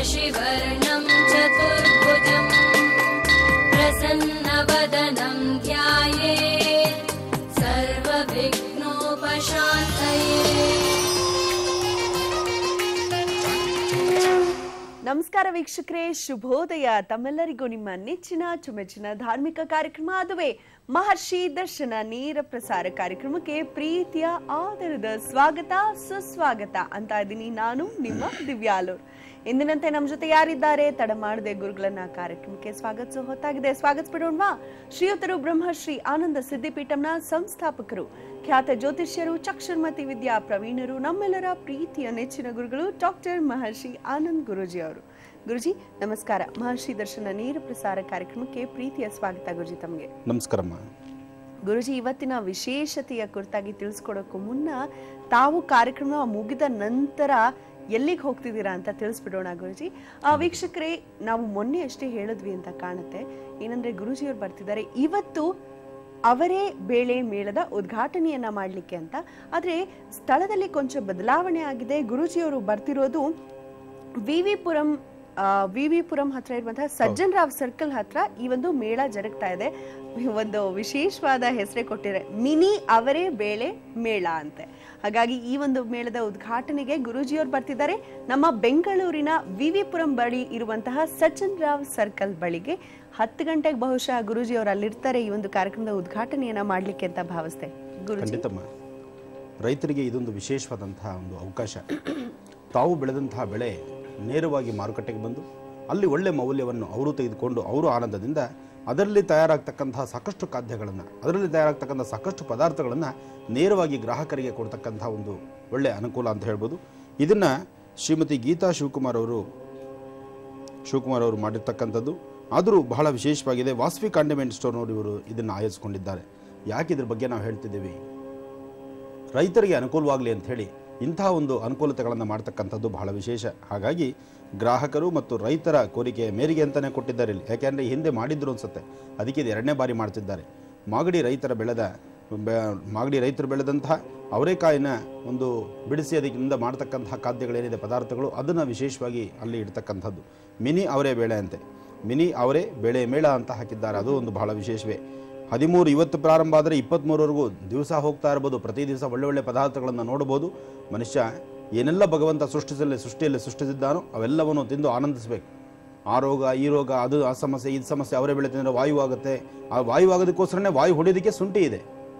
शशिवर्णं चतुर्भुजम् प्रसन्नवदनं ध्यायेत् सर्वविघ्नोपशान्तये ನಮಸ್ಕಾರ ವೀಕ್ಷಕರೇ ಶುಭೋದಯ ತಮ್ಮೆಲ್ಲರಿಗೂ ನಿಮ್ಮ ನೆಚ್ಚಿನ ಚುಮೆಚ್ಚಿನ ಧಾರ್ಮಿಕ ಕಾರ್ಯಕ್ರಮ ಅದುವೇ ಮಹರ್ಷಿ ದರ್ಶನ ನೇರ ಪ್ರಸಾರ ಕಾರ್ಯಕ್ರಮಕ್ಕೆ ಪ್ರೀತಿಯ ಆದರದ ಸ್ವಾಗತ ಸುಸ್ವಾಗತ ಅಂತ ಇದ್ದೀನಿ ನಾನು ನಿಮ್ಮ ದಿವ್ಯಾಲೂರ್ ಎಂದಿನಂತೆ ನಮ್ಮ ಜೊತೆ ಯಾರಿದ್ದಾರೆ ತಡ ಮಾಡದೆ ಗುರುಗಳನ್ನ ಕಾರ್ಯಕ್ರಮಕ್ಕೆ ಸ್ವಾಗತಿಸೋ ಹೊತ್ತಾಗಿದೆ ಸ್ವಾಗತಿಸ್ಬಿಡೋಣವಾ ಶ್ರೀಯುತರು ಬ್ರಹ್ಮಶ್ರೀ ಆನಂದ ಸಿದ್ದಿಪೀಠಂನ ಸಂಸ್ಥಾಪಕರು ಖ್ಯಾತ ಜ್ಯೋತಿಷ್ಯರು ಚಕ್ಷುರ್ಮತಿ ವಿದ್ಯಾ ಪ್ರವೀಣರು ನಮ್ಮೆಲ್ಲರ ಪ್ರೀತಿಯ ನೆಚ್ಚಿನ ಗುರುಗಳು ಡಾಕ್ಟರ್ ಮಹರ್ಷಿ ಆನಂದ್ ಗುರುಜಿ ಅವರು ಗುರುಜಿ ನಮಸ್ಕಾರ ಮಹರ್ಷಿ ದರ್ಶನ ನೇರ ಪ್ರಸಾರ ಕಾರ್ಯಕ್ರಮಕ್ಕೆ ಪ್ರೀತಿಯ ಸ್ವಾಗತ ಗುರುಜಿ ತಮಗೆ ನಮಸ್ಕಾರಮ್ಮ ಗುರುಜಿ ಇವತ್ತಿನ ವಿಶೇಷತೆಯ ಕುರಿತಾಗಿ ತಿಳಿಸ್ಕೊಡೋಕ್ಕೂ ಮುನ್ನ ತಾವು ಕಾರ್ಯಕ್ರಮ ಮುಗಿದ ನಂತರ ಎಲ್ಲಿಗೆ ಹೋಗ್ತಿದ್ದೀರಾ ಅಂತ ತಿಳಿಸ್ಬಿಡೋಣ ಗುರುಜಿ ಆ ವೀಕ್ಷಕರೇ ನಾವು ಮೊನ್ನೆ ಅಷ್ಟೇ ಹೇಳಿದ್ವಿ ಅಂತ ಕಾಣುತ್ತೆ ಏನಂದ್ರೆ ಗುರುಜಿಯವ್ರು ಬರ್ತಿದ್ದಾರೆ ಇವತ್ತು ಅವರೇ ಬೇಳೆ ಮೇಳದ ಉದ್ಘಾಟನೆಯನ್ನ ಮಾಡಲಿಕ್ಕೆ ಅಂತ ಆದ್ರೆ ಸ್ಥಳದಲ್ಲಿ ಕೊಂಚ ಬದಲಾವಣೆ ಆಗಿದೆ ಗುರುಜಿಯವರು ಬರ್ತಿರೋದು V V Puram V V Puram ಹತ್ರ ಇರುವಂತಹ ಸಜ್ಜನ್ ರಾವ್ ಸರ್ಕಲ್ ಹತ್ರ ಈ ಒಂದು ಮೇಳ ಜರುಗ್ತಾ ಇದೆ ಒಂದು ವಿಶೇಷವಾದ ಹೆಸರೇ ಕೊಟ್ಟಿದ್ದಾರೆ ಮಿನಿ ಅವರೇ ಬೇಳೆ ಮೇಳ ಅಂತೆ ಹಾಗಾಗಿ ಈ ಒಂದು ಮೇಳದ ಉದ್ಘಾಟನೆಗೆ ಗುರೂಜಿಯವರು ಬರ್ತಿದ್ದಾರೆ ನಮ್ಮ ಬೆಂಗಳೂರಿನ ವಿ ವಿ ಪುರಂ ಬಳಿ ಇರುವಂತಹ ಸಜ್ಜನ್ ರಾವ್ ಸರ್ಕಲ್ ಬಳಿಗೆ ಹತ್ತು ಗಂಟೆಗೆ ಬಹುಶಃ ಗುರೂಜಿಯವರು ಅಲ್ಲಿರ್ತಾರೆ ಈ ಒಂದು ಕಾರ್ಯಕ್ರಮದ ಉದ್ಘಾಟನೆಯನ್ನ ಮಾಡ್ಲಿಕ್ಕೆ ಅಂತ ಭಾವಿಸ್ತೆ ಗುರುಜಿ ಖಂಡಿತಮ್ಮ ರೈತರಿಗೆ ಇದೊಂದು ವಿಶೇಷವಾದಂತಹ ಒಂದು ಅವಕಾಶ ತಾವು ಬೆಳೆದಂತಹ ಬೆಳೆ ನೇರವಾಗಿ ಮಾರುಕಟ್ಟೆಗೆ ಬಂದು ಅಲ್ಲಿ ಒಳ್ಳೆ ಮೌಲ್ಯವನ್ನು ಅವರು ತೆಗೆದುಕೊಂಡು ಅವರು ಆನಂದದಿಂದ ಅದರಲ್ಲಿ ತಯಾರಾಗ್ತಕ್ಕಂತಹ ಸಾಕಷ್ಟು ಖಾದ್ಯಗಳನ್ನು ಅದರಲ್ಲಿ ತಯಾರಾಗ್ತಕ್ಕಂಥ ಸಾಕಷ್ಟು ಪದಾರ್ಥಗಳನ್ನು ನೇರವಾಗಿ ಗ್ರಾಹಕರಿಗೆ ಕೊಡ್ತಕ್ಕಂತಹ ಒಂದು ಒಳ್ಳೆಯ ಅನುಕೂಲ ಅಂತ ಹೇಳ್ಬೋದು ಇದನ್ನು ಶ್ರೀಮತಿ ಗೀತಾ ಶಿವಕುಮಾರ್ ಅವರು ಶಿವಕುಮಾರ್ ಅವರು ಮಾಡಿರ್ತಕ್ಕಂಥದ್ದು ಆದರೂ ಬಹಳ ವಿಶೇಷವಾಗಿದೆ ವಾಸವಿ ಕಾಂಡಿಮೆಂಟ್ ಸ್ಟೋರ್ನವರು ಇವರು ಇದನ್ನು ಆಯೋಜಿಸಿಕೊಂಡಿದ್ದಾರೆ ಯಾಕೆ ಇದ್ರ ಬಗ್ಗೆ ನಾವು ಹೇಳ್ತಿದ್ದೀವಿ ರೈತರಿಗೆ ಅನುಕೂಲವಾಗಲಿ ಅಂತ ಹೇಳಿ ಇಂತಹ ಒಂದು ಅನುಕೂಲತೆಗಳನ್ನು ಮಾಡ್ತಕ್ಕಂಥದ್ದು ಬಹಳ ವಿಶೇಷ ಹಾಗಾಗಿ ಗ್ರಾಹಕರು ಮತ್ತು ರೈತರ ಕೋರಿಕೆಯ ಮೇರೆಗೆ ಅಂತಲೇ ಕೊಟ್ಟಿದ್ದಾರೆ ಇಲ್ಲಿ ಯಾಕೆಂದರೆ ಹಿಂದೆ ಮಾಡಿದ್ರು ಅನ್ಸುತ್ತೆ ಅದಕ್ಕೆ ಇದು ಎರಡನೇ ಬಾರಿ ಮಾಡ್ತಿದ್ದಾರೆ ಮಾಗಡಿ ರೈತರ ಬೆಳೆದ ಬೆ- ಮಾಗಡಿ ರೈತರು ಬೆಳೆದಂತಹ ಅವರೇಕಾಯಿನ ಒಂದು ಬಿಡಿಸಿ ಅದಕ್ಕಿಂದ ಮಾಡ್ತಕ್ಕಂತಹ ಖಾದ್ಯಗಳೇನಿದೆ ಪದಾರ್ಥಗಳು ಅದನ್ನು ವಿಶೇಷವಾಗಿ ಅಲ್ಲಿ ಇಡ್ತಕ್ಕಂಥದ್ದು ಮಿನಿ ಅವರೇ ಬೇಳೆ ಅಂತೆ ಮಿನಿ ಅವರೇ ಬೇಳೆ ಮೇಳ ಅಂತ ಹಾಕಿದ್ದಾರೆ ಅದು ಒಂದು ಬಹಳ ವಿಶೇಷವೇ ಹದಿಮೂರು ಇವತ್ತು ಪ್ರಾರಂಭ ಆದರೆ ಇಪ್ಪತ್ತ್ಮೂರವರೆಗೂ ದಿವಸ ಹೋಗ್ತಾ ಇರ್ಬೋದು ಪ್ರತಿ ದಿವಸ ಒಳ್ಳೆ ಒಳ್ಳೆ ಪದಾರ್ಥಗಳನ್ನು ನೋಡ್ಬೋದು ಮನುಷ್ಯ ಏನೆಲ್ಲ ಭಗವಂತ ಸೃಷ್ಟಿಸಲಿ ಸೃಷ್ಟಿಯಲ್ಲಿ ಸೃಷ್ಟಿಸಿದ್ದಾನೋ ಅವೆಲ್ಲವನ್ನು ತಿಂದು ಆನಂದಿಸಬೇಕು ಆ ರೋಗ ಈ ರೋಗ ಅದು ಆ ಸಮಸ್ಯೆ ಇದು ಸಮಸ್ಯೆ ಅವರೇ ಬೆಳೆ ತಿಂದರೆ ವಾಯು ಆಗುತ್ತೆ ಆ ವಾಯು ಆಗೋದಕ್ಕೋಸ್ಕರನೇ ವಾಯು ಹೊಡೆಯೋದಕ್ಕೆ ಶುಂಠಿ ಇದೆ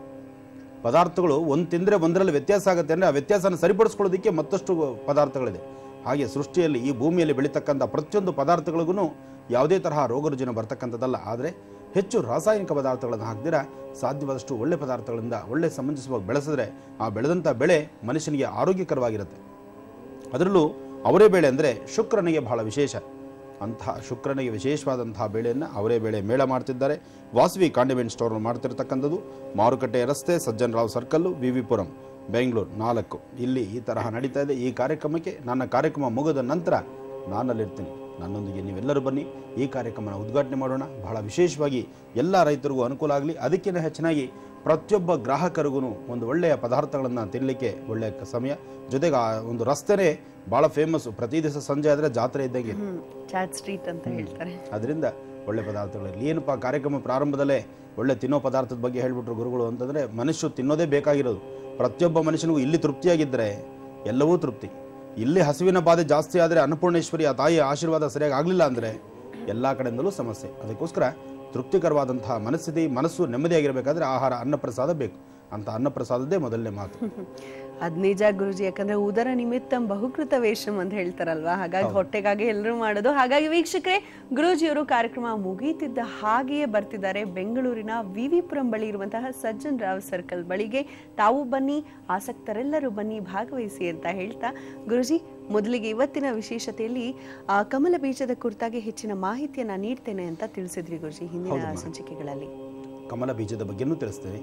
ಪದಾರ್ಥಗಳು ಒಂದು ತಿಂದರೆ ಒಂದರಲ್ಲಿ ವ್ಯತ್ಯಾಸ ಆಗುತ್ತೆ ಅಂದರೆ ಆ ವ್ಯತ್ಯಾಸನ ಸರಿಪಡಿಸ್ಕೊಳ್ಳೋದಕ್ಕೆ ಮತ್ತಷ್ಟು ಪದಾರ್ಥಗಳಿದೆ ಹಾಗೆ ಸೃಷ್ಟಿಯಲ್ಲಿ ಈ ಭೂಮಿಯಲ್ಲಿ ಬೆಳೀತಕ್ಕಂಥ ಪ್ರತಿಯೊಂದು ಪದಾರ್ಥಗಳಿಗೂ ಯಾವುದೇ ತರಹ ರೋಗ ರುಜಿನ ಬರ್ತಕ್ಕಂಥದ್ದಲ್ಲ ಆದರೆ ಹೆಚ್ಚು ರಾಸಾಯನಿಕ ಪದಾರ್ಥಗಳನ್ನು ಹಾಕಿದಿರ ಸಾಧ್ಯವಾದಷ್ಟು ಒಳ್ಳೆ ಪದಾರ್ಥಗಳಿಂದ ಒಳ್ಳೆ ಸಮಂಜಸವಾಗಿ ಬೆಳೆಸಿದ್ರೆ ಆ ಬೆಳೆದಂಥ ಬೆಳೆ ಮನುಷ್ಯನಿಗೆ ಆರೋಗ್ಯಕರವಾಗಿರುತ್ತೆ ಅದರಲ್ಲೂ ಅವರೇ ಬೇಳೆ ಅಂದರೆ ಶುಕ್ರನಿಗೆ ಬಹಳ ವಿಶೇಷ ಅಂತಹ ಶುಕ್ರನಿಗೆ ವಿಶೇಷವಾದಂತಹ ಬೇಳೆಯನ್ನು ಅವರೇ ಬೇಳೆ ಮೇಳ ಮಾಡ್ತಿದ್ದಾರೆ ವಾಸವಿ ಕಾಂಡಿಮೆಂಟ್ ಸ್ಟೋರ್ ಮಾಡ್ತಿರ್ತಕ್ಕಂಥದ್ದು ಮಾರುಕಟ್ಟೆ ರಸ್ತೆ Sajjan Rao circle V V Puram Bengaluru ನಾಲ್ಕು ಇಲ್ಲಿ ಈ ತರಹ ನಡೀತಾ ಇದೆ ಈ ಕಾರ್ಯಕ್ರಮಕ್ಕೆ ನನ್ನ ಕಾರ್ಯಕ್ರಮ ಮುಗಿದ ನಂತರ ನಾನಲ್ಲಿರ್ತೀನಿ ನನ್ನೊಂದಿಗೆ ನೀವೆಲ್ಲರೂ ಬನ್ನಿ ಈ ಕಾರ್ಯಕ್ರಮನ ಉದ್ಘಾಟನೆ ಮಾಡೋಣ ಬಹಳ ವಿಶೇಷವಾಗಿ ಎಲ್ಲ ರೈತರಿಗೂ ಅನುಕೂಲ ಆಗಲಿ ಅದಕ್ಕಿಂತ ಹೆಚ್ಚಿನಾಗಿ ಪ್ರತಿಯೊಬ್ಬ ಗ್ರಾಹಕರಿಗೂ ಒಂದು ಒಳ್ಳೆಯ ಪದಾರ್ಥಗಳನ್ನು ತಿನ್ನಲಿಕ್ಕೆ ಒಳ್ಳೆಯ ಕ- ಸಮಯ ಜೊತೆಗೆ ಆ ಒಂದು ರಸ್ತೆನೇ ಭಾಳ ಫೇಮಸ್ಸು ಪ್ರತಿ ದಿವಸ ಸಂಜೆ ಆದರೆ ಜಾತ್ರೆ ಇದ್ದಂಗೆ ಹ್ಮ್ ಚಾಟ್ ಸ್ಟ್ರೀಟ್ ಅಂತ ಹೇಳ್ತಾರೆ ಅದರಿಂದ ಒಳ್ಳೆ ಪದಾರ್ಥಗಳಿರಲಿ ಏನಪ್ಪ ಕಾರ್ಯಕ್ರಮ ಪ್ರಾರಂಭದಲ್ಲೇ ಒಳ್ಳೆ ತಿನ್ನೋ ಪದಾರ್ಥದ ಬಗ್ಗೆ ಹೇಳ್ಬಿಟ್ರು ಗುರುಗಳು ಅಂತಂದರೆ ಮನುಷ್ಯ ತಿನ್ನೋದೇ ಬೇಕಾಗಿರೋದು ಪ್ರತಿಯೊಬ್ಬ ಮನುಷ್ಯನಿಗೂ ಇಲ್ಲಿ ತೃಪ್ತಿಯಾಗಿದ್ದರೆ ಎಲ್ಲವೂ ತೃಪ್ತಿ ಇಲ್ಲಿ ಹಸುವಿನ ಬಾಧೆ ಜಾಸ್ತಿ ಆದರೆ ಅನ್ನಪೂರ್ಣೇಶ್ವರಿ ಆ ತಾಯಿಯ ಆಶೀರ್ವಾದ ಸರಿಯಾಗಿ ಆಗಲಿಲ್ಲ ಅಂದರೆ ಎಲ್ಲ ಕಡೆಯಿಂದಲೂ ಸಮಸ್ಯೆ ಅದಕ್ಕೋಸ್ಕರ ತೃಪ್ತಿಕರವಾದಂತಹ ಮನಸ್ಥಿತಿ ಮನಸ್ಸು ನೆಮ್ಮದಿಯಾಗಿರಬೇಕಾದ್ರೆ ಆಹಾರ ಅನ್ನಪ್ರಸಾದ ಬೇಕು ಅಂತ ಅನ್ನಪ್ರಸಾದದೇ ಮೊದಲನೇ ಮಾತು ಅದ್ ನಿಜ ಗುರುಜಿ ಯಾಕಂದ್ರೆ ಉದರ ನಿಮಿತ್ತಂ ಬಹುಕೃತ ವೇಷಂ ಅಂತ ಹೇಳ್ತಾರಲ್ವಾ ಹಾಗಾಗಿ ಹೊಟ್ಟೆಗಾಗಿ ಎಲ್ಲರೂ ಮಾಡೋದು ಹಾಗಾಗಿ ವೀಕ್ಷಕರೇ ಗುರೂಜಿಯವರು ಕಾರ್ಯಕ್ರಮ ಮುಗೀತಿದ್ದ ಹಾಗೆಯೇ ಬರ್ತಿದ್ದಾರೆ ಬೆಂಗಳೂರಿನ ವಿವಿಪುರಂ ಬಳಿ ಇರುವಂತಹ ಸಜ್ಜನ್ ರಾವ್ ಸರ್ಕಲ್ ಬಳಿಗೆ ತಾವು ಬನ್ನಿ ಆಸಕ್ತರೆಲ್ಲರೂ ಬನ್ನಿ ಭಾಗವಹಿಸಿ ಅಂತ ಹೇಳ್ತಾ ಗುರುಜಿ ಮೊದಲಿಗೆ ಇವತ್ತಿನ ವಿಶೇಷತೆಯಲ್ಲಿ ಆ, ಕಮಲ ಬೀಜದ ಕುರಿತಾಗಿ ಹೆಚ್ಚಿನ ಮಾಹಿತಿಯನ್ನ ನೀಡ್ತೇನೆ ಅಂತ ತಿಳಿಸಿದ್ರಿ ಗುರುಜಿ ಹಿಂದಿನ ಹೌದಮ್ಮ. ಸಂಚಿಕೆಗಳಲ್ಲಿ ಕಮಲ ಬೀಜದ ಬಗ್ಗೆನೂ ತಿಳಿಸ್ತೇನೆ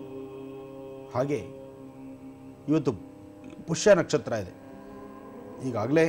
ಹಾಗೆ ಇವತ್ತು ಪುಷ್ಯ ನಕ್ಷತ್ರ ಇದೆ ಈಗಾಗಲೇ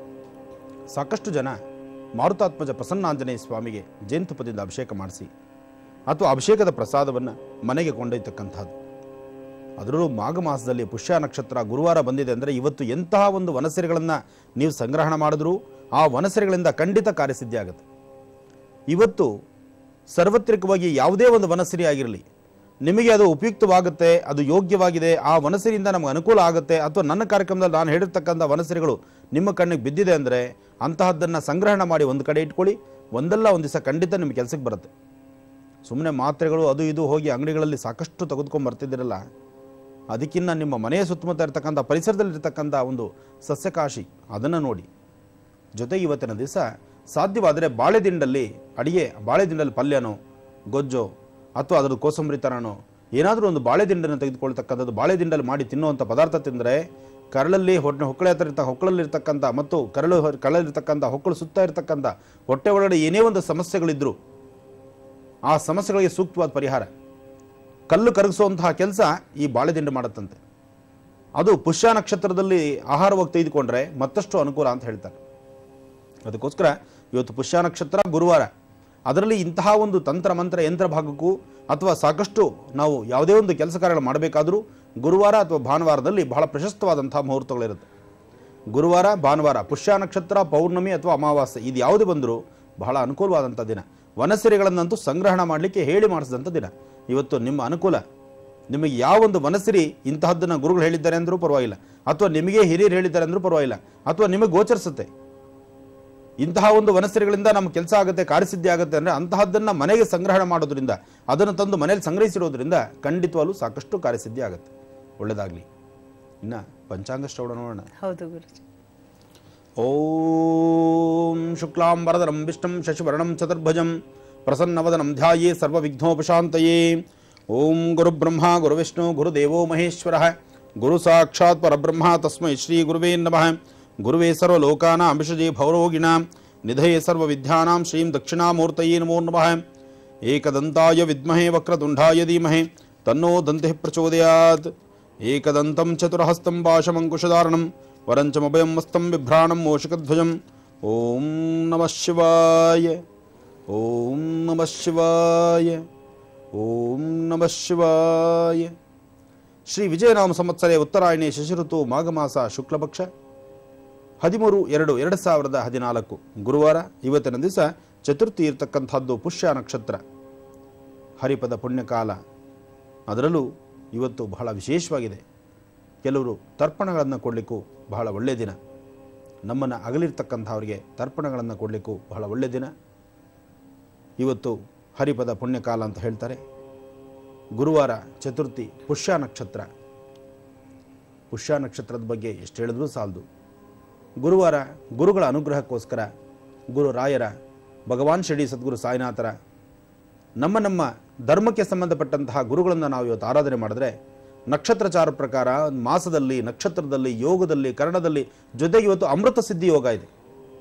ಸಾಕಷ್ಟು ಜನ ಮಾರುತಾತ್ಮಜ ಪ್ರಸನ್ನಾಂಜನೇಯ ಸ್ವಾಮಿಗೆ ಜೇನುತುಪ್ಪದಿಂದ ಅಭಿಷೇಕ ಮಾಡಿಸಿ ಅಥವಾ ಅಭಿಷೇಕದ ಪ್ರಸಾದವನ್ನು ಮನೆಗೆ ಕೊಂಡೊಯ್ತಕ್ಕಂಥದ್ದು ಅದರಲ್ಲೂ ಮಾಘ ಮಾಸದಲ್ಲಿ ಪುಷ್ಯ ನಕ್ಷತ್ರ ಗುರುವಾರ ಬಂದಿದೆ ಅಂದರೆ ಇವತ್ತು ಎಂತಹ ಒಂದು ವನಸೆರೆಗಳನ್ನು ನೀವು ಸಂಗ್ರಹಣ ಮಾಡಿದ್ರು ಆ ವನಸರಿಗಳಿಂದ ಖಂಡಿತ ಕಾರ್ಯಸಿದ್ಧಿ ಆಗುತ್ತೆ ಇವತ್ತು ಸಾರ್ವತ್ರಿಕವಾಗಿ ಯಾವುದೇ ಒಂದು ವನಸಿರಿ ಆಗಿರಲಿ ನಿಮಗೆ ಅದು ಉಪಯುಕ್ತವಾಗುತ್ತೆ ಅದು ಯೋಗ್ಯವಾಗಿದೆ ಆ ವನಸಿರಿಯಿಂದ ನಮಗೆ ಅನುಕೂಲ ಆಗುತ್ತೆ ಅಥವಾ ನನ್ನ ಕಾರ್ಯಕ್ರಮದಲ್ಲಿ ನಾನು ಹೇಳಿರ್ತಕ್ಕಂಥ ವನಸಿರಿಗಳು ನಿಮ್ಮ ಕಣ್ಣಿಗೆ ಬಿದ್ದಿದೆ ಅಂದರೆ ಅಂತಹದ್ದನ್ನು ಸಂಗ್ರಹಣ ಮಾಡಿ ಒಂದು ಕಡೆ ಇಟ್ಕೊಳ್ಳಿ ಒಂದಲ್ಲ ಒಂದು ದಿವಸ ಖಂಡಿತ ನಿಮ್ಮ ಕೆಲಸಕ್ಕೆ ಬರುತ್ತೆ ಸುಮ್ಮನೆ ಮಾತ್ರೆಗಳು ಅದು ಇದು ಹೋಗಿ ಅಂಗಡಿಗಳಲ್ಲಿ ಸಾಕಷ್ಟು ತೆಗೆದುಕೊಂಡು ಬರ್ತಿದ್ದೀರಲ್ಲ ಅದಕ್ಕಿಂತ ನಿಮ್ಮ ಮನೆಯ ಸುತ್ತಮುತ್ತ ಇರತಕ್ಕಂಥ ಪರಿಸರದಲ್ಲಿರ್ತಕ್ಕಂಥ ಒಂದು ಸಸ್ಯಕಾಶಿ ಅದನ್ನು ನೋಡಿ ಜೊತೆಗೆ ಇವತ್ತಿನ ದಿವಸ ಸಾಧ್ಯವಾದರೆ ಬಾಳೆದಿಂಡಲ್ಲಿ ಅಡಿಗೆ ಬಾಳೆದಿಂಡಲ್ಲಿ ಪಲ್ಯನೋ ಗೊಜ್ಜೋ ಅಥವಾ ಅದರ ಕೋಸಂಬರಿ ಥರನೋ ಏನಾದರೂ ಒಂದು ಬಾಳೆದಿಂಡನ್ನು ತೆಗೆದುಕೊಳ್ತಕ್ಕಂಥದ್ದು ಬಾಳೆದಿಂಡಲ್ಲಿ ಮಾಡಿ ತಿನ್ನುವಂಥ ಪದಾರ್ಥ ತಿಂದರೆ ಕರಳಲ್ಲಿ ಹೊಟ್ಟೆ ಹೊಕ್ಕಳೆ ಹತ್ರ ಇರ್ತ ಹೊಕ್ಕಳಲ್ಲಿರ್ತಕ್ಕಂಥ ಮತ್ತು ಕರಳು ಕರಳಲ್ಲಿರ್ತಕ್ಕಂಥ ಹೊಕ್ಕಳು ಸುತ್ತ ಇರ್ತಕ್ಕಂಥ ಹೊಟ್ಟೆ ಒಳಗಡೆ ಏನೇ ಒಂದು ಸಮಸ್ಯೆಗಳಿದ್ದರೂ ಆ ಸಮಸ್ಯೆಗಳಿಗೆ ಸೂಕ್ತವಾದ ಪರಿಹಾರ ಕಲ್ಲು ಕರಗಿಸುವಂತಹ ಕೆಲಸ ಈ ಬಾಳೆದಿಂಡು ಮಾಡುತ್ತಂತೆ ಅದು ಪುಷ್ಯ ನಕ್ಷತ್ರದಲ್ಲಿ ಆಹಾರವಾಗಿ ತೆಗೆದುಕೊಂಡ್ರೆ ಮತ್ತಷ್ಟು ಅನುಕೂಲ ಅಂತ ಹೇಳ್ತಾರೆ ಅದಕ್ಕೋಸ್ಕರ ಇವತ್ತು ಪುಷ್ಯ ನಕ್ಷತ್ರ ಗುರುವಾರ ಅದರಲ್ಲಿ ಇಂತಹ ಒಂದು ತಂತ್ರ ಮಂತ್ರ ಯಂತ್ರ ಭಾಗಕ್ಕೂ ಅಥವಾ ಸಾಕಷ್ಟು ನಾವು ಯಾವುದೇ ಒಂದು ಕೆಲಸ ಕಾರ್ಯಗಳು ಮಾಡಬೇಕಾದರೂ ಗುರುವಾರ ಅಥವಾ ಭಾನುವಾರದಲ್ಲಿ ಬಹಳ ಪ್ರಶಸ್ತವಾದಂತಹ ಮುಹೂರ್ತಗಳಿರುತ್ತೆ ಗುರುವಾರ ಭಾನುವಾರ ಪುಷ್ಯ ನಕ್ಷತ್ರ ಪೌರ್ಣಮಿ ಅಥವಾ ಅಮಾವಾಸ್ಯೆ ಇದು ಯಾವುದೇ ಬಂದರೂ ಬಹಳ ಅನುಕೂಲವಾದಂಥ ದಿನ ವನಸಿರಿಗಳನ್ನಂತೂ ಸಂಗ್ರಹಣ ಮಾಡಲಿಕ್ಕೆ ಹೇಳಿ ಮಾಡಿಸಿದಂಥ ದಿನ ಇವತ್ತು ನಿಮ್ಮ ಅನುಕೂಲ ನಿಮಗೆ ಯಾವೊಂದು ವನಸಿರಿ ಇಂತಹದ್ದನ್ನು ಗುರುಗಳು ಹೇಳಿದ್ದಾರೆ ಅಂದರೂ ಪರವಾಗಿಲ್ಲ ಅಥವಾ ನಿಮಗೆ ಹಿರಿಯರು ಹೇಳಿದ್ದಾರೆ ಅಂದರೂ ಪರವಾಗಿಲ್ಲ ಅಥವಾ ನಿಮಗೆ ಗೋಚರಿಸುತ್ತೆ ಇಂತಹ ಒಂದು ವನಸಿರಿಗಳಿಂದ ನಮ್ಮ ಕೆಲಸ ಆಗುತ್ತೆ ಕಾರ್ಯಸಿದ್ಧಿ ಆಗುತ್ತೆ ಅಂದರೆ ಅಂತಹದ್ದನ್ನು ಮನೆಗೆ ಸಂಗ್ರಹಣ ಮಾಡೋದ್ರಿಂದ ಅದನ್ನು ತಂದು ಮನೆಯಲ್ಲಿ ಸಂಗ್ರಹಿಸಿರೋದ್ರಿಂದ ಖಂಡಿತವಾಗ್ಲೂ ಸಾಕಷ್ಟು ಕಾರ್ಯಸಿದ್ಧಿ ಆಗುತ್ತೆ ಒಳ್ಳೆಯದಾಗಲಿ ಇನ್ನು ಪಂಚಾಂಗ ಶ್ರವಣ ನೋಡೋಣ ಹೌದು ಗುರುಜಿ ಓಂ ಶುಕ್ಲಾಂ ವರದರಂ ವಿಷ್ಣುಂ ಶಶಿವರ್ಣಂ ಚತುರ್ಭುಜಂ ಪ್ರಸನ್ನವದನಂ ಧ್ಯಾಯೇ ಸರ್ವವಿಘ್ನೋಪಶಾಂತಯೇ ಓಂ ಗುರುಬ್ರಹ್ಮ ಗುರುವಿಷ್ಣು ಗುರುದೇವೋ ಮಹೇಶ್ವರ ಗುರು ಸಾಕ್ಷಾತ್ ಪರಬ್ರಹ್ಮ ತಸ್ಮೈ ಶ್ರೀ ಗುರುವೇ ನಮಃ ಗುರುವೇ ಸರ್ವಲೋಕಾನಾಂ ವಿಷಜೇ ಭವರೋಗಿಣಾಂ ನಿಧಯೇ ಸರ್ವವಿದ್ಯಾನಾಂ ಶ್ರೀಂ ದಕ್ಷಿಣಾಮೂರ್ತಯೇ ನಮೋ ನಮಃ ಏಕದಂತಾಯ ವಿದ್ಮಹೇ ವಕ್ರತುಂಡಾಯ ಧೀಮಹಿ ತನ್ನೋ ದಂತೆ ಪ್ರಚೋದಯಾತ್ ಏಕದಂತಂ ಚತುರಹಸ್తం ಪಾಶಮಂಕುಶಧಾರಣಂ ವರಂಚಮಭಯಂ ಮಸ್ತಂ ಬಿಭ್ರಾಣಂ ಮೋಷಕಧ್ವಜಂ ಓಂ ನಮಃ ಶಿವಾಯ ಓಂ ನಮಃ ಶಿವಾಯ ಓಂ ನಮಃ ಶಿವಾಯ ಶ್ರೀ ವಿಜಯನಾಮ ಸಂವತ್ಸರೆ ಉತ್ತರಾಯಣಿ ಶಶಿಋತು ಮಾಘಮಾಸ ಶುಕ್ಲಪಕ್ಷ ಹದಿಮೂರು ಎರಡು ಎರಡು ಸಾವಿರದ ಹದಿನಾಲ್ಕು ಗುರುವಾರ ಇವತ್ತಿನ ದಿವಸ ಚತುರ್ಥಿ ಇರತಕ್ಕಂಥದ್ದು ಪುಷ್ಯ ನಕ್ಷತ್ರ ಹರಿಪದ ಪುಣ್ಯಕಾಲ ಅದರಲ್ಲೂ ಇವತ್ತು ಬಹಳ ವಿಶೇಷವಾಗಿದೆ ಕೆಲವರು ತರ್ಪಣಗಳನ್ನು ಕೊಡಲಿಕ್ಕೂ ಬಹಳ ಒಳ್ಳೆಯ ದಿನ ನಮ್ಮನ್ನು ಅಗಲಿರ್ತಕ್ಕಂಥವ್ರಿಗೆ ತರ್ಪಣಗಳನ್ನು ಕೊಡಲಿಕ್ಕೂ ಬಹಳ ಒಳ್ಳೆಯ ದಿನ ಇವತ್ತು ಹರಿಪದ ಪುಣ್ಯಕಾಲ ಅಂತ ಹೇಳ್ತಾರೆ ಗುರುವಾರ ಚತುರ್ಥಿ ಪುಷ್ಯ ನಕ್ಷತ್ರ ಪುಷ್ಯ ನಕ್ಷತ್ರದ ಬಗ್ಗೆ ಎಷ್ಟು ಹೇಳಿದ್ರೂ ಸಾಲದು ಗುರುವಾರ ಗುರುಗಳ ಅನುಗ್ರಹಕ್ಕೋಸ್ಕರ ಗುರು ರಾಯರ ಭಗವಾನ್ ಶಿರಡಿ ಸದ್ಗುರು ಸಾಯಿನಾಥರ ನಮ್ಮ ನಮ್ಮ ಧರ್ಮಕ್ಕೆ ಸಂಬಂಧಪಟ್ಟಂತಹ ಗುರುಗಳನ್ನು ನಾವು ಇವತ್ತು ಆರಾಧನೆ ಮಾಡಿದ್ರೆ ನಕ್ಷತ್ರಚಾರ ಪ್ರಕಾರ ಮಾಸದಲ್ಲಿ ನಕ್ಷತ್ರದಲ್ಲಿ ಯೋಗದಲ್ಲಿ ಕರ್ಣದಲ್ಲಿ ಜೊತೆಗೆ ಇವತ್ತು ಅಮೃತ ಸಿದ್ಧಿ ಯೋಗ ಇದೆ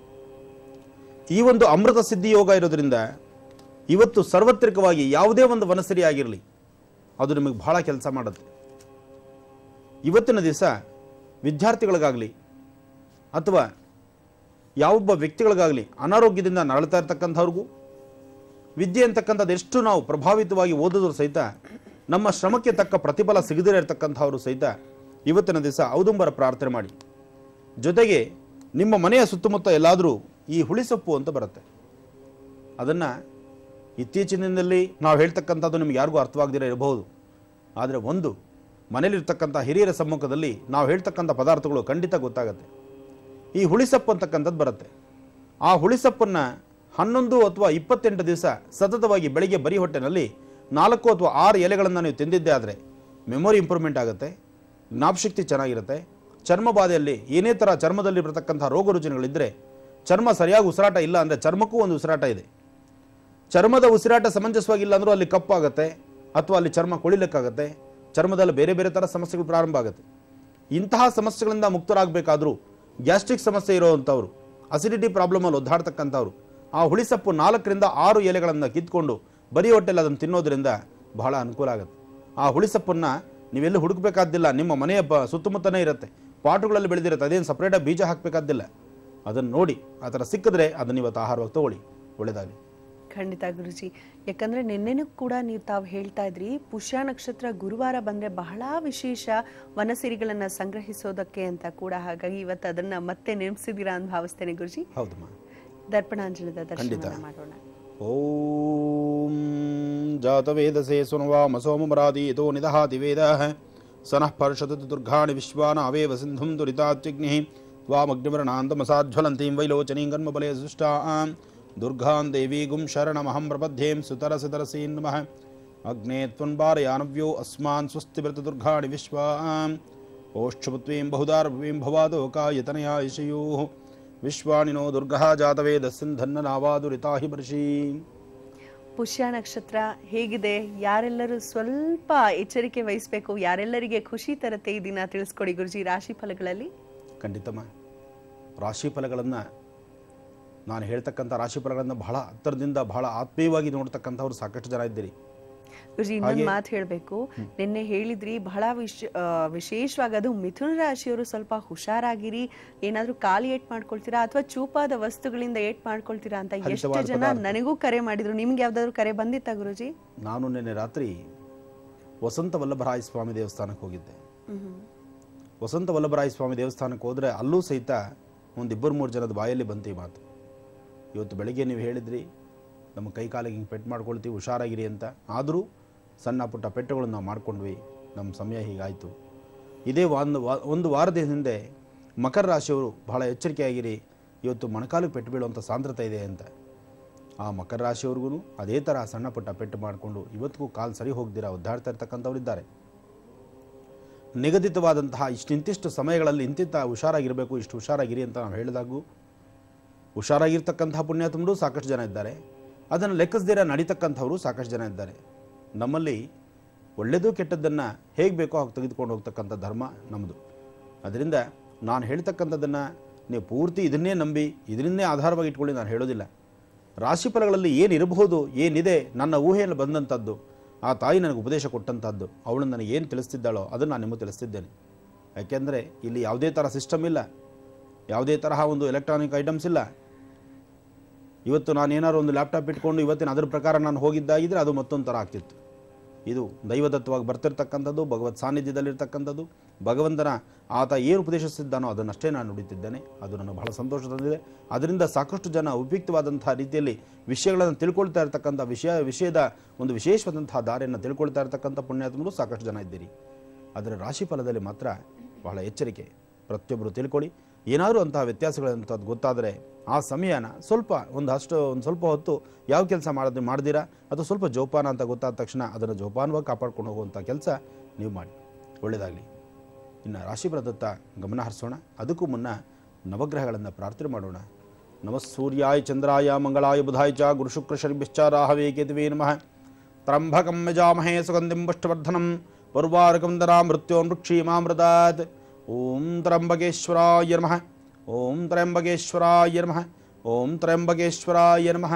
ಈ ಒಂದು ಅಮೃತ ಸಿದ್ಧಿ ಯೋಗ ಇರೋದ್ರಿಂದ ಇವತ್ತು ಸಾರ್ವತ್ರಿಕವಾಗಿ ಯಾವುದೇ ಒಂದು ವನಸರಿ ಆಗಿರಲಿ ಅದು ನಿಮಗೆ ಬಹಳ ಕೆಲಸ ಮಾಡುತ್ತೆ ಇವತ್ತಿನ ದಿವಸ ವಿದ್ಯಾರ್ಥಿಗಳಿಗಾಗಲಿ ಅಥವಾ ಯಾವೊಬ್ಬ ವ್ಯಕ್ತಿಗಳಿಗಾಗಲಿ ಅನಾರೋಗ್ಯದಿಂದ ನರಳ್ತಾ ಇರ್ತಕ್ಕಂಥವ್ರಿಗೂ ವಿದ್ಯೆ ಅಂತಕ್ಕಂಥದ್ದು ಎಷ್ಟು ನಾವು ಪ್ರಭಾವಿತವಾಗಿ ಓದಿದ್ರು ಸಹಿತ ನಮ್ಮ ಶ್ರಮಕ್ಕೆ ತಕ್ಕ ಪ್ರತಿಫಲ ಸಿಗದಿರೇ ಇರತಕ್ಕಂಥವರು ಸಹಿತ ಇವತ್ತಿನ ದಿವಸ ಔದುಂಬರ ಪ್ರಾರ್ಥನೆ ಮಾಡಿ ಜೊತೆಗೆ ನಿಮ್ಮ ಮನೆಯ ಸುತ್ತಮುತ್ತ ಎಲ್ಲಾದರೂ ಈ ಹುಳಿಸೊಪ್ಪು ಅಂತ ಬರುತ್ತೆ ಅದನ್ನು ಇತ್ತೀಚಿನ ದಿನದಲ್ಲಿ ನಾವು ಹೇಳ್ತಕ್ಕಂಥದ್ದು ನಿಮ್ಗೆ ಯಾರಿಗೂ ಅರ್ಥವಾಗದಿರ ಇರಬಹುದು ಆದರೆ ಒಂದು ಮನೇಲಿರ್ತಕ್ಕಂಥ ಹಿರಿಯರ ಸಮ್ಮುಖದಲ್ಲಿ ನಾವು ಹೇಳ್ತಕ್ಕಂಥ ಪದಾರ್ಥಗಳು ಖಂಡಿತ ಗೊತ್ತಾಗುತ್ತೆ ಈ ಹುಳಿಸೊಪ್ಪು ಅಂತಕ್ಕಂಥದ್ದು ಬರುತ್ತೆ ಆ ಹುಳಿಸೊಪ್ಪನ್ನು ಹನ್ನೊಂದು ಅಥವಾ ಇಪ್ಪತ್ತೆಂಟು ದಿವಸ ಸತತವಾಗಿ ಬೆಳಿಗ್ಗೆ ಬರಿ ಹೊಟ್ಟೆನಲ್ಲಿ ನಾಲ್ಕು ಅಥವಾ ಆರು ಎಲೆಗಳನ್ನು ನೀವು ತಿಂದಿದ್ದೇ ಆದರೆ ಮೆಮೊರಿ ಇಂಪ್ರೂವ್ಮೆಂಟ್ ಆಗುತ್ತೆ ಜ್ಞಾಪಶಕ್ತಿ ಚೆನ್ನಾಗಿರುತ್ತೆ ಚರ್ಮ ಬಾಧೆಯಲ್ಲಿ ಏನೇ ಥರ ಚರ್ಮದಲ್ಲಿ ಬರತಕ್ಕಂಥ ರೋಗ ರುಜಿನಗಳಿದ್ದರೆ ಚರ್ಮ ಸರಿಯಾಗಿ ಉಸಿರಾಟ ಇಲ್ಲ ಅಂದರೆ ಚರ್ಮಕ್ಕೂ ಒಂದು ಉಸಿರಾಟ ಇದೆ ಚರ್ಮದ ಉಸಿರಾಟ ಸಮಂಜಸವಾಗಿಲ್ಲ ಅಂದರೂ ಅಲ್ಲಿ ಕಪ್ಪಾಗುತ್ತೆ ಅಥವಾ ಅಲ್ಲಿ ಚರ್ಮ ಕೊಳಿಲಿಕ್ಕಾಗತ್ತೆ ಚರ್ಮದಲ್ಲಿ ಬೇರೆ ಬೇರೆ ಥರ ಸಮಸ್ಯೆಗಳು ಪ್ರಾರಂಭ ಆಗುತ್ತೆ ಇಂತಹ ಸಮಸ್ಯೆಗಳಿಂದ ಮುಕ್ತರಾಗಬೇಕಾದ್ರೂ ಗ್ಯಾಸ್ಟ್ರಿಕ್ ಸಮಸ್ಯೆ ಇರೋವಂಥವ್ರು ಅಸಿಡಿಟಿ ಪ್ರಾಬ್ಲಮಲ್ಲಿ ಒದ್ದಾಡ್ತಕ್ಕಂಥವ್ರು ಆ ಹುಳಿಸೊಪ್ಪು ನಾಲ್ಕರಿಂದ ಆರು ಎಲೆಗಳನ್ನು ಕಿತ್ಕೊಂಡು ಬರೀ ಹೊಟ್ಟೆಲ್ಲಿ ಅದನ್ನು ತಿನ್ನೋದ್ರಿಂದ ಬಹಳ ಅನುಕೂಲ ಆಗುತ್ತೆ ಆ ಹುಳಿಸೊಪ್ಪನ್ನು ನೀವೆಲ್ಲೂ ಹುಡುಕಬೇಕಾದ್ದಿಲ್ಲ ನಿಮ್ಮ ಮನೆಯ ಬ ಸುತ್ತಮುತ್ತನೇ ಇರುತ್ತೆ ಪಾಟುಗಳಲ್ಲಿ ಬೆಳೆದಿರುತ್ತೆ ಅದೇನು ಸಪ್ರೇಟಾಗಿ ಬೀಜ ಹಾಕಬೇಕಾದ್ದಿಲ್ಲ ಅದನ್ನು ನೋಡಿ ಆ ಥರ ಸಿಕ್ಕಿದ್ರೆ ಅದನ್ನು ಇವತ್ತು ಆಹಾರವಾಗಿ ತಗೊಳ್ಳಿ ಒಳ್ಳೆಯದಾಗಲಿ ಖಂಡಿತ ಗುರುಜಿ ಯಾಕಂದ್ರೆ ನಿನ್ನೆನೂ ಕೂಡ ನೀವು ತಾವು ಹೇಳ್ತಾ ಇದ್ರಿ ಪುಷ್ಯ ನಕ್ಷತ್ರ ಗುರುವಾರ ಬಂದ್ರೆ ಬಹಳ ವಿಶೇಷ ವನಸಿರಿಗಳನ್ನ ಸಂಗ್ರಹಿಸೋದಕ್ಕೆ ಅಂತ ಕೂಡ ಹಾಗಾಗಿ ಇವತ್ತು ಅದನ್ನ ಮತ್ತೆ ನೆನಪಿಸಿದೀರಾ ಅಂತ ಭಾವಿಸ್ತೇನೆ ಗುರುಜಿ ಹೌದಮ್ಮ ದರ್ಪಣಾಂಜನದ ದರ್ಶನ ಮಾಡೋಣ ಓಂ ಜಾತವೇದಸೆ ಸುನವಾಮ ಸೋಮಮರಾದೀತೋ ನಿದಹಾತಿ ವೇದಃ ಸನಃ ಪರ್ಷದತಿ ದುರ್ಗಾಣಿ ವಿಶ್ವಾನಾವೇವ ಸಿಂಧುಂ ದುರಿತಾತ್ಯಗ್ನಿಃ ತ್ವಾಮಗ್ನಿವರ್ಣಾन्तಮಸಾಜ್ವಲಂತೀಂ ವೈಲೋಚನೀಂ ಕರ್ಮಬಲೆ ಸುಷ್ಟಾಂ ದುರ್ಗಾಂ ದೇವೀಗುಂ ಶರಣಮಹಂ ಪ್ರಪದ್ಯೇಂ ಸುತರಸಿತರಸೀನ್ ನಮಃ ಅಗ್ನೇ ತ್ವನ್ವಾರಯಾನವ್ಯೋ ಅಸ್ಮಾನ್ ಸ್ವಸ್ತಿವ್ರತ ದುರ್ಗಾಣಿ ವಿಶ್ವಾಂ ಓಷ್ಠಪುತ್ವೀಂ ಬಹುದಾರ್ಭವೀಂ ಭವಾದೋಕಾಯತನಯಾ ಯಶಯೋಃ ವಿಶ್ವಾಣಿನೋ ದುರ್ಗಃ ಜಾತವೇದ ಸಿಂಧನ್ನ ನಾವಾದುರಿತಾಹಿ ಬರ್ಷೀಂ ಪುಷ್ಯ ನಕ್ಷತ್ರ ಹೇಗಿದೆ ಯಾರೆಲ್ಲರೂ ಸ್ವಲ್ಪ ಎಚ್ಚರಿಕೆ ವಹಿಸಬೇಕು ಯಾರೆಲ್ಲರಿಗೆ ಖುಷಿ ತರತ್ತೆ ಈ ದಿನ ತಿಳಿಸ್ಕೊಡಿ ಗುರುಜಿ ರಾಶಿ ಫಲಗಳಲ್ಲಿ ಖಂಡಿತಮ್ಮ ರಾಶಿ ಫಲಗಳನ್ನು ನಾನು ಹೇಳ್ತಕ್ಕಂಥ ರಾಶಿ ಫಲಗಳನ್ನು ಬಹಳ ಹತ್ತಿರದಿಂದ ಬಹಳ ಆತ್ಮೀಯವಾಗಿ ನೋಡ್ತಕ್ಕಂಥವ್ರು ಸಾಕಷ್ಟು ಜನ ಇದ್ದೀರಿ ಗುರುಜಿ ಇನ್ನೊಂದು ಮಾತು ಹೇಳಬೇಕು ನಿನ್ನೆ ಹೇಳಿದ್ರಿ ಬಹಳ ವಿಶ್ ಆ, ವಿಶೇಷವಾಗಿ ಅದು ಮಿಥುನ ರಾಶಿಯವರು ಸ್ವಲ್ಪ ಹುಷಾರಾಗಿರಿ ಏನಾದ್ರೂ ಕಾಲು ಏಟ್ ಮಾಡ್ಕೊಳ್ತೀರಾ ಅಥವಾ ಚೂಪಾದ ವಸ್ತುಗಳಿಂದ ಏಟ್ ಮಾಡ್ಕೊಳ್ತೀರಾ ಅಂತ ಎಷ್ಟು ಹರಿತವಾದ ಜನ ಪದಾರ್ಥ. ನನಗೂ ಕರೆ ಮಾಡಿದ್ರು ನಿಮ್ಗೆ ಯಾವ್ದಾದ್ರು ಕರೆ ಬಂದಿತ್ತಾ ಗುರುಜಿ ನಾನು ನಿನ್ನೆ ರಾತ್ರಿ ವಸಂತ ವಲ್ಲಭರಾಯ ಸ್ವಾಮಿ ದೇವಸ್ಥಾನಕ್ಕೆ ಹೋಗಿದ್ದೆ ವಸಂತ ವಲ್ಲಭರಾಯ ಸ್ವಾಮಿ ದೇವಸ್ಥಾನಕ್ಕೆ ಹೋದರೆ ಅಲ್ಲೂ ಸಹಿತ ಒಂದು ಇಬ್ಬರು ಮೂರು ಜನದ ಬಾಯಲ್ಲಿ ಬಂತು ಈ ಮಾತು ಇವತ್ತು ಬೆಳಗ್ಗೆ ನೀವು ಹೇಳಿದ್ರಿ ನಮ್ಮ ಕೈ ಕಾಲಿಗೆ ಹಿಂಗೆ ಪೆಟ್ಟು ಮಾಡ್ಕೊಳ್ತೀವಿ ಹುಷಾರಾಗಿರಿ ಅಂತ ಆದರೂ ಸಣ್ಣ ಪುಟ್ಟ ಪೆಟ್ಟುಗಳನ್ನು ನಾವು ಮಾಡ್ಕೊಂಡ್ವಿ ನಮ್ಮ ಸಮಯ ಹೀಗಾಯಿತು ಇದೇ ಒಂದು ವಾ ಒಂದು ವಾರದ ಹಿಂದೆ ಮಕರ ರಾಶಿಯವರು ಬಹಳ ಎಚ್ಚರಿಕೆಯಾಗಿರಿ ಇವತ್ತು ಮೊಣಕಾಲಿಗೆ ಪೆಟ್ಟು ಬೀಳುವಂಥ ಸಾಂದ್ರತೆ ಇದೆ ಅಂತ ಆ ಮಕರ ರಾಶಿಯವ್ರಿಗೂ ಅದೇ ಥರ ಸಣ್ಣ ಪುಟ್ಟ ಪೆಟ್ಟು ಮಾಡಿಕೊಂಡು ಇವತ್ತಿಗೂ ಕಾಲು ಸರಿ ಹೋಗ್ದಿರ ಒದ್ದಾಡ್ತಾ ಇರ್ತಕ್ಕಂಥವ್ರು ಇದ್ದಾರೆ ನಿಗದಿತವಾದಂತಹ ಇಷ್ಟಿಂತಿಷ್ಟು ಸಮಯಗಳಲ್ಲಿ ಇಂತಿಂತ ಹುಷಾರಾಗಿರಬೇಕು ಇಷ್ಟು ಹುಷಾರಾಗಿರಿ ಅಂತ ನಾವು ಹೇಳಿದಾಗೂ ಹುಷಾರಾಗಿರ್ತಕ್ಕಂತಹ ಪುಣ್ಯಾತ್ಮರು ಸಾಕಷ್ಟು ಜನ ಇದ್ದಾರೆ ಅದನ್ನು ಲೆಕ್ಕಿಸದಿರ ನಡೀತಕ್ಕಂಥವರು ಸಾಕಷ್ಟು ಜನ ಇದ್ದಾರೆ ನಮ್ಮಲ್ಲಿ ಒಳ್ಳೆಯದು ಕೆಟ್ಟದ್ದನ್ನು ಹೇಗೆ ಬೇಕೋ ಹಾಗೆ ತೆಗೆದುಕೊಂಡು ಹೋಗ್ತಕ್ಕಂಥ ಧರ್ಮ ನಮ್ಮದು ಅದರಿಂದ ನಾನು ಹೇಳ್ತಕ್ಕಂಥದ್ದನ್ನು ನೀವು ಪೂರ್ತಿ ಇದನ್ನೇ ನಂಬಿ ಇದನ್ನೇ ಆಧಾರವಾಗಿ ಇಟ್ಕೊಳ್ಳಿ ನಾನು ಹೇಳೋದಿಲ್ಲ ರಾಶಿಫಲಗಳಲ್ಲಿ ಏನಿರಬಹುದು ಏನಿದೆ ನನ್ನ ಊಹೆಯಲ್ಲಿ ಬಂದಂಥದ್ದು ಆ ತಾಯಿ ನನಗೆ ಉಪದೇಶ ಕೊಟ್ಟಂಥದ್ದು ಅವಳು ನನಗೆ ಏನು ತಿಳಿಸ್ತಿದ್ದಾಳೋ ಅದನ್ನು ನಾನು ನಿಮಗೆ ತಿಳಿಸ್ತಿದ್ದೇನೆ ಯಾಕೆಂದರೆ ಇಲ್ಲಿ ಯಾವುದೇ ಥರ ಸಿಸ್ಟಮ್ ಇಲ್ಲ ಯಾವುದೇ ತರಹ ಒಂದು ಎಲೆಕ್ಟ್ರಾನಿಕ್ ಐಟಮ್ಸ್ ಇಲ್ಲ ಇವತ್ತು ನಾನು ಏನಾದ್ರು ಒಂದು ಲ್ಯಾಪ್ಟಾಪ್ ಇಟ್ಕೊಂಡು ಇವತ್ತಿನ ಅದರ ಪ್ರಕಾರ ನಾನು ಹೋಗಿದ್ದಾಗಿದ್ದರೆ ಅದು ಮತ್ತೊಂದು ಥರ ಆಗ್ತಿತ್ತು ಇದು ದೈವದತ್ತವಾಗಿ ಬರ್ತಿರ್ತಕ್ಕಂಥದ್ದು ಭಗವತ್ ಸಾನ್ನಿಧ್ಯದಲ್ಲಿರ್ತಕ್ಕಂಥದ್ದು ಭಗವಂತನ ಆತ ಏನು ಉಪದೇಶಿಸಿದ್ದಾನೋ ಅದನ್ನಷ್ಟೇ ನಾನು ನುಡಿತಿದ್ದೇನೆ ಅದು ನನಗೆ ಬಹಳ ಸಂತೋಷ ತಂದಿದೆ ಅದರಿಂದ ಸಾಕಷ್ಟು ಜನ ಉಪಯುಕ್ತವಾದಂತಹ ರೀತಿಯಲ್ಲಿ ವಿಷಯಗಳನ್ನು ತಿಳ್ಕೊಳ್ತಾ ಇರ್ತಕ್ಕಂಥ ವಿಷಯ ವಿಷಯದ ಒಂದು ವಿಶೇಷವಾದಂತಹ ದಾರಿಯನ್ನು ತಿಳ್ಕೊಳ್ತಾ ಇರ್ತಕ್ಕಂಥ ಪುಣ್ಯಾತ್ಮರು ಸಾಕಷ್ಟು ಜನ ಇದ್ದೀರಿ ಅದರ ರಾಶಿಫಲದಲ್ಲಿ ಮಾತ್ರ ಬಹಳ ಎಚ್ಚರಿಕೆ ಪ್ರತಿಯೊಬ್ಬರು ತಿಳ್ಕೊಳ್ಳಿ ಏನಾದರೂ ಅಂತಹ ವ್ಯತ್ಯಾಸಗಳಂಥದ್ದು ಗೊತ್ತಾದರೆ ಆ ಸಮಯನ ಸ್ವಲ್ಪ ಒಂದು ಅಷ್ಟು ಒಂದು ಸ್ವಲ್ಪ ಹೊತ್ತು ಯಾವ ಕೆಲಸ ಮಾಡೋದು ಮಾಡ್ದಿರಾ ಅಥವಾ ಸ್ವಲ್ಪ ಜೋಪಾನ ಅಂತ ಗೊತ್ತಾದ ತಕ್ಷಣ ಅದನ್ನು ಜೋಪಾನವಾಗಿ ಕಾಪಾಡ್ಕೊಂಡು ಹೋಗುವಂಥ ಕೆಲಸ ನೀವು ಮಾಡಿ ಒಳ್ಳೆಯದಾಗಲಿ ಇನ್ನು ರಾಶಿಫಲದತ್ತ ಗಮನ ಹರಿಸೋಣ ಅದಕ್ಕೂ ಮುನ್ನ ನವಗ್ರಹಗಳನ್ನು ಪ್ರಾರ್ಥನೆ ಮಾಡೋಣ ನಮಃ ಸೂರ್ಯಾಯ ಚಂದ್ರಾಯ ಮಂಗಳಾಯ ಬುಧಾಯ ಚ ಗುರುಶುಕ್ರ ಶನಿಶ್ಚ ರಾಹವೇ ಕೇತುವೇ ನಮಃ ತ್ರಂಭಕಂ ಯಜಾಮಹೇ ಸುಗಂಧಿಂ ಪುಷ್ಟವರ್ಧನಂ ಪರ್ವಾರಕಂ ದರಾ ಮೃತ್ಯೋನ್ಮೃಕ್ಷೀಮಾಮೃತಾತ್ ಓಂ ತ್ರಂಬಕೇಶ್ವರಾಯ ನಮಃ ಓಂ ತ್ರ್ಯಂಬಕೇಶ್ವರಾಯ ನಮಃ ಓಂ ತ್ರ್ಯಂಬಕೇಶ್ವರಾಯ ನಮಃ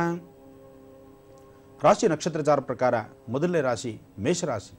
ರಾಶಿ ನಕ್ಷತ್ರಚಾರ ಪ್ರಕಾರ ಮೊದಲನೇ ರಾಶಿ ಮೇಷರಾಶಿ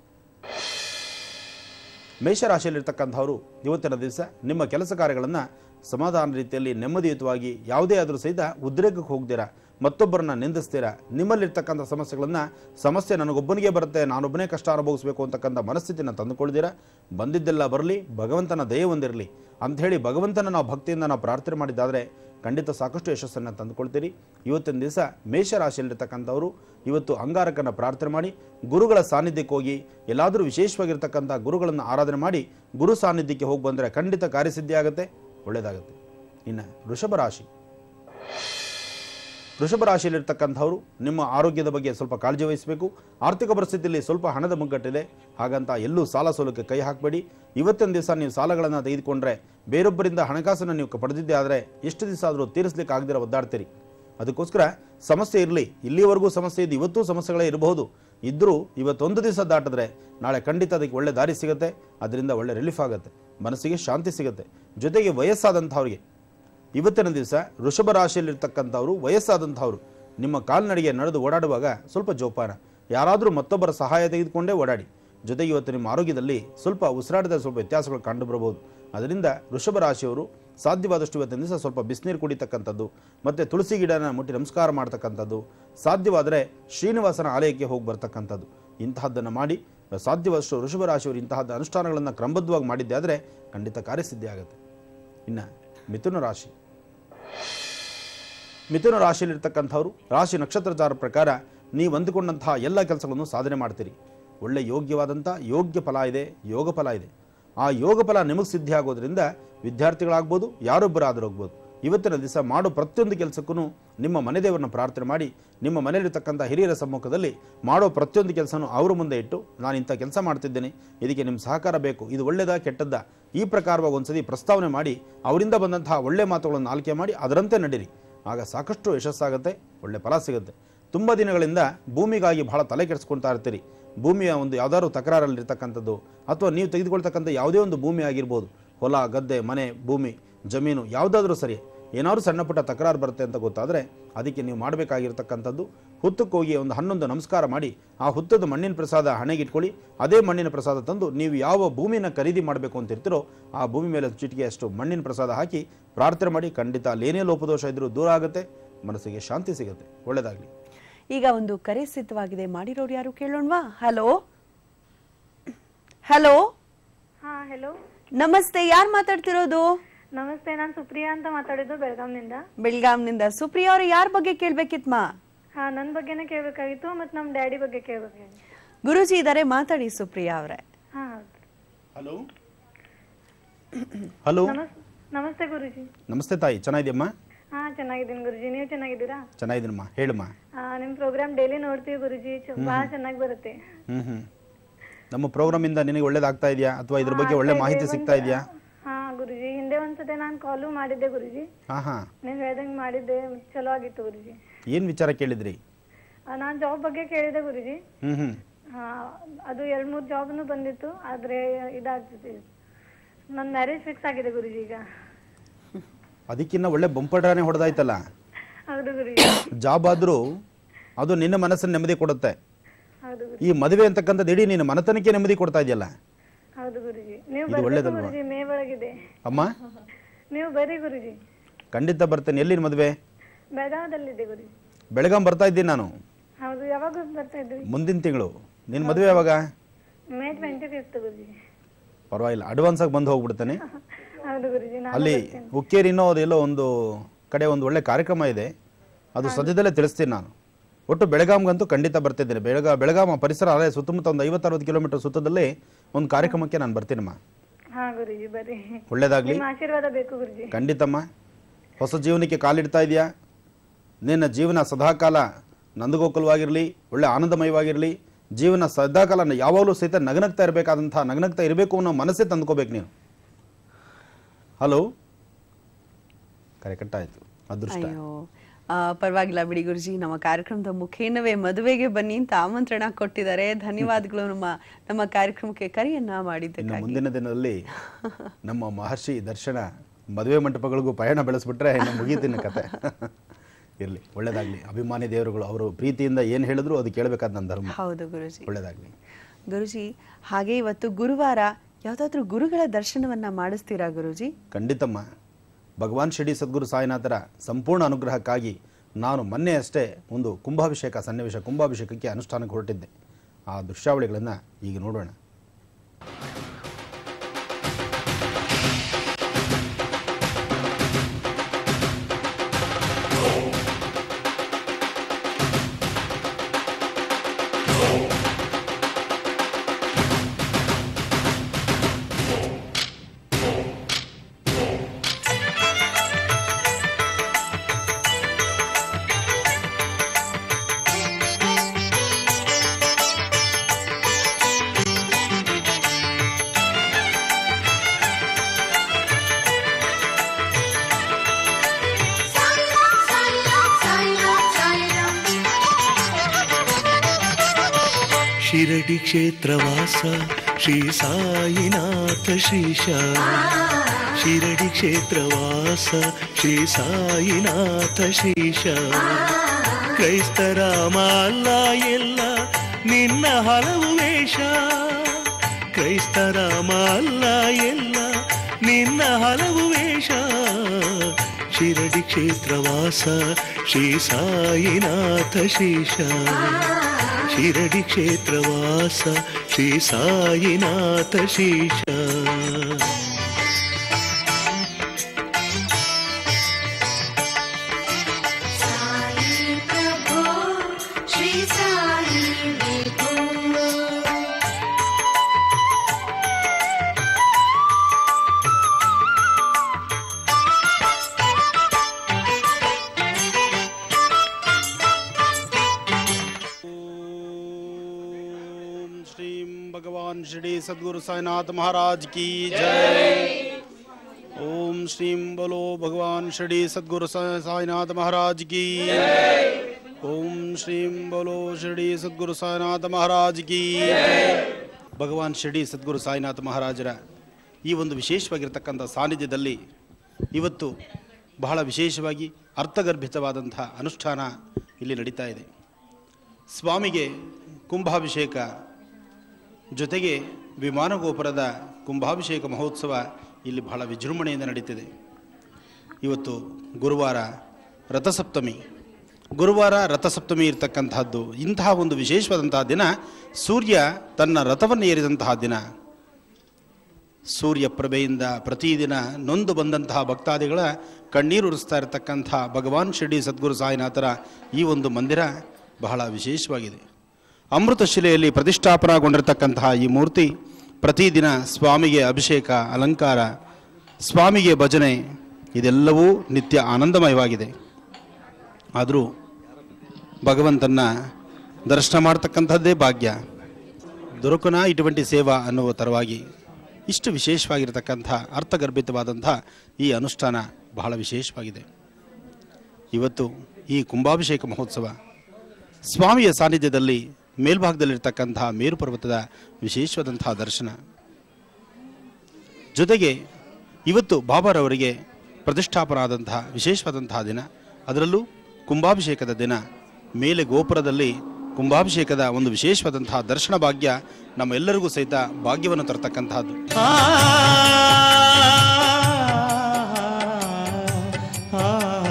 ಮೇಷರಾಶಿಯಲ್ಲಿರ್ತಕ್ಕಂಥವರು ಇವತ್ತಿನ ದಿವಸ ನಿಮ್ಮ ಕೆಲಸ ಕಾರ್ಯಗಳನ್ನು ಸಮಾಧಾನ ರೀತಿಯಲ್ಲಿ ನೆಮ್ಮದಿಯುತವಾಗಿ ಯಾವುದೇ ಆದರೂ ಸಹಿತ ಉದ್ರೇಕಕ್ಕೆ ಹೋಗ್ದಿರಾ ಮತ್ತೊಬ್ಬರನ್ನ ನಿಂದಿಸ್ತೀರಾ ನಿಮ್ಮಲ್ಲಿರ್ತಕ್ಕಂಥ ಸಮಸ್ಯೆಗಳನ್ನು ಸಮಸ್ಯೆ ನನಗೊಬ್ಬನಿಗೆ ಬರುತ್ತೆ ನಾನೊಬ್ಬನೇ ಕಷ್ಟ ಅನುಭವಿಸಬೇಕು ಅಂತಕ್ಕಂಥ ಮನಸ್ಥಿತಿನ ತಂದುಕೊಳ್ದಿರಾ ಬಂದಿದ್ದೆಲ್ಲ ಬರಲಿ ಭಗವಂತನ ದಯೆ ಹೊಂದಿರಲಿ ಅಂಥೇಳಿ ಭಗವಂತನ ನಾವು ಭಕ್ತಿಯಿಂದ ನಾವು ಪ್ರಾರ್ಥನೆ ಮಾಡಿದ್ದಾದರೆ ಖಂಡಿತ ಸಾಕಷ್ಟು ಯಶಸ್ಸನ್ನು ತಂದುಕೊಳ್ತೀರಿ ಇವತ್ತಿನ ದಿವಸ ಮೇಷರಾಶಿಯಲ್ಲಿರ್ತಕ್ಕಂಥವರು ಇವತ್ತು ಅಂಗಾರಕನ ಪ್ರಾರ್ಥನೆ ಮಾಡಿ ಗುರುಗಳ ಸಾನ್ನಿಧ್ಯಕ್ಕೆ ಹೋಗಿ ಎಲ್ಲಾದರೂ ವಿಶೇಷವಾಗಿರ್ತಕ್ಕಂಥ ಗುರುಗಳನ್ನು ಆರಾಧನೆ ಮಾಡಿ ಗುರು ಸಾನ್ನಿಧ್ಯಕ್ಕೆ ಹೋಗಿ ಬಂದರೆ ಖಂಡಿತ ಕಾರ್ಯಸಿದ್ಧಿ ಆಗುತ್ತೆ ಒಳ್ಳೆಯದಾಗುತ್ತೆ ಇನ್ನು ವೃಷಭ ರಾಶಿ ವೃಷಭ ರಾಶಿಯಲ್ಲಿರ್ತಕ್ಕಂಥವ್ರು ನಿಮ್ಮ ಆರೋಗ್ಯದ ಬಗ್ಗೆ ಸ್ವಲ್ಪ ಕಾಳಜಿ ವಹಿಸಬೇಕು ಆರ್ಥಿಕ ಪರಿಸ್ಥಿತಿಯಲ್ಲಿ ಸ್ವಲ್ಪ ಹಣದ ಮುಗ್ಗಟ್ಟಿದೆ ಹಾಗಂತ ಎಲ್ಲೂ ಸಾಲ ಸೋಲಕ್ಕೆ ಕೈ ಹಾಕಬೇಡಿ ಇವತ್ತಿನ ದಿವಸ ನೀವು ಸಾಲಗಳನ್ನು ತೆಗೆದುಕೊಂಡ್ರೆ ಬೇರೊಬ್ಬರಿಂದ ಹಣಕಾಸನ್ನು ನೀವು ಪಡೆದಿದ್ದೇ ಆದರೆ ಎಷ್ಟು ದಿವಸ ಆದರೂ ತೀರಿಸಲಿಕ್ಕೆ ಆಗದಿರ ಒದ್ದಾಡ್ತೀರಿ ಅದಕ್ಕೋಸ್ಕರ ಸಮಸ್ಯೆ ಇರಲಿ ಇಲ್ಲಿವರೆಗೂ ಸಮಸ್ಯೆ ಇದೆ ಇವತ್ತೂ ಸಮಸ್ಯೆಗಳೇ ಇರಬಹುದು ಇದ್ದರೂ ಇವತ್ತೊಂದು ದಿವಸ ದಾಟಿದ್ರೆ ನಾಳೆ ಖಂಡಿತ ಅದಕ್ಕೆ ಒಳ್ಳೆ ದಾರಿ ಸಿಗುತ್ತೆ ಅದರಿಂದ ಒಳ್ಳೆ ರಿಲೀಫ್ ಆಗುತ್ತೆ ಮನಸ್ಸಿಗೆ ಶಾಂತಿ ಸಿಗುತ್ತೆ ಜೊತೆಗೆ ವಯಸ್ಸಾದಂಥವ್ರಿಗೆ ಇವತ್ತಿನ ದಿವಸ ವೃಷಭ ರಾಶಿಯಲ್ಲಿರ್ತಕ್ಕಂಥವ್ರು ವಯಸ್ಸಾದಂಥವ್ರು ನಿಮ್ಮ ಕಾಲ್ನಡಿಗೆ ನಡೆದು ಓಡಾಡುವಾಗ ಸ್ವಲ್ಪ ಜೋಪಾನ ಯಾರಾದರೂ ಮತ್ತೊಬ್ಬರ ಸಹಾಯ ತೆಗೆದುಕೊಂಡೇ ಓಡಾಡಿ ಜೊತೆಗೆ ಇವತ್ತು ನಿಮ್ಮ ಆರೋಗ್ಯದಲ್ಲಿ ಸ್ವಲ್ಪ ಉಸಿರಾಟದ ಸ್ವಲ್ಪ ವ್ಯತ್ಯಾಸಗಳು ಕಂಡು ಬರಬಹುದು ಅದರಿಂದ ವೃಷಭ ರಾಶಿಯವರು ಸಾಧ್ಯವಾದಷ್ಟು ಇವತ್ತಿನ ದಿವಸ ಸ್ವಲ್ಪ ಬಿಸಿನೀರು ಕುಡಿತಕ್ಕಂಥದ್ದು ಮತ್ತು ತುಳಸಿ ಗಿಡನ ಮುಟ್ಟಿ ನಮಸ್ಕಾರ ಮಾಡ್ತಕ್ಕಂಥದ್ದು ಸಾಧ್ಯವಾದರೆ ಶ್ರೀನಿವಾಸನ ಆಲಯಕ್ಕೆ ಹೋಗಿ ಬರ್ತಕ್ಕಂಥದ್ದು ಇಂತಹದ್ದನ್ನು ಮಾಡಿ ಸಾಧ್ಯವಾದಷ್ಟು ವೃಷಭ ರಾಶಿಯವರು ಇಂತಹದ್ದು ಅನುಷ್ಠಾನಗಳನ್ನು ಕ್ರಮಬದ್ಧವಾಗಿ ಮಾಡಿದ್ದೆ ಆದರೆ ಖಂಡಿತ ಕಾರ್ಯಸಿದ್ಧಿ ಆಗುತ್ತೆ ಇನ್ನು ಮಿಥುನ ರಾಶಿ ಮಿಥುನ ರಾಶಿಯಲ್ಲಿರ್ತಕ್ಕಂಥವ್ರು ರಾಶಿ ನಕ್ಷತ್ರಚಾರ ಪ್ರಕಾರ ನೀವು ಅಂದುಕೊಂಡಂತಹ ಎಲ್ಲ ಕೆಲಸಗಳನ್ನು ಸಾಧನೆ ಮಾಡ್ತೀರಿ ಒಳ್ಳೆ ಯೋಗ್ಯವಾದಂಥ ಯೋಗ್ಯ ಫಲ ಇದೆ ಯೋಗ ಫಲ ಇದೆ ಆ ಯೋಗ ಫಲ ನಿಮಗೆ ಸಿದ್ಧಿ ಆಗೋದ್ರಿಂದ ವಿದ್ಯಾರ್ಥಿಗಳಾಗ್ಬೋದು ಯಾರೊಬ್ಬರಾದರೂ ಹೋಗ್ಬೋದು ಇವತ್ತಿನ ದಿವಸ ಮಾಡೋ ಪ್ರತಿಯೊಂದು ಕೆಲಸಕ್ಕೂ ನಿಮ್ಮ ಮನೆದೇವರನ್ನ ಪ್ರಾರ್ಥನೆ ಮಾಡಿ ನಿಮ್ಮ ಮನೆಯಲ್ಲಿರ್ತಕ್ಕಂಥ ಹಿರಿಯರ ಸಮ್ಮುಖದಲ್ಲಿ ಮಾಡೋ ಪ್ರತಿಯೊಂದು ಕೆಲಸನೂ ಅವ್ರ ಮುಂದೆ ಇಟ್ಟು ನಾನು ಇಂಥ ಕೆಲಸ ಮಾಡ್ತಿದ್ದೇನೆ ಇದಕ್ಕೆ ನಿಮ್ಮ ಸಹಕಾರ ಬೇಕು ಇದು ಒಳ್ಳೆಯದಾ ಕೆಟ್ಟದ್ದ ಈ ಪ್ರಕಾರವಾಗಿ ಒಂದ್ಸತಿ ಪ್ರಸ್ತಾವನೆ ಮಾಡಿ ಅವರಿಂದ ಬಂದಂತಹ ಒಳ್ಳೆ ಮಾತುಗಳನ್ನು ಆಯ್ಕೆ ಮಾಡಿ ಅದರಂತೆ ನಡೀರಿ ಆಗ ಸಾಕಷ್ಟು ಯಶಸ್ಸಾಗುತ್ತೆ ಒಳ್ಳೆ ಫಲ ಸಿಗುತ್ತೆ ತುಂಬ ದಿನಗಳಿಂದ ಭೂಮಿಗಾಗಿ ಬಹಳ ತಲೆ ಕೆಡಿಸ್ಕೊಳ್ತಾ ಇರ್ತೀರಿ ಭೂಮಿಯ ಒಂದು ಯಾವ್ದಾದ್ರು ತಕರಾರಲ್ಲಿರ್ತಕ್ಕಂಥದ್ದು ಅಥವಾ ನೀವು ತೆಗೆದುಕೊಳ್ತಕ್ಕಂಥ ಯಾವುದೇ ಒಂದು ಭೂಮಿ ಆಗಿರ್ಬೋದು ಹೊಲ ಗದ್ದೆ ಮನೆ ಭೂಮಿ ಜಮೀನು ಯಾವುದಾದ್ರೂ ಸರಿ ಏನಾದರೂ ಸಣ್ಣ ಪುಟ್ಟ ತಕರಾರು ಬರುತ್ತೆ ಅಂತ ಗೊತ್ತಾದರೆ ಅದಕ್ಕೆ ನೀವು ಮಾಡಬೇಕಾಗಿರ್ತಕ್ಕಂಥದ್ದು ಹುತ್ತಕ್ಕೆ ಹೋಗಿ ಒಂದು ಹನ್ನೊಂದು ನಮಸ್ಕಾರ ಮಾಡಿ ಆ ಹುತ್ತದ ಮಣ್ಣಿನ ಪ್ರಸಾದ ಹಣೆಗಿಟ್ಕೊಳ್ಳಿ ಅದೇ ಮಣ್ಣಿನ ಪ್ರಸಾದ ತಂದು ನೀವು ಯಾವ ಭೂಮಿನ ಖರೀದಿ ಮಾಡಬೇಕು ಅಂತ ಇರ್ತೀರೋ ಆ ಭೂಮಿ ಮೇಲೆ ಚಿಟಿಕೆಯಷ್ಟು ಮಣ್ಣಿನ ಪ್ರಸಾದ ಹಾಕಿ ಪ್ರಾರ್ಥನೆ ಮಾಡಿ ಖಂಡಿತ ಅಲ್ಲೇನೇ ಲೋಪದೋಷ ಇದ್ರೂ ದೂರ ಆಗುತ್ತೆ ಮನಸ್ಸಿಗೆ ಶಾಂತಿ ಸಿಗುತ್ತೆ ಒಳ್ಳೆಯದಾಗಲಿ ಈಗ ಒಂದು ಕರೆ ಸಿದ್ಧವಾಗಿದೆ ಮಾಡಿರೋರು ಯಾರು ಕೇಳೋಣವಾ ಹಲೋ ಹಲೋ ಹಾ ಹೆಲೋ ನಮಸ್ತೆ ಯಾರು ಮಾತಾಡ್ತಿರೋದು ನಮಸ್ತೆ ನಾನು ಸುಪ್ರಿಯಾ ಅಂತ ಮಾತಾಡಿದ್ದು ಬೆಳಗಾಂನಿಂದ ಬೆಳಗಾಂನಿಂದ ಸುಪ್ರಿಯಾ ಅವರು ಯಾರ ಬಗ್ಗೆ ಕೇಳ್ಬೇಕಿತ್ಮ ಹಾ ನನ್ನ ಬಗ್ಗೆನೇ ಕೇಳಬೇಕಾಗಿತ್ತು ಮತ್ತು ನಮ್ಮ ಡ್ಯಾಡಿ ಬಗ್ಗೆ ಕೇಳಬೇಕಾಗಿತ್ತು ಗುರುಜಿ ಇದಾರೆ ಮಾತಾಡಿ ಸುಪ್ರಿಯಾ ಅವರೇ ಹಾ ಹೌದು ಹಲೋ ಹಲೋ ನಮಸ್ ನಮಸ್ತೆ ಗುರುಜಿ ನಮಸ್ತೆ ತಾಯಿ ಚೆನ್ನಾಗಿದೆಯಮ್ಮ ಹಾ ಚೆನ್ನಾಗಿದ್ದೀನಿ ಗುರುಜಿ ನೀವು ಚೆನ್ನಾಗಿದ್ದೀರಾ ಚೆನ್ನಾಗಿದ್ದೀನಮ್ಮ ಹೇಳಮ್ಮ ಆ, ನಿಮ್ ಪ್ರೋಗ್ರಾಮ್ ಡೈಲಿ ನೋಡ್ತೀವಿ ಗುರುಜಿ ಚ- ಬಹಳ ಚೆನ್ನಾಗಿ ಬರುತ್ತೆ ಹ್ಞೂ ಹ್ಞೂ ನಮ್ಮ ಪ್ರೋಗ್ರಾಮಿಂದ ನಿನಗೆ ಒಳ್ಳೇದಾಗ್ತಾ ಇದೆಯಾ ಅಥವಾ ಇದ್ರ ಬಗ್ಗೆ ಒಳ್ಳೆ ಮಾಹಿತಿ ಸಿಗ್ತಾ ಇದೆಯಾ ಹಾ ಗುರುಜಿ ಹಿಂದೆ ಒಂದ್ಸತಿ ನಾನು ಕಾಲು ಮಾಡಿದ್ದೆ ಗುರುಜಿ ಹಾಂ ಹಾಂ ನೀವು ಹೇಳ್ದಂಗೆ ಮಾಡಿದ್ದೆ ಚಲೋ ಆಗಿತ್ತು ಗುರುಜಿ ಏನು ವಿಚಾರ ಕೇಳಿದ್ರಿ ನಾನು ಜಾಬ್ ಬಗ್ಗೆ ಕೇಳಿದೆ ಗುರುಜಿ ಹ್ಞೂ ಹ್ಞೂ ಹಾ ಅದು ಎರಡ್ ಮೂರ್ ಜಾಬ್ನು ಬಂದಿತ್ತು ಆದ್ರೆ ಇದಾಗ್ತಿದೆ ನನ್ನ ಮ್ಯಾರೇಜ್ ಫಿಕ್ಸ್ ಆಗಿದೆ ಗುರುಜಿ ಈಗ ಅದಕ್ಕಿನ್ನ ಒಳ್ಳೆ ಬಂಪಡ್ರಾನೆ ಹೊಡೆದಾಯ್ತಲ್ಲ ಹೌದು ಗುರುಜಿ ಜಾಬ್ ಆದರೂ ಅದು ನಿನ್ನ ಮನಸ್ಸನ್ನು ನೆಮ್ಮದಿ ಕೊಡುತ್ತೆ ಹೌದು ಗುರು ಈ ಮದುವೆ ಅಂತಕ್ಕಂಥದ್ದು ಇಡೀ ನಿನ್ನ ಮನತನಕ್ಕೆ ನೆಮ್ಮದಿ ಕೊಡ್ತಾ ಇದೆಯಲ್ಲ ಹೌದು ಗುರುಜಿ ನೀವು ಇದು ಬರ್ಬೇಕು ಒಳ್ಳೇದಲ್ವಾ? ಗುರುಜಿ ಮೇ ಒಳಗಿದೆ ಅಮ್ಮ ನೀವು ಬರ್ರಿ ಗುರುಜಿ ಖಂಡಿತ ಬರ್ತೇನೆ ಎಲ್ಲಿ ಮದುವೆ ಬೆಳಗಾವದಲ್ಲಿದೆ ಗುರುಜಿ ಬೆಳಗಾಂ ಬರ್ತಾ ಇದ್ದೀನಿ ನಾನು ಹೌದು ಯಾವಾಗ ಬರ್ತಾ ಇದ್ರಿ ಮುಂದಿನ ತಿಂಗಳು ನಿನ್ನ ಮದುವೆ ಯಾವಾಗ ಮೇ ಟ್ವೆಂಟಿ ಫಿಫ್ತ್ ಗುರುಜಿ ಪರವಾಗಿಲ್ಲ ಅಡ್ವಾನ್ಸ್ ಆಗಿ ಬಂದು ಹೋಗ್ಬಿಡ್ತೇನೆ ಹೌದು ಗುರುಜಿ ನಾನು ಅಲ್ಲಿ ಬರ್ತೇನೆ. ಹುಕ್ಕೇರಿ ಇನ್ನೋ ಎಲ್ಲೋ ಒಂದು ಕಡೆ ಒಂದು ಒಳ್ಳೆ ಕಾರ್ಯಕ್ರಮ ಇದೆ ಅದು ಸದ್ಯದಲ್ಲೇ ತಿಳಿಸ್ತೀನಿ ನಾನು ಒಟ್ಟು ಬೆಳಗಾಂಗಂತೂ ಖಂಡಿತ ಬರ್ತಿದ್ದೇನೆ ಬೆಳಗಾ ಬೆಳಗಾಂ ಆ ಪರಿಸರ ಅಲ್ಲೇ ಸುತ್ತಮುತ್ತ ಒಂದು ಐವತ್ತರವತ್ತು ಕಿಲೋಮೀಟರ್ ಸುತ್ತದಲ್ಲಿ ಒಂದು ಕಾರ್ಯಕ್ರಮಕ್ಕೆ ನಾನು ಬರ್ತೀನಮ್ಮ ಹಾ ಗುರುಜಿ ಬರ್ರಿ ಒಳ್ಳೇದಾಗಲಿ ನಿಮ್ಮ ಆಶೀರ್ವಾದ ಬೇಕು ಗುರುಜಿ ಖಂಡಿತಮ್ಮ ಹೊಸ ಜೀವನಕ್ಕೆ ಕಾಲಿಡ್ತಾ ಇದೆಯಾ ನಿನ್ನ ಜೀವನ ಸದಾಕಾಲ ನಂದಗೋಕುಲವಾಗಿರಲಿ ಒಳ್ಳೆ ಆನಂದಮಯವಾಗಿರಲಿ ಜೀವನ ಸದಾಕಾಲ ಯಾವಾಗಲೂ ಸಹಿತ ನಗನಗ್ತಾ ಇರಬೇಕಾದಂಥ ನಗನಗ್ತಾ ಇರಬೇಕು ಅನ್ನೋ ಮನಸ್ಸೇ ತಂದ್ಕೋಬೇಕು ನೀನು ಹಲೋ ಕರೆ ಕಟ್ಟಾಯಿತು ಅದೃಷ್ಟ ಅಯ್ಯೋ ಆ, ಪರವಾಗಿಲ್ಲ ಬಿಡಿ ಗುರುಜಿ ನಮ್ಮ ಕಾರ್ಯಕ್ರಮದ ಮುಖೇನವೇ ಮದುವೆಗೆ ಬನ್ನಿ ಅಂತ ಆಮಂತ್ರಣ ಕೊಟ್ಟಿದ್ದಾರೆ ಧನ್ಯವಾದಗಳು ನಮ್ಮ ನಮ್ಮ ಕಾರ್ಯಕ್ರಮಕ್ಕೆ ಕರೆಯನ್ನ ಇನ್ನು ಮಾಡಿದ್ದಕ್ಕಾಗಿ ಮುಂದಿನ ದಿನದಲ್ಲಿ ನಮ್ಮ ಮಹರ್ಷಿ ದರ್ಶನ ಮದುವೆ ಮಂಟಪಗಳಿಗೂ ಪಯಣ ಬೆಳೆಸ್ಬಿಟ್ರೆ ಇನ್ನು ಮುಗೀತಿನ ಕತೆ ಇರಲಿ ಒಳ್ಳೇದಾಗಲಿ ಅಭಿಮಾನಿ ದೇವರುಗಳು ಅವರು ಪ್ರೀತಿಯಿಂದ ಏನು ಹೇಳಿದ್ರು ಅದು ಕೇಳಬೇಕಾದ ನನ್ನ ಧರ್ಮ ಹೌದು ಗುರುಜಿ ಒಳ್ಳೇದಾಗಲಿ ಗುರುಜಿ ಹಾಗೆ ಇವತ್ತು ಗುರುವಾರ ಯಾವ್ದಾದ್ರು ಗುರುಗಳ ದರ್ಶನವನ್ನ ಮಾಡಿಸ್ತೀರಾ ಗುರುಜಿ ಖಂಡಿತಮ್ಮ ಭಗವಾನ್ ಶಿರಡಿ ಸದ್ಗುರು ಸಾಯಿನಾಥರ ಸಂಪೂರ್ಣ ಅನುಗ್ರಹಕ್ಕಾಗಿ ನಾನು ಮೊನ್ನೆ ಅಷ್ಟೇ ಒಂದು ಕುಂಭಾಭಿಷೇಕ ಸನ್ನಿವೇಶ ಕುಂಭಾಭಿಷೇಕಕ್ಕೆ ಅನುಷ್ಠಾನಕ್ಕೆ ಹೊರಟಿದ್ದೆ ಆ ದೃಶ್ಯಾವಳಿಗಳನ್ನು ಈಗ ನೋಡೋಣ ಶಿರಡಿ ಕ್ಷೇತ್ರವಾಸ ಶ್ರೀ ಸಾಯಿನಾಥ ಶ್ರೀಶ ಶಿರಡಿ ಕ್ಷೇತ್ರವಾಸ ಶ್ರೀ ಸಾಯಿನಾಥ ಶ್ರೀಶ ಕ್ರೈಸ್ತರಾಮ ಅಲ್ಲ ಎಲ್ಲ ನಿನ್ನ ಹಲವು ವೇಷ ಕ್ರೈಸ್ತರಾಮ ಅಲ್ಲ ಎಲ್ಲ ನಿನ್ನ ಹಲವು ವೇಷ ಶಿರಡಿ ಕ್ಷೇತ್ರವಾಸ ಶ್ರೀ ಸಾಯಿನಾಥ ಶೇಷ ಶಿರಡಿ ಕ್ಷೇತ್ರವಾಸ ಶ್ರೀ ಸಾಯಿನಾಥ ಶೇಷ साई प्रभो श्री साई विभो ओम श्रीम भगवान श्री सदगुरु साईनाथ महाराज की जय ओम श्रीम बोलो भगवान श्री सदगुरु सा- साईनाथ महाराज की ओम श्रीम बोलो श्री सदगुरु साईनाथ महाराज की ಭಗವಾನ್ ಶಿರಡಿ ಸದ್ಗುರು ಸಾಯಿನಾಥ ಮಹಾರಾಜರ ಈ ಒಂದು ವಿಶೇಷವಾಗಿರ್ತಕ್ಕಂಥ ಸಾನ್ನಿಧ್ಯದಲ್ಲಿ ಇವತ್ತು ಬಹಳ ವಿಶೇಷವಾಗಿ ಅರ್ಥಗರ್ಭಿತವಾದಂಥ ಅನುಷ್ಠಾನ ಇಲ್ಲಿ ನಡೀತಾ ಇದೆ ಸ್ವಾಮಿಗೆ ಕುಂಭಾಭಿಷೇಕ ಜೊತೆಗೆ ವಿಮಾನ ಗೋಪುರದ ಕುಂಭಾಭಿಷೇಕ ಮಹೋತ್ಸವ ಇಲ್ಲಿ ಬಹಳ ವಿಜೃಂಭಣೆಯಿಂದ ನಡೀತಿದೆ ಇವತ್ತು ಗುರುವಾರ ರಥಸಪ್ತಮಿ ಗುರುವಾರ ರಥಸಪ್ತಮಿ ಇರತಕ್ಕಂತಹದ್ದು ಇಂತಹ ಒಂದು ವಿಶೇಷವಾದಂತಹ ದಿನ ಸೂರ್ಯ ತನ್ನ ರಥವನ್ನು ಏರಿದಂತಹ ದಿನ ಸೂರ್ಯ ಪ್ರಭೆಯಿಂದ ಪ್ರತಿದಿನ ನೊಂದು ಬಂದಂತಹ ಭಕ್ತಾದಿಗಳ ಕಣ್ಣೀರು ಉರಿಸ್ತಾ ಇರತಕ್ಕಂಥ ಭಗವಾನ್ ಶಿರಡಿ ಸದ್ಗುರು ಸಾಯಿನಾಥರ ಈ ಒಂದು ಮಂದಿರ ಬಹಳ ವಿಶೇಷವಾಗಿದೆ ಅಮೃತ ಶಿಲೆಯಲ್ಲಿ ಪ್ರತಿಷ್ಠಾಪನಾಗೊಂಡಿರತಕ್ಕಂತಹ ಈ ಮೂರ್ತಿ ಪ್ರತಿದಿನ ಸ್ವಾಮಿಗೆ ಅಭಿಷೇಕ ಅಲಂಕಾರ ಸ್ವಾಮಿಗೆ ಭಜನೆ ಇದೆಲ್ಲವೂ ನಿತ್ಯ ಆನಂದಮಯವಾಗಿದೆ ಆದರೂ ಭಗವಂತನ ದರ್ಶನ ಮಾಡ್ತಕ್ಕಂಥದ್ದೇ ಭಾಗ್ಯ ದೊರಕುನ ಇటువంటి ಸೇವಾ ಅನ್ನುವ ತರವಾಗಿ ಇಷ್ಟು ವಿಶೇಷವಾಗಿರತಕ್ಕಂಥ ಅರ್ಥಗರ್ಭಿತವಾದಂಥ ಈ ಅನುಷ್ಠಾನ ಬಹಳ ವಿಶೇಷವಾಗಿದೆ ಇವತ್ತು ಈ ಕುಂಭಾಭಿಷೇಕ ಮಹೋತ್ಸವ ಸ್ವಾಮಿಯ ಸಾನ್ನಿಧ್ಯದಲ್ಲಿ ಮೇಲ್ಭಾಗದಲ್ಲಿರ್ತಕ್ಕಂತಹ ಮೇರು ಪರ್ವತದ ವಿಶೇಷವಾದಂತಹ ದರ್ಶನ ಜೊತೆಗೆ ಇವತ್ತು ಬಾಬಾರವರಿಗೆ ಪ್ರತಿಷ್ಠಾಪನಾದಂತಹ ವಿಶೇಷವಾದಂತಹ ದಿನ ಅದರಲ್ಲೂ ಕುಂಭಾಭಿಷೇಕದ ದಿನ ಮೇಲೆ ಗೋಪುರದಲ್ಲಿ ಕುಂಭಾಭಿಷೇಕದ ಒಂದು ವಿಶೇಷವಾದಂತಹ ದರ್ಶನ ಭಾಗ್ಯ ನಮ್ಮೆಲ್ಲರಿಗೂ ಸಹಿತ ಭಾಗ್ಯವನ್ನು ತರತಕ್ಕಂತಹದ್ದು ಆ ಆ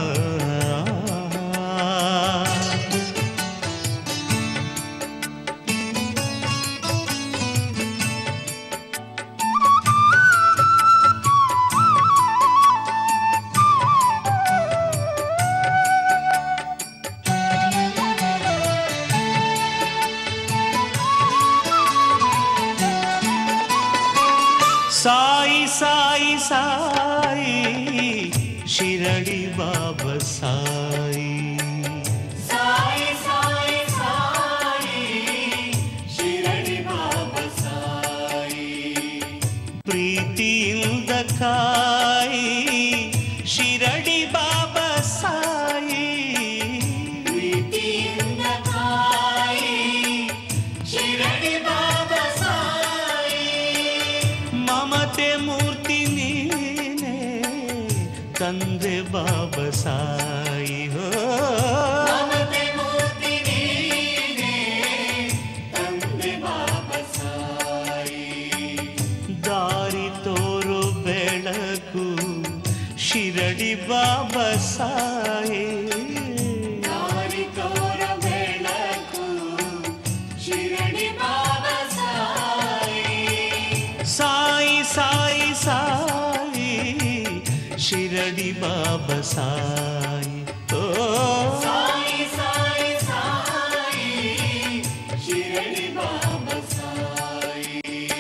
ಸಾಯಿ ಸಾಯಿ ಸಾಯಿ ಶಿರಡಿ ಬಾಬಾ ಸಾಯಿ ಸಾಯಿ ಸಾಯಿ ಸಾಯಿ ಶಿರಡಿ ಬಾಬಾ ಸಾಯಿ ಪ್ರೀತಿಯಿಂದ ಕಾಯಿ ಶಿರಡಿ ಬಾಬಾ ಸಾಯಿ ಪ್ರೀತಿಯಿಂದ ಕಾಯಿ ಶಿರಡಿ ಬಾಬಾ ಸಾಯಿ ಮಮತೆ ಮೂರ್ತಿ ನೀನೆ ತಂದೆ ಬಾಬಾ ಸಾಯಿ ಹೋ ಮಮತೆ ಮೂರ್ತಿ ನೀನೆ ತಂದೆ ಬಾಬಾ ಸಾಯಿ ದಾರಿ ತೋರು ಬೆಳಕು ಶಿರಡಿ ಬಾಬಾ ಸಾಯಿ ದಾರಿ ತೋರ ಬೆಳಕು ಶಿರಡಿ ಬಾಬಾ ಸಾಯಿ ಸಾಯಿ ಸಾಯಿ ಸಾಯಿ ಶಿರಡಿ ಬಾಬಾ ಸಾಯಿ ಓ ಸಾಯಿ ಸಾಯಿ ಸಾಯಿ ಶಿರಡಿ ಬಾಬಾ ಸಾಯಿ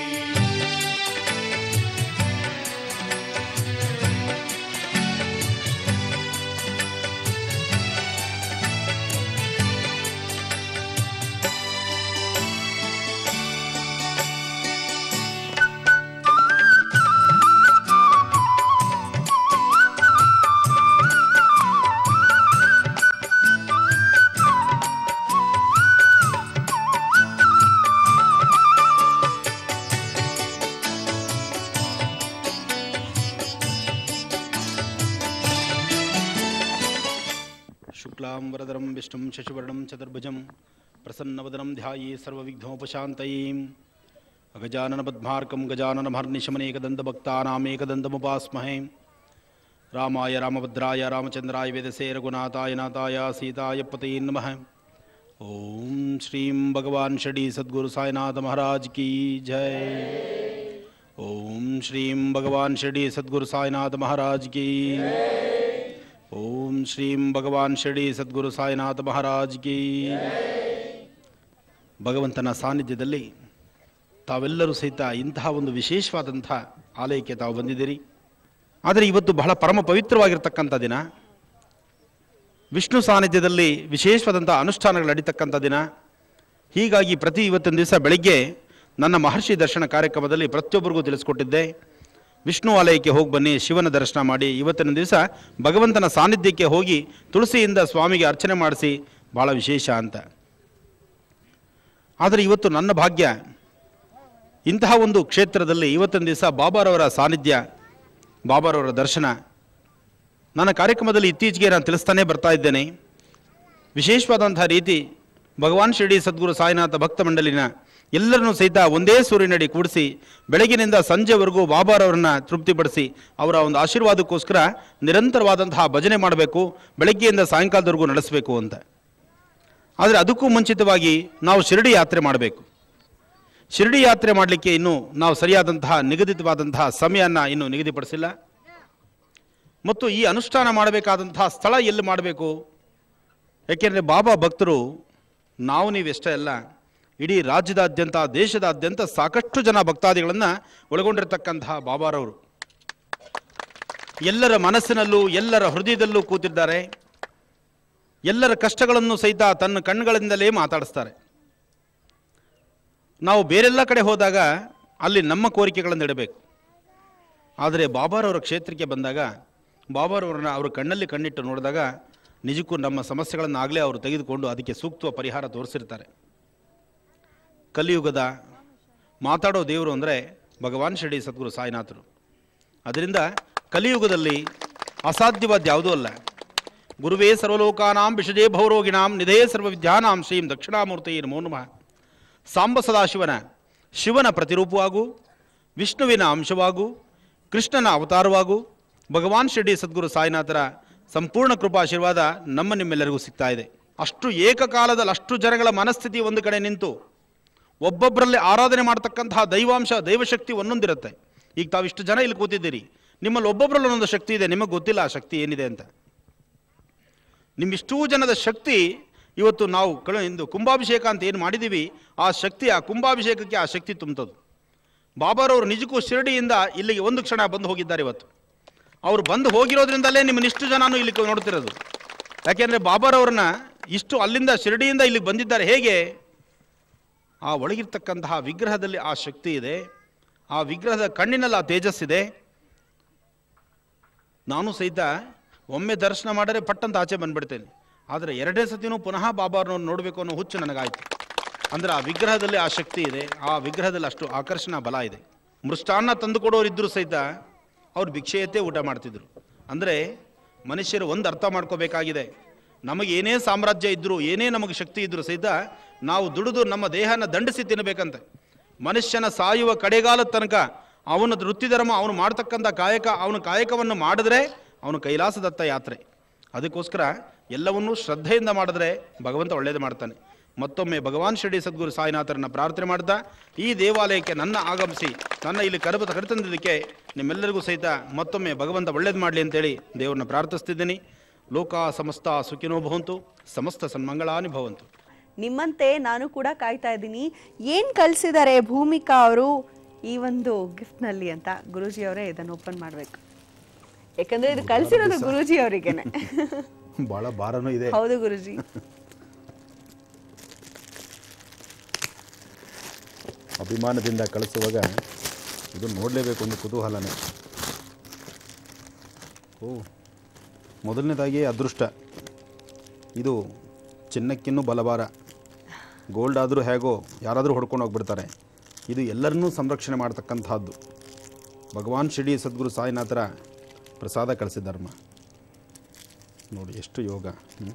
ಶುಕ್ಲಾಂ ವರದರಂ ವಿಷ್ಣುಂ ಶಶಿವರ್ಣಂ ಚತುರ್ಭುಜಂ ಪ್ರಸನ್ನವದನಂ ಧ್ಯಾಯೇ ಸರ್ವವಿಘ್ನೋಪಶಾಂತಯೀಂ ಅಗಜಾನನ ಪದ್ಮಾರ್ಕಂ ಗಜಾನನ ಮಹರ್ನಿಶಮನೇಕದಂತ ಭಕ್ತಾನಾಮೇಕದಂತಮುಪಾಸ್ಮಹೇ ರಾಮಾಯ ರಾಮಭದ್ರಾಯ ರಾಮಚಂದ್ರಾಯ ವೇದಸೇ ರಘುನಾಥಾಯ ನಾಥಾಯ ಸೀತಾಯ ಪತಯೇ ನಮಃ ಓಂ ಶ್ರೀಂ ಭಗವಾನ್ ಷಡಿ ಸದ್ಗುರು ಸಾಯಿನಾಥ ಮಹಾರಾಜ್ ಕಿ ಜಯ ಓಂ ಶ್ರೀಂ ಭಗವಾನ್ ಷಡಿ ಸದ್ಗುರು ಸಾಯಿನಾಥ ಮಹಾರಾಜ್ ಕಿ ಓಂ ಶ್ರೀಂ ಭಗವಾನ್ ಷಡಿ ಸದ್ಗುರು ಸಾಯಿನಾಥ ಮಹಾರಾಜ್ ಕಿ ಭಗವಂತನ ಸಾನ್ನಿಧ್ಯದಲ್ಲಿ ತಾವೆಲ್ಲರೂ ಸಹಿತ ಇಂತಹ ಒಂದು ವಿಶೇಷವಾದಂಥ ಆಲಯಕ್ಕೆ ತಾವು ಬಂದಿದ್ದೀರಿ ಆದರೆ ಇವತ್ತು ಬಹಳ ಪರಮ ಪವಿತ್ರವಾಗಿರ್ತಕ್ಕಂಥ ದಿನ ವಿಷ್ಣು ಸಾನ್ನಿಧ್ಯದಲ್ಲಿ ವಿಶೇಷವಾದಂಥ ಅನುಷ್ಠಾನಗಳು ನಡೀತಕ್ಕಂಥ ದಿನ ಹೀಗಾಗಿ ಪ್ರತಿ ಇವತ್ತಿನ ದಿವಸ ಬೆಳಗ್ಗೆ ನನ್ನ ಮಹರ್ಷಿ ದರ್ಶನ ಕಾರ್ಯಕ್ರಮದಲ್ಲಿ ಪ್ರತಿಯೊಬ್ಬರಿಗೂ ತಿಳಿಸ್ಕೊಟ್ಟಿದ್ದೆ ವಿಷ್ಣು ಆಲಯಕ್ಕೆ ಹೋಗಿ ಬನ್ನಿ ಶಿವನ ದರ್ಶನ ಮಾಡಿ ಇವತ್ತಿನ ದಿವಸ ಭಗವಂತನ ಸಾನ್ನಿಧ್ಯಕ್ಕೆ ಹೋಗಿ ತುಳಸಿಯಿಂದ ಸ್ವಾಮಿಗೆ ಅರ್ಚನೆ ಮಾಡಿಸಿ ಭಾಳ ವಿಶೇಷ ಅಂತ ಆದರೆ ಇವತ್ತು ನನ್ನ ಭಾಗ್ಯ ಇಂತಹ ಒಂದು ಕ್ಷೇತ್ರದಲ್ಲಿ ಇವತ್ತಿನ ದಿವಸ ಬಾಬಾರವರ ಸಾನ್ನಿಧ್ಯ ಬಾಬಾರವರ ದರ್ಶನ ನನ್ನ ಕಾರ್ಯಕ್ರಮದಲ್ಲಿ ಇತ್ತೀಚೆಗೆ ನಾನು ತಿಳಿಸ್ತಾನೆ ಬರ್ತಾ ಇದ್ದೇನೆ ವಿಶೇಷವಾದಂತಹ ರೀತಿ ಭಗವಾನ್ ಶಿರಡಿ ಸದ್ಗುರು ಸಾಯಿನಾಥ ಭಕ್ತ ಮಂಡಲಿನ ಎಲ್ಲರನ್ನೂ ಸಹಿತ ಒಂದೇ ಸೂರಿನಡಿ ಕೂಡಿಸಿ ಬೆಳಗಿನಿಂದ ಸಂಜೆವರೆಗೂ ಬಾಬಾರವರನ್ನ ತೃಪ್ತಿಪಡಿಸಿ ಅವರ ಒಂದು ಆಶೀರ್ವಾದಕ್ಕೋಸ್ಕರ ನಿರಂತರವಾದಂತಹ ಭಜನೆ ಮಾಡಬೇಕು ಬೆಳಗ್ಗೆಯಿಂದ ಸಾಯಂಕಾಲದವರೆಗೂ ನಡೆಸಬೇಕು ಅಂತ ಆದರೆ ಅದಕ್ಕೂ ಮುಂಚಿತವಾಗಿ ನಾವು ಶಿರಡಿ ಯಾತ್ರೆ ಮಾಡಬೇಕು ಶಿರಡಿ ಯಾತ್ರೆ ಮಾಡಲಿಕ್ಕೆ ಇನ್ನೂ ನಾವು ಸರಿಯಾದಂತಹ ನಿಗದಿತವಾದಂತಹ ಸಮಯನ ಇನ್ನೂ ನಿಗದಿಪಡಿಸಿಲ್ಲ ಮತ್ತು ಈ ಅನುಷ್ಠಾನ ಮಾಡಬೇಕಾದಂತಹ ಸ್ಥಳ ಎಲ್ಲಿ ಮಾಡಬೇಕು ಯಾಕೆಂದರೆ ಬಾಬಾ ಭಕ್ತರು ನಾವು ನೀವೆಷ್ಟೇ ಅಲ್ಲ ಇಡೀ ರಾಜ್ಯದಾದ್ಯಂತ ದೇಶದಾದ್ಯಂತ ಸಾಕಷ್ಟು ಜನ ಭಕ್ತಾದಿಗಳನ್ನು ಒಳಗೊಂಡಿರ್ತಕ್ಕಂತಹ ಬಾಬಾರವರು ಎಲ್ಲರ ಮನಸ್ಸಿನಲ್ಲೂ ಎಲ್ಲರ ಹೃದಯದಲ್ಲೂ ಕೂತಿದ್ದಾರೆ ಎಲ್ಲರ ಕಷ್ಟಗಳನ್ನು ಸಹಿತ ತನ್ನ ಕಣ್ಣುಗಳಿಂದಲೇ ಮಾತಾಡಿಸ್ತಾರೆ ನಾವು ಬೇರೆಲ್ಲ ಕಡೆ ಹೋದಾಗ ಅಲ್ಲಿ ನಮ್ಮ ಕೋರಿಕೆಗಳನ್ನು ಇಡಬೇಕು ಆದರೆ ಬಾಬಾರವರ ಕ್ಷೇತ್ರಕ್ಕೆ ಬಂದಾಗ ಬಾಬಾರವರನ್ನ ಅವರು ಕಣ್ಣಲ್ಲಿ ಕಣ್ಣಿಟ್ಟು ನೋಡಿದಾಗ ನಿಜಕ್ಕೂ ನಮ್ಮ ಸಮಸ್ಯೆಗಳನ್ನು ಆಗಲೇ ಅವರು ತೆಗೆದುಕೊಂಡು ಅದಕ್ಕೆ ಸೂಕ್ತ ಪರಿಹಾರ ತೋರಿಸಿರ್ತಾರೆ ಕಲಿಯುಗದ ಮಾತಾಡೋ ದೇವರು ಅಂದರೆ ಭಗವಾನ್ ಶಿರಡಿ ಸದ್ಗುರು ಸಾಯಿನಾಥರು ಅದರಿಂದ ಕಲಿಯುಗದಲ್ಲಿ ಅಸಾಧ್ಯವಾದ ಯಾವುದೂ ಅಲ್ಲ ಗುರುವೇ ಸರ್ವಲೋಕಾನಾಂ ವಿಷಜೇ ಭೌರೋಗಿಣಾಂ ನಿಧೇ ಸರ್ವವಿದ್ಯಾನಾಂ ಶ್ರೀಂ ದಕ್ಷಿಣಾಮೂರ್ತಿ ನಮೋ ನಮಃ ಸಾಂಬ ಸದಾಶಿವನ ಶಿವನ ಪ್ರತಿರೂಪವಾಗು ವಿಷ್ಣುವಿನ ಅಂಶವಾಗು ಕೃಷ್ಣನ ಅವತಾರವಾಗು ಭಗವಾನ್ ಶಿರಡಿ ಸದ್ಗುರು ಸಾಯಿನಾಥರ ಸಂಪೂರ್ಣ ಕೃಪಾಶೀರ್ವಾದ ನಮ್ಮ ನಿಮ್ಮೆಲ್ಲರಿಗೂ ಸಿಗ್ತಾ ಇದೆ ಅಷ್ಟು ಏಕಕಾಲದಲ್ಲಿ ಅಷ್ಟು ಜನಗಳ ಮನಸ್ಥಿತಿ ಒಂದು ಕಡೆ ನಿಂತು ಒಬ್ಬೊಬ್ಬರಲ್ಲಿ ಆರಾಧನೆ ಮಾಡ್ತಕ್ಕಂತಹ ದೈವಾಂಶ ದೈವಶಕ್ತಿ ಒಂದೊಂದಿರುತ್ತೆ ಈಗ ತಾವಿಷ್ಟು ಜನ ಇಲ್ಲಿ ಕೂತಿದ್ದೀರಿ ನಿಮ್ಮಲ್ಲಿ ಒಬ್ಬೊಬ್ಬರಲ್ಲಿ ಒಂದೊಂದು ಶಕ್ತಿ ಇದೆ ನಿಮಗೆ ಗೊತ್ತಿಲ್ಲ ಆ ಶಕ್ತಿ ಏನಿದೆ ಅಂತ ನಿಮ್ಮಿಷ್ಟೂ ಜನದ ಶಕ್ತಿ ಇವತ್ತು ನಾವು ಕಳ ಇಂದು ಕುಂಭಾಭಿಷೇಕ ಅಂತ ಏನು ಮಾಡಿದ್ದೀವಿ ಆ ಶಕ್ತಿ ಆ ಕುಂಭಾಭಿಷೇಕಕ್ಕೆ ಆ ಶಕ್ತಿ ತುಂಬುತ್ತದೆ ಬಾಬಾರವರು ನಿಜಕ್ಕೂ ಶಿರಡಿಯಿಂದ ಇಲ್ಲಿಗೆ ಒಂದು ಕ್ಷಣ ಬಂದು ಹೋಗಿದ್ದಾರೆ ಇವತ್ತು ಅವರು ಬಂದು ಹೋಗಿರೋದ್ರಿಂದಲೇ ನಿಮ್ಮನ್ನಿಷ್ಟು ಜನನೂ ಇಲ್ಲಿ ನೋಡ್ತಿರೋದು ಯಾಕೆಂದರೆ ಬಾಬಾರವ್ರನ್ನ ಇಷ್ಟು ಅಲ್ಲಿಂದ ಶಿರಡಿಯಿಂದ ಇಲ್ಲಿಗೆ ಬಂದಿದ್ದಾರೆ ಹೇಗೆ ಆ ಒಳಗಿರ್ತಕ್ಕಂತಹ ವಿಗ್ರಹದಲ್ಲಿ ಆ ಶಕ್ತಿ ಇದೆ ಆ ವಿಗ್ರಹದ ಕಣ್ಣಿನಲ್ಲಿ ಆ ತೇಜಸ್ಸಿದೆ ನಾನು ಸಹಿತ ಒಮ್ಮೆ ದರ್ಶನ ಮಾಡಿದ್ರೆ ಪಟ್ಟಂತ ಆಚೆ ಬಂದ್ಬಿಡ್ತೇನೆ ಆದರೆ ಎರಡನೇ ಸತಿನೂ ಪುನಃ ಬಾಬಾರನ್ನು ನೋಡಬೇಕು ಅನ್ನೋ ಹುಚ್ಚು ನನಗಾಯ್ತು ಅಂದರೆ ಆ ವಿಗ್ರಹದಲ್ಲಿ ಆ ಶಕ್ತಿ ಇದೆ ಆ ವಿಗ್ರಹದಲ್ಲಿ ಅಷ್ಟು ಆಕರ್ಷಣಾ ಬಲ ಇದೆ ಮೃಷ್ಟಾನ್ನ ತಂದುಕೊಡೋರಿದ್ದರೂ ಸಹಿತ ಅವ್ರು ಭಿಕ್ಷೆಯತ್ತೇ ಊಟ ಮಾಡ್ತಿದ್ರು ಅಂದರೆ ಮನುಷ್ಯರು ಒಂದು ಅರ್ಥ ಮಾಡ್ಕೋಬೇಕಾಗಿದೆ ನಮಗೆ ಏನೇ ಸಾಮ್ರಾಜ್ಯ ಇದ್ದರೂ ಏನೇ ನಮಗೆ ಶಕ್ತಿ ಇದ್ದರೂ ಸಹಿತ ನಾವು ದುಡಿದು ನಮ್ಮ ದೇಹನ ದಂಡಿಸಿ ತಿನ್ನಬೇಕಂತೆ ಮನುಷ್ಯನ ಸಾಯುವ ಕಡೆಗಾಲದ ತನಕ ಅವನ ವೃತ್ತಿಧರ್ಮ ಅವನು ಮಾಡ್ತಕ್ಕಂಥ ಕಾಯಕ ಅವನ ಕಾಯಕವನ್ನು ಮಾಡಿದ್ರೆ ಅವನು ಕೈಲಾಸದತ್ತ ಯಾತ್ರೆ ಅದಕ್ಕೋಸ್ಕರ ಎಲ್ಲವನ್ನೂ ಶ್ರದ್ಧೆಯಿಂದ ಮಾಡಿದ್ರೆ ಭಗವಂತ ಒಳ್ಳೇದು ಮಾಡ್ತಾನೆ ಮತ್ತೊಮ್ಮೆ ಭಗವಾನ್ ಶಿರಡಿ ಸದ್ಗುರು ಸಾಯಿನಾಥರನ್ನ ಪ್ರಾರ್ಥನೆ ಮಾಡ್ತಾ ಈ ದೇವಾಲಯಕ್ಕೆ ನನ್ನ ಆಗಮಿಸಿ ನನ್ನ ಇಲ್ಲಿ ಕರೆಬ ಕರೆತಂದಿದ್ದಕ್ಕೆ ನಿಮ್ಮೆಲ್ಲರಿಗೂ ಸಹಿತ ಮತ್ತೊಮ್ಮೆ ಭಗವಂತ ಒಳ್ಳೇದು ಮಾಡಲಿ ಅಂತೇಳಿ ದೇವರನ್ನ ಪ್ರಾರ್ಥಿಸ್ತಿದ್ದೀನಿ ಲೋಕ ಸಮಸ್ತ ಸುಖಿನೋ ಭವಂತು ಸಮಸ್ತ ಸನ್ಮಂಗಳಾನಿ ಭವಂತು ನಿಮ್ಮಂತೆ ನಾನು ಕೂಡ ಕಾಯ್ತಾ ಇದ್ದೀನಿ ಏನ್ ಕಳ್ಸಿದ್ದಾರೆ ಭೂಮಿಕಾ ಅವರು ಈ ಒಂದು ಗಿಫ್ಟ್ ನಲ್ಲಿ ಅಂತ ಗುರೂಜಿ ಅವರೇ ಇದನ್ನು ಓಪನ್ ಮಾಡ್ಬೇಕು ಯಾಕಂದ್ರೆ ಇದು ಕಳ್ಸಿರೋದು ಗುರೂಜಿ ಅವರಿಗೆನೆ ಭಾಳ ಭಾರನೂ ಇದೆ ಹೌದು ಗುರುಜಿ ಅಭಿಮಾನದಿಂದ ಕಳಿಸುವಾಗ ಇದು ನೋಡಲೇಬೇಕು ಒಂದು ಕುತೂಹಲನೇ ಓ ಮೊದಲನೇದಾಗಿ ಅದೃಷ್ಟ ಇದು ಚಿನ್ನಕ್ಕಿನ್ನೂ ಬಲಭಾರ ಗೋಲ್ಡ್ ಆದರೂ ಹೇಗೋ ಯಾರಾದರೂ ಹೊಡ್ಕೊಂಡು ಹೋಗ್ಬಿಡ್ತಾರೆ ಇದು ಎಲ್ಲರನ್ನೂ ಸಂರಕ್ಷಣೆ ಮಾಡ್ತಕ್ಕಂಥದ್ದು ಭಗವಾನ್ ಶಿರಡಿ ಸದ್ಗುರು ಸಾಯಿನಾಥರ ಪ್ರಸಾದ ಕಳಿಸಿದ್ದಾರಮ್ಮ ನೋಡಿ ಎಷ್ಟು ಯೋಗ ಹ್ಮ್.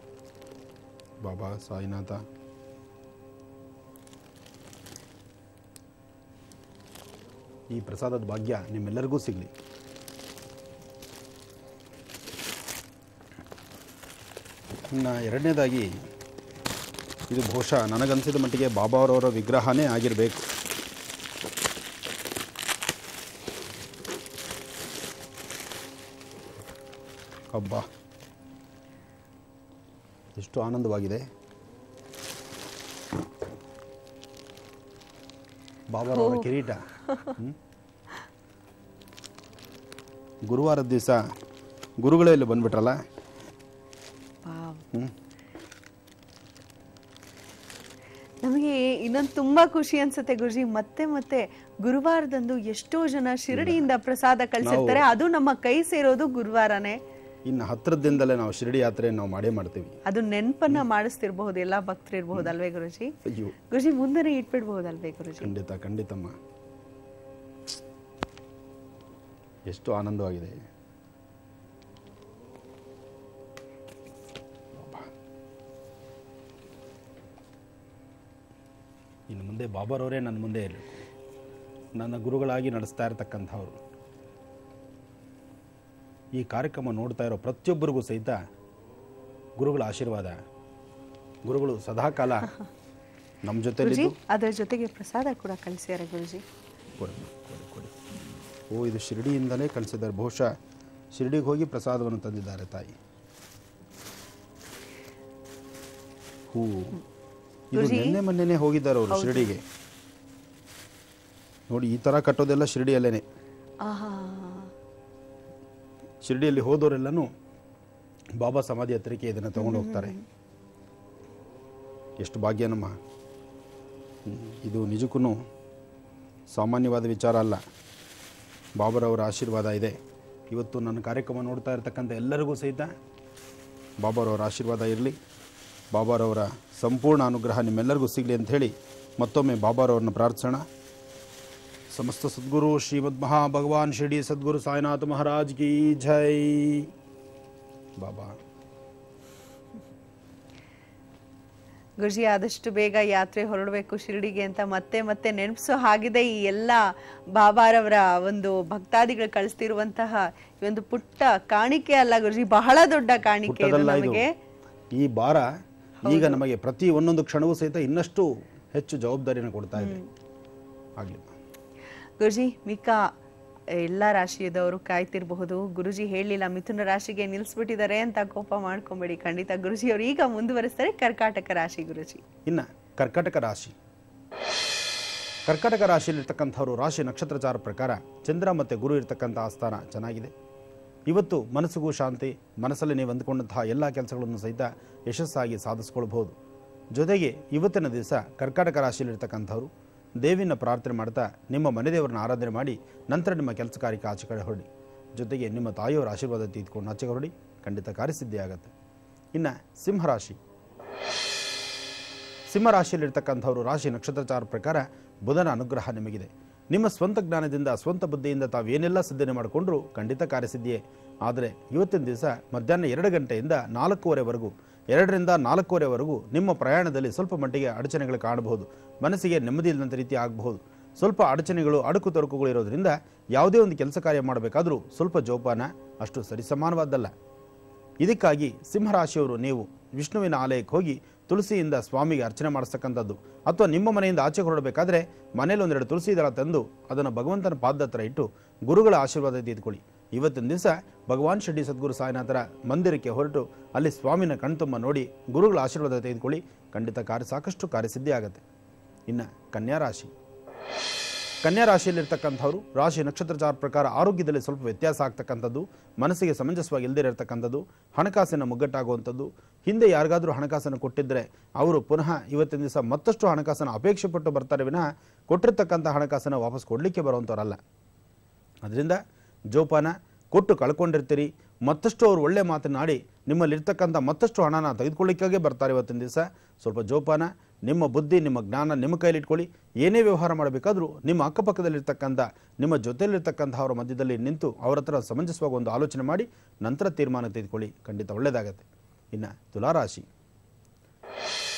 ಬಾಬಾ ಸಾಯಿನಾಥ ಈ ಪ್ರಸಾದದ ಭಾಗ್ಯ ನಿಮ್ಮೆಲ್ಲರಿಗೂ ಸಿಗಲಿ ಇನ್ನು ಎರಡನೇದಾಗಿ ಇದು ಬಹುಶಃ ನನಗನ್ಸಿದ ಮಟ್ಟಿಗೆ ಬಾಬಾ ಅವರವರ ವಿಗ್ರಹನೇ ಆಗಿರಬೇಕು ಹಬ್ಬ ಎಷ್ಟು ಆನಂದವಾಗಿದೆ ಬಾಬಾರವರ ಕಿರೀಟ ಹ್ಮ್? ಗುರುವಾರದ ದಿವಸ ಗುರುಗಳೇ ಇಲ್ಲಿ ಬಂದ್ಬಿಟ್ರಲ್ಲ ವಾವ್. ಹ್ಮ್. ನಮಗೆ ಇನ್ನೊಂದು ತುಂಬಾ ಖುಷಿ ಅನ್ಸುತ್ತೆ ಗುರುಜಿ ಮತ್ತೆ ಮತ್ತೆ ಗುರುವಾರದಂದು ಎಷ್ಟೋ ಜನ ಶಿರಡಿಯಿಂದ ಪ್ರಸಾದ ಕಳ್ಸಿರ್ತಾರೆ ಅದು ನಮ್ಮ ಕೈ ಸೇರೋದು ಗುರುವಾರನೇ ಇನ್ನು ಹತ್ತಿರದಿಂದಲೇ ನಾವು ಶಿರಡಿ ಯಾತ್ರೆ ನಾವು ಮಾಡೇ ಮಾಡ್ತೀವಿ ಅದು ನೆನಪನ್ನ ಮಾಡಿಸ್ತಿರ್ಬಹುದು ಎಲ್ಲಾ ಭಕ್ತರು ಇರ್ಬಹುದು ಅಲ್ವೇ ಗುರುಜಿ ಅಯ್ಯೋ ಗುರುಜಿ ಮುಂದೆನೆ ಇಟ್ಬಿಡ್ಬಹುದಲ್ವೇ ಗುರುಜಿ ಖಂಡಿತ ಖಂಡಿತಮ್ಮ ಎಷ್ಟು ಆನಂದವಾಗಿದೆ ಅಬ್ಬಾ. ಇನ್ನು ಮುಂದೆ ಬಾಬಾರವರೇ ನನ್ನ ಮುಂದೆ ಇರಬೇಕು ನನ್ನ ಗುರುಗಳಾಗಿ ನಡೆಸ್ತಾ ಇರತಕ್ಕಂಥವ್ರು ಈ ಕಾರ್ಯಕ್ರಮ ನೋಡ್ತಾ ಇರೋ ಪ್ರತಿಯೊಬ್ಬರಿಗೂ ಸಹಿತ ಗುರುಗಳ ಆಶೀರ್ವಾದ ಗುರುಗಳು ಸದಾಕಾಲ ನಮ್ಮ ಗುರುಜಿ ಜೊತೆಲಿದ್ದು ಅದರ ಜೊತೆಗೆ ಪ್ರಸಾದ ಕೂಡ ಕಳಿಸ್ಯಾರ ಗುರುಜಿ ಕೊಡಿ ಕೊಡಿ ಕೊಡಿ ಓ ಇದು ಶಿರಡಿಯಿಂದಲೇ ಕಳಿಸಿದ್ದಾರೆ ಬಹುಶಃ ಶಿರಡಿಗೆ ಹೋಗಿ ಪ್ರಸಾದವನ್ನು ತಂದಿದ್ದಾರೆ ತಾಯಿ ಹೂ ಇದು ಗುರುಜಿ? ನಿನ್ನೆ ಮೊನ್ನೆನೇ ಹೋಗಿದ್ದಾರೆ ಅವರು ಶಿರಡಿಗೆ ನೋಡಿ ಈ ಥರ ಕಟ್ಟೋದೆಲ್ಲ ಶಿರಡಿಯಲ್ಲೇನೆ ಆಹಾ ಶಿರಡಿಯಲ್ಲಿ ಹೋದವರೆಲ್ಲನೂ ಬಾಬಾ ಸಮಾಧಿ ಹತ್ತಿರಕ್ಕೆ ಇದನ್ನು ತಗೊಂಡು ಹೋಗ್ತಾರೆ ಎಷ್ಟು ಭಾಗ್ಯ ನಮ್ಮ ಹ್ಮ್. ಇದು ನಿಜಕ್ಕೂ ಸಾಮಾನ್ಯವಾದ ವಿಚಾರ ಅಲ್ಲ ಬಾಬರವರ ಆಶೀರ್ವಾದ ಇದೆ ಇವತ್ತು ನನ್ನ ಕಾರ್ಯಕ್ರಮ ನೋಡ್ತಾ ಇರ್ತಕ್ಕಂಥ ಎಲ್ಲರಿಗೂ ಸಹಿತ ಬಾಬಾರವರ ಆಶೀರ್ವಾದ ಇರಲಿ ಬಾಬಾರವರ ಸಂಪೂರ್ಣ ಅನುಗ್ರಹ ನಿಮ್ಮೆಲ್ಲರಿಗೂ ಸಿಗಲಿ ಅಂತ ಹೇಳಿ ಮತ್ತೊಮ್ಮೆ ಬಾಬಾರವ್ರನ್ನ ಪ್ರಾರ್ಥಿಸೋಣ ಸಮಸ್ತ ಸದ್ಗುರು ಶ್ರೀಮದ್ ಮಹಾ ಭಗವಾನ್ ಶಿರಡಿ ಸದ್ಗುರು ಸಾಯಿನಾಥ ಮಹಾರಾಜ್ ಕಿ ಜೈ ಬಾಬಾ ಗುರುಜಿ ಆದಷ್ಟು ಬೇಗ ಯಾತ್ರೆ ಹೊರಡಬೇಕು ಶಿರಡಿಗೆ ಅಂತ ಮತ್ತೆ ಮತ್ತೆ ನೆನಪಿಸೋ ಹಾಗಿದೆ ಈ ಎಲ್ಲ ಬಾಬಾರವರ ಒಂದು ಭಕ್ತಾದಿಗಳು ಕಳಿಸ್ತಿರುವಂತಹ ಈ ಒಂದು ಪುಟ್ಟ ಕಾಣಿಕೆ ಅಲ್ಲ ಗುರುಜಿ ಬಹಳ ದೊಡ್ಡ ಕಾಣಿಕೆ ಇದು ಪುಟ್ಟದಲ್ಲ ಇದು ನಮಗೆ ಈ ಭಾರ ಈಗ ನಮಗೆ ಪ್ರತಿ ಒಂದೊಂದು ಕ್ಷಣವೂ ಸಹಿತ ಇನ್ನಷ್ಟು ಹೆಚ್ಚು ಜವಾಬ್ದಾರಿಯನ್ನು ಕೊಡ್ತಾ ಇದೆ ಆಗಲಿ ಗುರುಜಿ ಮಿಕ್ಕ ಎಲ್ಲ ರಾಶಿಯದವರು ಕಾಯ್ತಿರಬಹುದು ಗುರುಜಿ ಹೇಳಿಲ್ಲ ಮಿಥುನ ರಾಶಿಗೆ ನಿಲ್ಸ್ಬಿಟ್ಟಿದ್ದಾರೆ ಅಂತ ಕೋಪ ಮಾಡ್ಕೊಂಬೇಡಿ ಖಂಡಿತ ಗುರುಜಿ ಅವರು ಈಗ ಮುಂದುವರಿಸ್ತಾರೆ ಕರ್ಕಾಟಕ ರಾಶಿ ಗುರುಜಿ ಇನ್ನು ಕರ್ಕಟಕ ರಾಶಿ ಕರ್ಕಟಕ ರಾಶಿಯಲ್ಲಿರ್ತಕ್ಕಂಥವ್ರು ರಾಶಿ ನಕ್ಷತ್ರಚಾರ ಪ್ರಕಾರ ಚಂದ್ರ ಮತ್ತು ಗುರು ಇರ್ತಕ್ಕಂಥ ಆಸ್ಥಾನ ಚೆನ್ನಾಗಿದೆ ಇವತ್ತು ಮನಸ್ಸಿಗೂ ಶಾಂತಿ ಮನಸ್ಸಲ್ಲಿ ನೀವು ಅಂದುಕೊಂಡಂತಹ ಎಲ್ಲ ಕೆಲಸಗಳನ್ನು ಸಹಿತ ಯಶಸ್ಸಾಗಿ ಸಾಧಿಸ್ಕೊಳ್ಬಹುದು ಜೊತೆಗೆ ಇವತ್ತಿನ ದಿವಸ ಕರ್ಕಾಟಕ ರಾಶಿಯಲ್ಲಿರ್ತಕ್ಕಂಥವ್ರು ದೇವಿನ ಪ್ರಾರ್ಥನೆ ಮಾಡ್ತಾ ನಿಮ್ಮ ಮನೆದೇವರನ್ನ ಆರಾಧನೆ ಮಾಡಿ ನಂತರ ನಿಮ್ಮ ಕೆಲಸ ಕಾರ್ಯಕ್ಕೆ ಆಚೆ ಕಡೆ ಹೊರಡಿ ಜೊತೆಗೆ ನಿಮ್ಮ ತಾಯಿಯವರ ಆಶೀರ್ವಾದ ತೆಗೆದುಕೊಂಡು ಆಚೆ ಹೊರಡಿ ಖಂಡಿತ ಕಾರ್ಯಸಿದ್ಧಿ ಆಗುತ್ತೆ ಇನ್ನು ಸಿಂಹರಾಶಿ ಸಿಂಹರಾಶಿಯಲ್ಲಿರ್ತಕ್ಕಂಥವರು ರಾಶಿ ನಕ್ಷತ್ರಚಾರ ಪ್ರಕಾರ ಬುಧನ ಅನುಗ್ರಹ ನಿಮಗಿದೆ ನಿಮ್ಮ ಸ್ವಂತ ಜ್ಞಾನದಿಂದ ಸ್ವಂತ ಬುದ್ಧಿಯಿಂದ ತಾವೇನೆಲ್ಲ ಸಿದ್ಧನೆ ಮಾಡಿಕೊಂಡ್ರೂ ಖಂಡಿತ ಕಾರ್ಯಸಿದ್ಧಿಯೇ ಆದರೆ ಇವತ್ತಿನ ದಿವಸ ಮಧ್ಯಾಹ್ನ ಎರಡು ಗಂಟೆಯಿಂದ ನಾಲ್ಕೂವರೆವರೆಗೂ ಎರಡರಿಂದ ನಾಲ್ಕೂವರೆವರೆಗೂ ನಿಮ್ಮ ಪ್ರಯಾಣದಲ್ಲಿ ಸ್ವಲ್ಪ ಮಟ್ಟಿಗೆ ಅಡಚಣೆಗಳು ಕಾಣಬಹುದು ಮನಸ್ಸಿಗೆ ನೆಮ್ಮದಿ ಇಲ್ಲದಂಥ ರೀತಿ ಆಗಬಹುದು ಸ್ವಲ್ಪ ಅಡಚಣೆಗಳು ಅಡುಕು ತೊಡಕುಗಳು ಇರೋದ್ರಿಂದ ಯಾವುದೇ ಒಂದು ಕೆಲಸ ಕಾರ್ಯ ಮಾಡಬೇಕಾದರೂ ಸ್ವಲ್ಪ ಜೋಪಾನ ಅಷ್ಟು ಸರಿಸಮಾನವಾದ್ದಲ್ಲ ಇದಕ್ಕಾಗಿ ಸಿಂಹರಾಶಿಯವರು ನೀವು ವಿಷ್ಣುವಿನ ಆಲಯಕ್ಕೆ ಹೋಗಿ ತುಳಸಿಯಿಂದ ಸ್ವಾಮಿಗೆ ಅರ್ಚನೆ ಮಾಡಿಸ್ತಕ್ಕಂಥದ್ದು ಅಥವಾ ನಿಮ್ಮ ಮನೆಯಿಂದ ಆಚೆ ಹೊರಡಬೇಕಾದ್ರೆ ಮನೇಲಿ ಒಂದೆರಡು ತುಳಸಿ ದಳ ತಂದು ಅದನ್ನು ಭಗವಂತನ ಪಾದ ಹತ್ರ ಇಟ್ಟು ಗುರುಗಳ ಆಶೀರ್ವಾದ ತೆಗೆದುಕೊಳ್ಳಿ ಇವತ್ತಿನ ದಿವಸ ಭಗವಾನ್ ಶಿರಡಿ ಸದ್ಗುರು ಸಾಯಿನಾಥರ ಮಂದಿರಕ್ಕೆ ಹೊರಟು ಅಲ್ಲಿ ಸ್ವಾಮಿನ ಕಣ್ತುಂಬ ನೋಡಿ ಗುರುಗಳ ಆಶೀರ್ವಾದ ತೆಗೆದುಕೊಳ್ಳಿ ಖಂಡಿತ ಕಾರ್ಯ ಸಾಕಷ್ಟು ಕಾರ್ಯಸಿದ್ಧಿ ಆಗುತ್ತೆ ಇನ್ನು ಕನ್ಯಾ ರಾಶಿ ಕನ್ಯಾ ರಾಶಿಯಲ್ಲಿರ್ತಕ್ಕಂಥವ್ರು ರಾಶಿ ನಕ್ಷತ್ರಚಾರ ಪ್ರಕಾರ ಆರೋಗ್ಯದಲ್ಲಿ ಸ್ವಲ್ಪ ವ್ಯತ್ಯಾಸ ಆಗ್ತಕ್ಕಂಥದ್ದು ಮನಸ್ಸಿಗೆ ಸಮಂಜಸವಾಗಿ ಇಲ್ಲದೇ ಇರತಕ್ಕಂಥದ್ದು ಹಣಕಾಸಿನ ಮುಗ್ಗಟ್ಟಾಗುವಂಥದ್ದು ಹಿಂದೆ ಯಾರಿಗಾದರೂ ಹಣಕಾಸನ್ನು ಕೊಟ್ಟಿದ್ದರೆ ಅವರು ಪುನಃ ಇವತ್ತಿನ ದಿವಸ ಮತ್ತಷ್ಟು ಹಣಕಾಸನ್ನು ಅಪೇಕ್ಷೆ ಪಟ್ಟು ಬರ್ತಾರೆ ವಿನಃ ಕೊಟ್ಟಿರ್ತಕ್ಕಂಥ ಹಣಕಾಸನ್ನು ವಾಪಸ್ ಕೊಡಲಿಕ್ಕೆ ಬರುವಂಥವ್ರಲ್ಲ ಅದರಿಂದ ಜೋಪಾನ ಕೊಟ್ಟು ಕಳ್ಕೊಂಡಿರ್ತೀರಿ ಮತ್ತಷ್ಟು ಅವ್ರು ಒಳ್ಳೆ ಮಾತನಾಡಿ ನಿಮ್ಮಲ್ಲಿರ್ತಕ್ಕಂಥ ಮತ್ತಷ್ಟು ಹಣನ ತೆಗೆದುಕೊಳ್ಳಿಕ್ಕಾಗೆ ಬರ್ತಾರೆ ಇವತ್ತಿನ ದಿವಸ ಸ್ವಲ್ಪ ಜೋಪಾನ ನಿಮ್ಮ ಬುದ್ಧಿ ನಿಮ್ಮ ಜ್ಞಾನ ನಿಮ್ಮ ಕೈಲಿಟ್ಕೊಳ್ಳಿ ಏನೇ ವ್ಯವಹಾರ ಮಾಡಬೇಕಾದ್ರೂ ನಿಮ್ಮ ಅಕ್ಕಪಕ್ಕದಲ್ಲಿರ್ತಕ್ಕಂಥ ನಿಮ್ಮ ಜೊತೆಯಲ್ಲಿರ್ತಕ್ಕಂಥ ಅವರ ಮಧ್ಯದಲ್ಲಿ ನಿಂತು ಅವರ ಹತ್ರ ಸಮಂಜಸವಾಗಿ ಒಂದು ಆಲೋಚನೆ ಮಾಡಿ ನಂತರ ತೀರ್ಮಾನ ತೆಗೆದುಕೊಳ್ಳಿ ಖಂಡಿತ ಒಳ್ಳೆಯದಾಗತ್ತೆ ಇನ್ನು ತುಲಾರಾಶಿ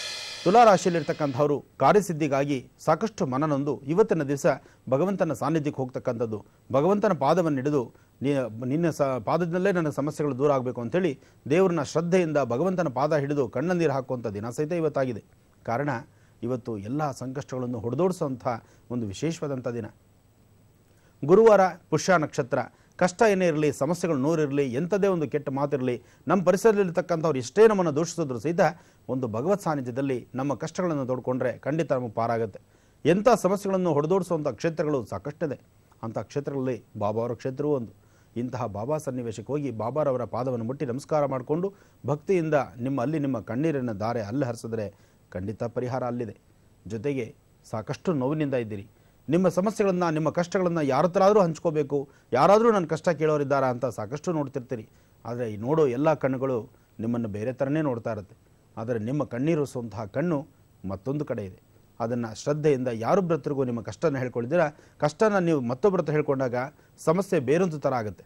ತುಲಾ ರಾಶಿಯಲ್ಲಿರ್ತಕ್ಕಂಥವರು ಕಾರ್ಯಸಿದ್ಧಿಗಾಗಿ ಸಾಕಷ್ಟು ಮನನೊಂದು ಇವತ್ತಿನ ದಿವಸ ಭಗವಂತನ ಸಾನ್ನಿಧ್ಯಕ್ಕೆ ಹೋಗ್ತಕ್ಕಂಥದ್ದು ಭಗವಂತನ ಪಾದವನ್ನು ಹಿಡಿದು ನೀ- ನಿನ್ನ ಸ ಪಾದದಲ್ಲೇ ನನ್ನ ಸಮಸ್ಯೆಗಳು ದೂರ ಆಗಬೇಕು ಅಂತೇಳಿ ದೇವರನ್ನ ಶ್ರದ್ಧೆಯಿಂದ ಭಗವಂತನ ಪಾದ ಹಿಡಿದು ಕಣ್ಣ ನೀರು ಹಾಕುವಂಥ ದಿನ ಸಹಿತ ಇವತ್ತಾಗಿದೆ ಕಾರಣ ಇವತ್ತು ಎಲ್ಲ ಸಂಕಷ್ಟಗಳನ್ನು ಹೊಡೆದೋಡಿಸುವಂಥ ಒಂದು ವಿಶೇಷವಾದಂಥ ದಿನ ಗುರುವಾರ ಪುಷ್ಯ ನಕ್ಷತ್ರ ಕಷ್ಟ ಏನೇ ಇರಲಿ ಸಮಸ್ಯೆಗಳು ನೂರಿರಲಿ ಎಂಥದೇ ಒಂದು ಕೆಟ್ಟ ಮಾತಿರಲಿ ನಮ್ಮ ಪರಿಸರದಲ್ಲಿರ್ತಕ್ಕಂಥವ್ರು ಎಷ್ಟೇ ನಮ್ಮನ್ನು ದೂಷಿಸಿದ್ರು ಸಹಿತ ಒಂದು ಭಗವತ್ ಸಾನ್ನಿಧ್ಯದಲ್ಲಿ ನಮ್ಮ ಕಷ್ಟಗಳನ್ನು ತೋಡ್ಕೊಂಡ್ರೆ ಖಂಡಿತ ನಮಗೆ ಪಾರಾಗುತ್ತೆ ಎಂಥ ಸಮಸ್ಯೆಗಳನ್ನು ಹೊಡೆದೋಡಿಸುವಂಥ ಕ್ಷೇತ್ರಗಳು ಸಾಕಷ್ಟಿದೆ ಅಂಥ ಕ್ಷೇತ್ರಗಳಲ್ಲಿ ಬಾಬಾವರ ಕ್ಷೇತ್ರವೂ ಒಂದು ಇಂತಹ ಬಾಬಾ ಸನ್ನಿವೇಶಕ್ಕೆ ಹೋಗಿ ಬಾಬಾರವರ ಪಾದವನ್ನು ಮುಟ್ಟಿ ನಮಸ್ಕಾರ ಮಾಡಿಕೊಂಡು ಭಕ್ತಿಯಿಂದ ನಿಮ್ಮ ಅಲ್ಲಿ ನಿಮ್ಮ ಕಣ್ಣೀರಿನ ದಾರೆ ಅಲ್ಲಿ ಹರಿಸಿದ್ರೆ ಖಂಡಿತ ಪರಿಹಾರ ಅಲ್ಲಿದೆ ಜೊತೆಗೆ ಸಾಕಷ್ಟು ನೋವಿನಿಂದ ಇದ್ದೀರಿ ನಿಮ್ಮ ಸಮಸ್ಯೆಗಳನ್ನು ನಿಮ್ಮ ಕಷ್ಟಗಳನ್ನು ಯಾರ ಹತ್ರ ಆದರೂ ಹಂಚ್ಕೋಬೇಕು ಯಾರಾದರೂ ನನ್ನ ಕಷ್ಟ ಕೇಳೋರಿದ್ದಾರಾ ಅಂತ ಸಾಕಷ್ಟು ನೋಡ್ತಿರ್ತೀರಿ ಆದರೆ ಈ ನೋಡೋ ಎಲ್ಲ ಕಣ್ಣುಗಳು ನಿಮ್ಮನ್ನು ಬೇರೆ ಥರನೇ ನೋಡ್ತಾ ಇರುತ್ತೆ ಆದರೆ ನಿಮ್ಮ ಕಣ್ಣೀರಿಸುವಂತಹ ಕಣ್ಣು ಮತ್ತೊಂದು ಕಡೆ ಇದೆ ಅದನ್ನು ಶ್ರದ್ಧೆಯಿಂದ ಯಾರೊಬ್ಬರ ಹತ್ರಗೂ ನಿಮ್ಮ ಕಷ್ಟನ ಹೇಳ್ಕೊಳ್ತೀರಾ ಕಷ್ಟನ ನೀವು ಮತ್ತೊಬ್ಬರ ಹತ್ರ ಹೇಳ್ಕೊಂಡಾಗ ಸಮಸ್ಯೆ ಬೇರೊಂದು ಥರ ಆಗುತ್ತೆ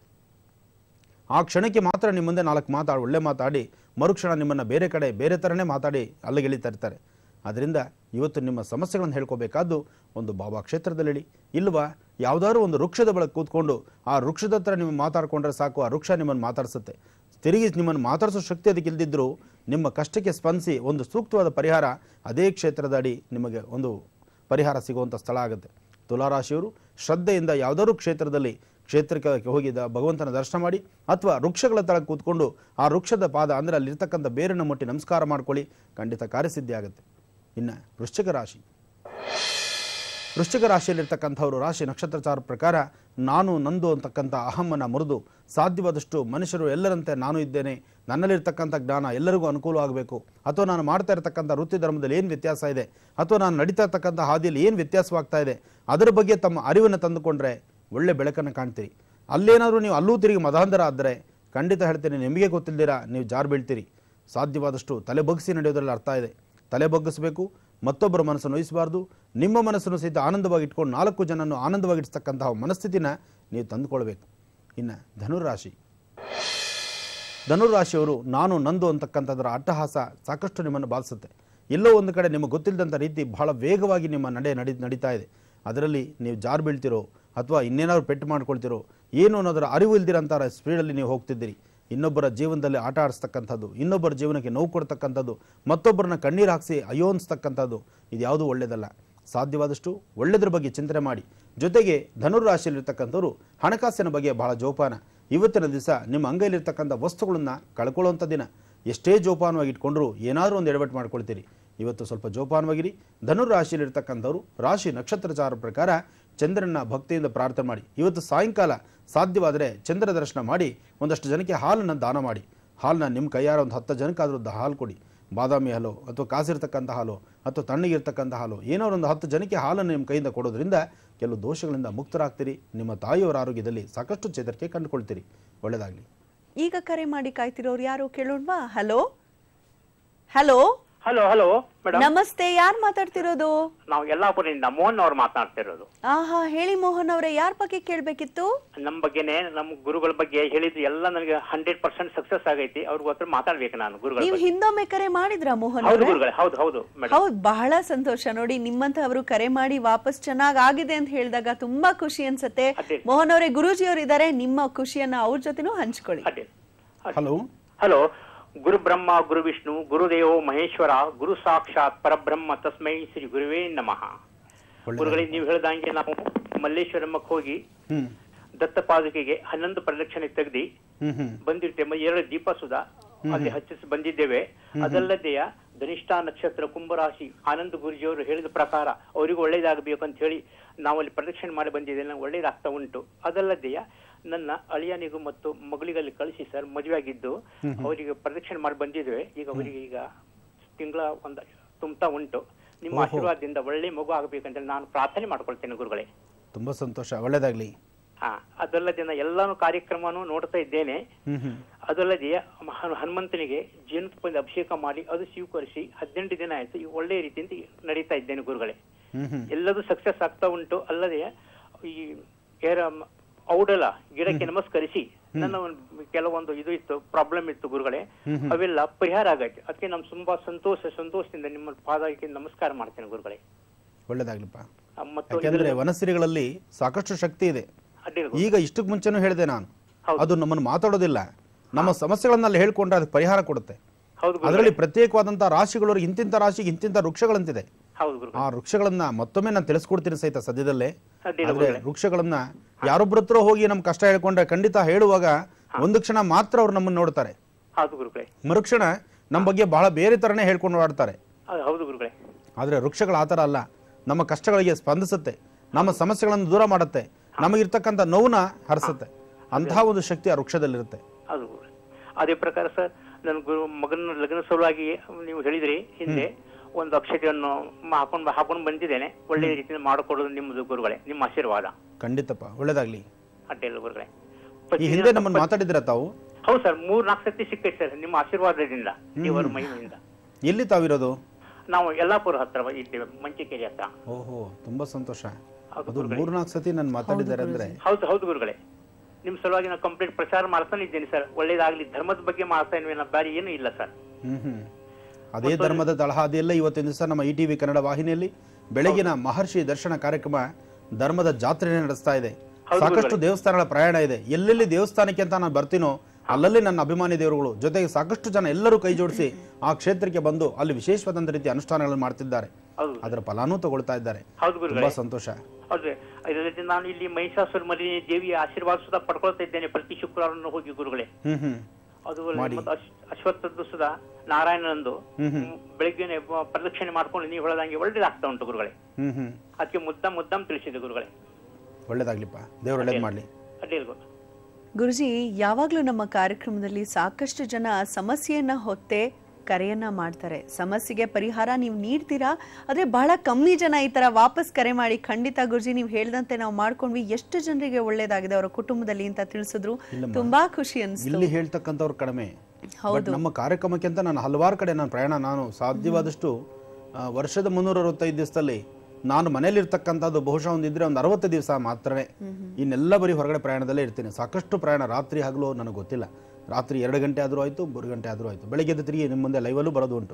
ಆ ಕ್ಷಣಕ್ಕೆ ಮಾತ್ರ ನಿಮ್ಮ ಮುಂದೆ ನಾಲ್ಕು ಮಾತಾಡಿ ಒಳ್ಳೆ ಮಾತಾಡಿ ಮರುಕ್ಷಣ ನಿಮ್ಮನ್ನು ಬೇರೆ ಕಡೆ ಬೇರೆ ಥರನೇ ಮಾತಾಡಿ ಅಲ್ಲಿಗೆಳಿತಾ ಇರ್ತಾರೆ ಅದರಿಂದ ಇವತ್ತು ನಿಮ್ಮ ಸಮಸ್ಯೆಗಳನ್ನು ಹೇಳ್ಕೋಬೇಕಾದ್ದು ಒಂದು ಬಾಬಾ ಕ್ಷೇತ್ರದಲ್ಲಿ ಇಲ್ವಾ ಯಾವುದಾದ್ರು ಒಂದು ವೃಕ್ಷದ ಬಳಿ ಕೂತ್ಕೊಂಡು ಆ ವೃಕ್ಷದ ಹತ್ರ ನೀವು ಮಾತಾಡ್ಕೊಂಡ್ರೆ ಸಾಕು ಆ ವೃಕ್ಷ ನಿಮ್ಮನ್ನು ಮಾತಾಡಿಸುತ್ತೆ ತಿರುಗಿ ನಿಮ್ಮನ್ನು ಮಾತಾಡಿಸೋ ಶಕ್ತಿ ಅದಕ್ಕೆ ಇಲ್ದಿದ್ರೂ ನಿಮ್ಮ ಕಷ್ಟಕ್ಕೆ ಸ್ಪಂದಿಸಿ ಒಂದು ಸೂಕ್ತವಾದ ಪರಿಹಾರ ಅದೇ ಕ್ಷೇತ್ರದ ಅಡಿ ನಿಮಗೆ ಒಂದು ಪರಿಹಾರ ಸಿಗುವಂಥ ಸ್ಥಳ ಆಗುತ್ತೆ ತುಲಾರಾಶಿಯವರು ಶ್ರದ್ಧೆಯಿಂದ ಯಾವುದಾದ್ರು ಕ್ಷೇತ್ರದಲ್ಲಿ ಕ್ಷೇತ್ರಕ್ಕೆ ಹೋಗಿದ್ದ ಭಗವಂತನ ದರ್ಶನ ಮಾಡಿ ಅಥವಾ ವೃಕ್ಷಗಳ ತಳ ಕೂತ್ಕೊಂಡು ಆ ವೃಕ್ಷದ ಪಾದ ಅಂದರೆ ಅಲ್ಲಿರ್ತಕ್ಕಂಥ ಬೇರನ್ನು ಮುಟ್ಟಿ ನಮಸ್ಕಾರ ಮಾಡ್ಕೊಳ್ಳಿ ಖಂಡಿತ ಕಾರ್ಯಸಿದ್ಧಿ ಆಗುತ್ತೆ ಇನ್ನು ವೃಶ್ಚಿಕ ರಾಶಿ ವೃಶ್ಚಿಕ ರಾಶಿಯಲ್ಲಿರ್ತಕ್ಕಂಥವರು ರಾಶಿ ನಕ್ಷತ್ರಚಾರ ಪ್ರಕಾರ ನಾನು ನಂದು ಅಂತಕ್ಕಂಥ ಅಹಮ್ಮನ ಮುರಿದು ಸಾಧ್ಯವಾದಷ್ಟು ಮನುಷ್ಯರು ಎಲ್ಲರಂತೆ ನಾನು ಇದ್ದೇನೆ ನನ್ನಲ್ಲಿರ್ತಕ್ಕಂಥ ಜ್ಞಾನ ಎಲ್ಲರಿಗೂ ಅನುಕೂಲ ಆಗಬೇಕು ಅಥವಾ ನಾನು ಮಾಡ್ತಾ ಇರತಕ್ಕಂಥ ವೃತ್ತಿ ಧರ್ಮದಲ್ಲಿ ಏನು ವ್ಯತ್ಯಾಸ ಇದೆ ಅಥವಾ ನಾನು ನಡೀತಾ ಇರ್ತಕ್ಕಂಥ ಹಾದಿಯಲ್ಲಿ ಏನು ವ್ಯತ್ಯಾಸವಾಗ್ತಾ ಇದೆ ಅದರ ಬಗ್ಗೆ ತಮ್ಮ ಅರಿವನ್ನು ತಂದುಕೊಂಡ್ರೆ ಒಳ್ಳೆ ಬೆಳಕನ್ನು ಕಾಣ್ತೀರಿ ಅಲ್ಲೇನಾದರೂ ನೀವು ಅಲ್ಲೂ ತಿರುಗಿ ಮದಾಂಧರ ಆದರೆ ಖಂಡಿತ ಹೇಳ್ತೀನಿ ನಿಮಗೆ ಗೊತ್ತಿಲ್ದಿರಾ ನೀವು ಜಾರು ಬೀಳ್ತೀರಿ ಸಾಧ್ಯವಾದಷ್ಟು ತಲೆ ಬಗ್ಗಿಸಿ ನಡೆಯೋದ್ರಲ್ಲಿ ಅರ್ಥ ಇದೆ ತಲೆ ಬಗ್ಗಿಸಬೇಕು ಮತ್ತೊಬ್ಬರ ಮನಸ್ಸನ್ನು ವಹಿಸಬಾರ್ದು ನಿಮ್ಮ ಮನಸ್ಸನ್ನು ಸಹಿತ ಆನಂದವಾಗಿ ಇಟ್ಕೊಂಡು ನಾಲ್ಕು ಜನನ್ನು ಆನಂದವಾಗಿಡಿಸ್ತಕ್ಕಂತಹ ಮನಸ್ಥಿತಿನ ನೀವು ತಂದುಕೊಳ್ಬೇಕು ಇನ್ನು ಧನುರಾಶಿ ಧನುರಾಶಿಯವರು ನಾನು ನಂದು ಅಂತಕ್ಕಂಥದ್ರ ಅಟ್ಟಹಾಸ ಸಾಕಷ್ಟು ನಿಮ್ಮನ್ನು ಬಾಧಿಸುತ್ತೆ ಎಲ್ಲೋ ಒಂದು ಕಡೆ ನಿಮಗೆ ಗೊತ್ತಿಲ್ಲದಂಥ ರೀತಿ ಬಹಳ ವೇಗವಾಗಿ ನಿಮ್ಮ ನಡೆ ನಡಿ ನಡೀತಾ ಇದೆ ಅದರಲ್ಲಿ ನೀವು ಜಾರು ಬೀಳ್ತಿರೋ ಅಥವಾ ಇನ್ನೇನಾದ್ರು ಪೆಟ್ಟು ಮಾಡ್ಕೊಳ್ತಿರೋ ಏನು ಅನ್ನೋದರ ಅರಿವು ಇಲ್ದಿರಂಥ ಸ್ಪೀಡಲ್ಲಿ ನೀವು ಹೋಗ್ತಿದ್ದೀರಿ ಇನ್ನೊಬ್ಬರ ಜೀವನದಲ್ಲಿ ಆಟ ಆಡಿಸ್ತಕ್ಕಂಥದ್ದು ಇನ್ನೊಬ್ಬರ ಜೀವನಕ್ಕೆ ನೋವು ಕೊಡ್ತಕ್ಕಂಥದ್ದು ಮತ್ತೊಬ್ಬರನ್ನ ಕಣ್ಣೀರು ಹಾಕಿಸಿ ಅಯ್ಯೋ ಅನಿಸ್ತಕ್ಕಂಥದ್ದು ಇದು ಯಾವುದೂ ಒಳ್ಳೆಯದಲ್ಲ ಸಾಧ್ಯವಾದಷ್ಟು ಒಳ್ಳೆಯದ್ರ ಬಗ್ಗೆ ಚಿಂತನೆ ಮಾಡಿ ಜೊತೆಗೆ ಧನುರಾಶಿಯಲ್ಲಿರ್ತಕ್ಕಂಥವ್ರು ಹಣಕಾಸಿನ ಬಗ್ಗೆ ಬಹಳ ಜೋಪಾನ ಇವತ್ತಿನ ದಿವಸ ನಿಮ್ಮ ಅಂಗೈಲಿರ್ತಕ್ಕಂಥ ವಸ್ತುಗಳನ್ನ ಕಳ್ಕೊಳ್ಳುವಂಥ ದಿನ ಎಷ್ಟೇ ಜೋಪಾನವಾಗಿ ಇಟ್ಕೊಂಡ್ರೂ ಏನಾದರೂ ಒಂದು ಎಡವಟ್ಟು ಮಾಡ್ಕೊಳ್ತೀರಿ ಇವತ್ತು ಸ್ವಲ್ಪ ಜೋಪಾನವಾಗಿರಿ ಧನುರ್ ರಾಶಿಯಲ್ಲಿರ್ತಕ್ಕಂಥವ್ರು ರಾಶಿ ನಕ್ಷತ್ರಚಾರ ಪ್ರಕಾರ ಚಂದ್ರನ ಭಕ್ತಿಯಿಂದ ಪ್ರಾರ್ಥನೆ ಮಾಡಿ ಇವತ್ತು ಸಾಯಂಕಾಲ ಸಾಧ್ಯವಾದರೆ ಚಂದ್ರ ದರ್ಶನ ಮಾಡಿ ಒಂದಷ್ಟು ಜನಕ್ಕೆ ಹಾಲನ್ನು ದಾನ ಮಾಡಿ ಹಾಲನ್ನ ನಿಮ್ಮ ಕೈಯಾರ ಒಂದು ಹತ್ತು ಜನಕ್ಕಾದರೂ ದ- ಹಾಲು ಕೊಡಿ ಬಾದಾಮಿ ಹಾಲು ಅಥವಾ ಕಾಸಿರ್ತಕ್ಕಂಥ ಹಾಲು ಅಥವಾ ತಣ್ಣಗಿರ್ತಕ್ಕಂಥ ಹಾಲು ಏನೋ ಒಂದು ಹತ್ತು ಜನಕ್ಕೆ ಹಾಲನ್ನು ನಿಮ್ಮ ಕೈಯಿಂದ ಕೊಡೋದ್ರಿಂದ ಕೆಲವು ದೋಷಗಳಿಂದ ಮುಕ್ತರಾಗ್ತೀರಿ ನಿಮ್ಮ ತಾಯಿಯವರ ಆರೋಗ್ಯದಲ್ಲಿ ಸಾಕಷ್ಟು ಚೇತರಿಕೆ ಕಂಡುಕೊಳ್ತೀರಿ ಒಳ್ಳೆಯದಾಗಲಿ ಈಗ ಕರೆ ಮಾಡಿ ಕಾಯ್ತಿರೋರು ಯಾರು ಕೇಳೋಣವಾ hello hello hello hello madam ನಮಸ್ತೆ ಯಾರು ಮಾತಾಡ್ತಿರೋದು ನಾವು ಯಲ್ಲಾಪುರದಿಂದ ಮೋಹನ್ ಅವ್ರು ಮಾತನಾಡ್ತಿರೋದು ಆಹಾ ಹೇಳಿ ಮೋಹನ್ ಅವರೇ ಯಾರ ಬಗ್ಗೆ ಕೇಳ್ಬೇಕಿತ್ತು ನಮ್ಮ ಬಗ್ಗೆನೆ ನಮ್ಮ ಗುರುಗಳ ಬಗ್ಗೆ ಹೇಳಿದ್ದು ಎಲ್ಲ ನನಗೆ ಹಂಡ್ರೆಡ್ ಪರ್ಸೆಂಟ್ ಸಕ್ಸಸ್ ಆಗೈತಿ ಅವ್ರಿಗೋಸ್ಕರ ಮಾತಾಡ್ಬೇಕು ನಾನು ಗುರುಗಳ ನೀವು ಬಗ್ಗೆ ಹಿಂದೊಮ್ಮೆ ಕರೆ ಮಾಡಿದ್ರಾ ಮೋಹನ್ ಹೌದು ಅವರೇ ಗುರುಗಳೇ ಹೌದು ಹೌದು ಮೇಡಮ್ ಹೌದ್ ಬಹಳ ಸಂತೋಷ ನೋಡಿ ನಿಮ್ಮಂತಹವರು ಕರೆ ಮಾಡಿ ವಾಪಸ್ ಚೆನ್ನಾಗ್ ಆಗಿದೆ ಅಂತ ಹೇಳಿದಾಗ ತುಂಬಾ ಖುಷಿ ಅನ್ಸತ್ತೆ ಅದೇ. ಮೋಹನ್ ಅವರೇ ಗುರೂಜಿ ಅವರು ಇದ್ದಾರೆ ನಿಮ್ಮ ಖುಷಿಯನ್ನ ಅವ್ರ ಜೊತೆನೂ ಹಂಚ್ಕೊಳ್ಳಿ ಅದೇ ಹಲೋ ಹಲೋ ಗುರು ಬ್ರಹ್ಮ ಗುರು ವಿಷ್ಣು ಗುರುದೇವೋ ಮಹೇಶ್ವರ ಗುರು ಸಾಕ್ಷಾತ್ ಪರಬ್ರಹ್ಮ ತಸ್ಮೈ ಶ್ರೀ ಗುರುವೇ ನಮಃ ಗುರುಗಳೇ ನೀವು ಹೇಳ್ದಂಗೆ ನಾವು ಮಲ್ಲೇಶ್ವರಮ್ಮಕ್ಕೆ ಹೋಗಿ ಹ್ಞೂ ದತ್ತಪಾದುಕೆಗೆ ಹನ್ನೊಂದು ಪ್ರದಕ್ಷಿಣೆ ತೆಗ್ದಿ ಹ್ಞೂ ಹ್ಞೂ ಬಂದಿರ್ತೇವೆ ಎರಡು ದೀಪ ಸುಧಾ ಅಲ್ಲಿ ಹಚ್ಚಿಸಿ ಬಂದಿದ್ದೇವೆ ಅದಲ್ಲದೆಯ ಧನಿಷ್ಠ ನಕ್ಷತ್ರ ಕುಂಭರಾಶಿ ಆನಂದ ಗುರುಜಿಯವರು ಹೇಳಿದ ಪ್ರಕಾರ ಅವರಿಗೂ ಒಳ್ಳೇದಾಗಬೇಕು ಅಂತ ಹೇಳಿ ನಾವು ಅಲ್ಲಿ ಪ್ರದಕ್ಷಿಣೆ ಮಾಡಿ ಬಂದಿದ್ದೇವೆ ನಂಗೆ ಒಳ್ಳೇದಾಗ್ತಾ ಉಂಟು ಅದಲ್ಲದೆಯ ನನ್ನ ಅಳಿಯನಿಗೂ ಮತ್ತು ಮಗಳಿಗಲ್ಲಿ ಕಳಿಸಿ ಸರ್ ಮದುವೆ ಆಗಿದ್ದು ಅವರಿಗೆ ಪ್ರದಕ್ಷಿಣೆ ಮಾಡಿ ಬಂದಿದ್ದೇವೆ ಈಗ ಅವರಿಗೆ ಈಗ ತಿಂಗಳ ಒಂದು ತುಂಬ್ತಾ ಉಂಟು ನಿಮ್ಮ ಓಹೋ. ಆಶೀರ್ವಾದದಿಂದ ಒಳ್ಳೆ ಮಗು ಆಗಬೇಕಂತ ನಾನು ಪ್ರಾರ್ಥನೆ ಮಾಡ್ಕೊಳ್ತೇನೆ ಗುರುಗಳೇ ತುಂಬ ಸಂತೋಷ ಒಳ್ಳೆಯದಾಗಲಿ ಹಾ ಅದಲ್ಲದೆ ನಾನು ಎಲ್ಲಾನು ಕಾರ್ಯಕ್ರಮನೂ ನೋಡ್ತಾ ಇದ್ದೇನೆ ಹ್ಞೂ ಹ್ಞೂ ಅದಲ್ಲದೆ ಹ- ಹನುಮಂತನಿಗೆ ಜೇನುತುಪ್ಪದಿಂದ ಅಭಿಷೇಕ ಮಾಡಿ ಅದು ಸ್ವೀಕರಿಸಿ ಹದಿನೆಂಟು ದಿನ ಆಯ್ತು ಈ ಒಳ್ಳೆಯ ರೀತಿಯಿಂದ ನಡೀತಾ ಇದ್ದೇನೆ ಗುರುಗಳೇ ಹ್ಞೂ ಹ್ಞೂ ಎಲ್ಲದೂ ಸಕ್ಸಸ್ ಆಗ್ತಾ ಉಂಟು ಅಲ್ಲದೆ ಈ ಏರ ಔಡಲ ಗಿಡಕ್ಕೆ ನಮಸ್ಕರಿಸಿ ನನ್ನ ಒಂದು ಕೆಲವೊಂದು ಇದು ಇತ್ತು ಪ್ರಾಬ್ಲಮ್ ಇತ್ತು ಗುರುಗಳೇ ಅವೆಲ್ಲ ಪರಿಹಾರ ಆಗೈತೆ ಅದಕ್ಕೆ ನಮ್ ತುಂಬಾ ಸಂತೋಷ ಸಂತೋಷದಿಂದ ನಿಮ್ಮ ಪಾದಕ್ಕೆ ನಮಸ್ಕಾರ ಮಾಡ್ತೇನೆ ಗುರುಗಳೇ ಒಳ್ಳೇದಾಗ್ಲಿಪ್ಪ ಆ, ಮತ್ತು ಯಾಕೆಂದ್ರೆ ವನಸಿರಿಗಳಲ್ಲಿ ಸಾಕಷ್ಟು ಶಕ್ತಿ ಇದೆ ಅಡ್ಡಿಲ್ಲ ಈಗ ಇಷ್ಟಕ್ಕೆ ಮುಂಚೆನೂ ಹೇಳಿದೆ ನಾನು ಹೌದು. ಅದು ನಮ್ಮನ್ನು ಮಾತಾಡೋದಿಲ್ಲ ನಮ್ಮ ಸಮಸ್ಯೆಗಳನ್ನ ಅಲ್ಲಿ ಹೇಳ್ಕೊಂಡ್ರೆ ಅದಕ್ಕೆ ಪರಿಹಾರ ಕೊಡುತ್ತೆ ಹೌದು ಗುರುಗಳೇ ಅದರಲ್ಲಿ ಪ್ರತ್ಯೇಕವಾದಂಥ ರಾಶಿಗಳು ಇಂತಿಂಥ ರಾಶಿಗೆ ಇಂತಿಂಥ ವೃಕ್ಷಗಳಂತಿದೆ ಹೌದು ಗುರುಗಳೇ ಆ ವೃಕ್ಷಗಳನ್ನ ಮತ್ತೊಮ್ಮೆ ನಾನು ತಿಳಿಸ್ಕೊಡ್ತೀನಿ ಸಹಿತ ಸದ್ಯದಲ್ಲೇ ಅಡ್ಡಿಲ್ಲ ಆದ್ರೆ ಗುರುಗಳೇ ವೃಕ್ಷಗಳನ್ನ ಯಾರೊಬ್ಬರ ಹತ್ರ ಹೋಗಿ ನಮ್ ಕಷ್ಟ ಹೇಳ್ಕೊಂಡ್ರೆ ಖಂಡಿತ ಹೇಳುವಾಗ ಒಂದು ಕ್ಷಣ ಮಾತ್ರ ಅವ್ರು ನಮ್ಮನ್ನ ನೋಡ್ತಾರೆ ಹೌದು ಗುರುಗಳೇ ಮರುಕ್ಷಣ ನಮ್ಮ ಬಗ್ಗೆ ಬಹಳ ಬೇರೆ ತರನೇ ಹೇಳ್ಕೊಂಡು ಆಡ್ತಾರೆ ಹೌದು, ಹೌದು ಗುರುಗಳೇ ಆದ್ರೆ ವೃಕ್ಷಗಳು ಆ ಥರ ಅಲ್ಲ ನಮ್ಮ ಕಷ್ಟಗಳಿಗೆ ಸ್ಪಂದಿಸುತ್ತೆ ನಮ್ಮ ಸಮಸ್ಯೆಗಳನ್ನು ದೂರ ಮಾಡುತ್ತೆ ನಮಗಿರ್ತಕ್ಕಂಥ ನೋವನ್ನ ಹರಿಸುತ್ತೆ ಅಂತಹ ಒಂದು ಶಕ್ತಿ ಆ ವೃಕ್ಷದಲ್ಲಿರುತ್ತೆ ಹೌದು ಗುರುಗಳೇ. ಅದೇ ಪ್ರಕಾರ ಸರ್ ನನ್ನ ಗುರು ಮಗನ ಲಗ್ನ ಸಲುವಾಗಿ ನೀವು ಹೇಳಿದ್ರಿ ಹಿಂದೆ ಒಂದು ಅಕ್ಷತೆಯನ್ನು ಮ- ಹಾಕೊಂಡ್ ಹಾಕೊಂಡು ಬಂದಿದ್ದೇನೆ ಒಳ್ಳೆ ರೀತಿಯಿಂದ ಮಾಡಿಕೊಡೋದು ನಿಮ್ಮದು ಗುರುಗಳೇ ನಿಮ್ಮ ಆಶೀರ್ವಾದ ಖಂಡಿತಪ್ಪ ಒಳ್ಳೇದಾಗ್ಲಿ ಅಡ್ಡಿಲ್ಲ ಗುರುಗಳೇ ಈ ಹಿಂದೆ ನಮ್ಮನ್ನು ಮಾತಾಡಿದ್ರ ತಾವು ಹೌದು ಸರ್ ಮೂರ್ ನಾಲ್ಕು ಸತಿ ಸಿಕ್ಕೈತೆ ಸರ್ ನಿಮ್ಮ ಆಶೀರ್ವಾದದಿಂದ ದೇವರ ಮಹಿಮೆಯಿಂದ ಎಲ್ಲಿ ತಾವಿರೋದು ನಾವು ಯಲ್ಲಾಪುರ ಹತ್ರ ಇದ್ದೇವೆ ಮಂಚಿಕೇರಿ ಹತ್ರ ಓಹೋ ತುಂಬಾ ಸಂತೋಷ ಹೌದು ಅದು ಗುರುಗಳೇ. ಮೂರ್ನಾಲ್ಕು ಸತಿ ನಾನು ಮಾತಾಡಿದ್ದಾರೆ ಅಂದ್ರೆ ಹೌದು ಹೌದು ಗುರುಗಳೇ ನಿಮ್ ಸಲುವಾಗಿ ನಾನು ಕಂಪ್ಲೀಟ್ ಪ್ರಚಾರ ಮಾಡ್ತಾನೆ ಇದ್ದೇನೆ ಸರ್ ಒಳ್ಳೇದಾಗ್ಲಿ ಧರ್ಮದ ಬಗ್ಗೆ ಮಾಡ್ತಾ ಇನ್ವಿ ನಾ ಬೇರೆ ಏನೂ ಇಲ್ಲ ಸರ್ ಹ್ಮ್ ಹ್ಮ್ ಅದೇ ಧರ್ಮದ ತಳಹಾದಿಯಲ್ಲ ಇವತ್ತಿನ ದಿವಸ ನಮ್ಮ ಇ ಟಿವಿ ಕನ್ನಡ ವಾಹಿನಿಯಲ್ಲಿ ಬೆಳಗಿನ ಮಹರ್ಷಿ ದರ್ಶನ ಕಾರ್ಯಕ್ರಮ ಧರ್ಮದ ಜಾತ್ರೆ ನಡೆಸ್ತಾ ಇದೆ ಹೌದು ಸಾಕಷ್ಟು ದೇವಸ್ಥಾನಗಳ ಪ್ರಯಾಣ ಇದೆ ಎಲ್ಲೆಲ್ಲಿ ದೇವಸ್ಥಾನಕ್ಕೆ ಅಂತ ನಾನು ಬರ್ತೀನೋ ಅಲ್ಲಲ್ಲಿ ನನ್ನ ಅಭಿಮಾನಿ ದೇವರುಗಳು ಜೊತೆಗೆ ಸಾಕಷ್ಟು ಜನ ಎಲ್ಲರೂ ಕೈ ಜೋಡಿಸಿ ಆ ಕ್ಷೇತ್ರಕ್ಕೆ ಬಂದು ಅಲ್ಲಿ ವಿಶೇಷವಾದಂಥ ರೀತಿಯ ಅನುಷ್ಠಾನಗಳನ್ನು ಮಾಡ್ತಿದ್ದಾರೆ ಹೌದು ಅದರ ಫಲಾನೂ ತಗೊಳ್ತಾ ಇದ್ದಾರೆ ಹೌದು ತುಂಬಾ ಗುರುಗಳೇ ಸಂತೋಷ ಹೌದು ಇದಲ್ಲದೆ ನಾನು ಇಲ್ಲಿ ಮಹಿಷಾಸುರ ಮರಿ ದೇವಿಯ ಆಶೀರ್ವಾದ ಸುಧಾ ಪಡ್ಕೊಳ್ತಾ ಇದ್ದೇನೆ ಪ್ರತಿ ಶುಕ್ರವಾರ ಹೋಗಿ ಗುರುಗಳೇ ಹ್ಮ್ ಹ್ಮ್ ಅದು ಅಲ್ಲದೆ ಮತ್ತು ಅಶ್- ಅಶ್ವತ್ಥದ್ದು ಸುಧಾ ನಾರಾಯಣನಂದು ಬೆಳಿಗ್ಗೆನೆ ಬ- ಪ್ರದಕ್ಷಿಣೆ ಮಾಡ್ಕೊಂಡು ನೀವು ಹೇಳದಂಗೆ ಒಳ್ಳೇದಾಗ್ತಾ ಉಂಟು ಗುರುಗಳೇ ಹ್ಮ್ ಹ್ಮ್ ಅದಕ್ಕೆ ಮುದ್ದಂ ಮುದ್ದಂ ತಿಳಿಸಿದೆ ಗುರುಗಳೇ ಒಳ್ಳೇದಾಗ್ಲಿಪ್ಪ ದೇವ್ರು ಒಳ್ಳೇದು ಮಾಡ್ಲಿ ಅಡ್ಡಿಲ್ಲ ಗುರು ಗುರುಜಿ ಯಾವಾಗಲೂ ನಮ್ಮ ಕಾರ್ಯಕ್ರಮದಲ್ಲಿ ಸಾಕಷ್ಟು ಜನ ಸಮಸ್ಯೆಯನ್ನ ಹೊತ್ತೆ ಕರೆಯನ್ನ ಮಾಡ್ತಾರೆ ಸಮಸ್ಯೆಗೆ ಪರಿಹಾರ ನೀವು ನೀಡ್ತೀರಾ ಆದ್ರೆ ಬಹಳ ಕಮ್ಮಿ ಜನ ಈ ತರ ವಾಪಸ್ ಕರೆ ಮಾಡಿ ಖಂಡಿತ ಗುರುಜಿ ನೀವು ಹೇಳ್ದಂತೆ ನಾವು ಮಾಡ್ಕೊಂಡ್ವಿ ಎಷ್ಟು ಜನರಿಗೆ ಒಳ್ಳೇದಾಗಿದೆ ಅವರ ಕುಟುಂಬದಲ್ಲಿ ಅಂತ ತಿಳಿಸಿದ್ರು ತುಂಬಾ ಖುಷಿ ಅನ್ಸ್ತು ಇಲ್ಲಿ ಹೇಳ್ತಕ್ಕಂಥವ್ರು ಕಡಿಮೆ ಹೌದು. ಬಟ್ ನಮ್ಮ ಕಾರ್ಯಕ್ರಮಕ್ಕೆ ಅಂತ ನಾನು ಹಲವಾರು ಕಡೆ ನಾನು ಪ್ರಯಾಣ ನಾನು ಸಾಧ್ಯವಾದಷ್ಟು ಆ, ವರ್ಷದ ಮುನ್ನೂರ ಅರವತ್ತೈದು ದಿವಸದಲ್ಲಿ ನಾನು ಮನೇಲಿ ಇರ್ತಕ್ಕಂಥದ್ದು ಬಹುಶಃ ಒಂದಿದ್ರೆ ಒಂದು ಅರವತ್ತು ದಿವಸ ಮಾತ್ರನೇ ಇನ್ನೆಲ್ಲ ಬರೀ ಹೊರಗಡೆ ಪ್ರಯಾಣದಲ್ಲೇ ಇರ್ತೀನಿ ಸಾಕಷ್ಟು ಪ್ರಯಾಣ ರಾತ್ರಿ ಹಗಲು ನನಗೆ ಗೊತ್ತಿಲ್ಲ ರಾತ್ರಿ ಎರಡು ಗಂಟೆ ಆದರೂ ಆಯಿತು ಮೂರು ಗಂಟೆ ಆದರೂ ಆಯಿತು ಬೆಳಗ್ಗೆ ಎದ್ದು ತಿರುಗಿ ನಿಮ್ಮ ಮುಂದೆ ಲೈವಲ್ಲೂ ಬರೋದು ಉಂಟು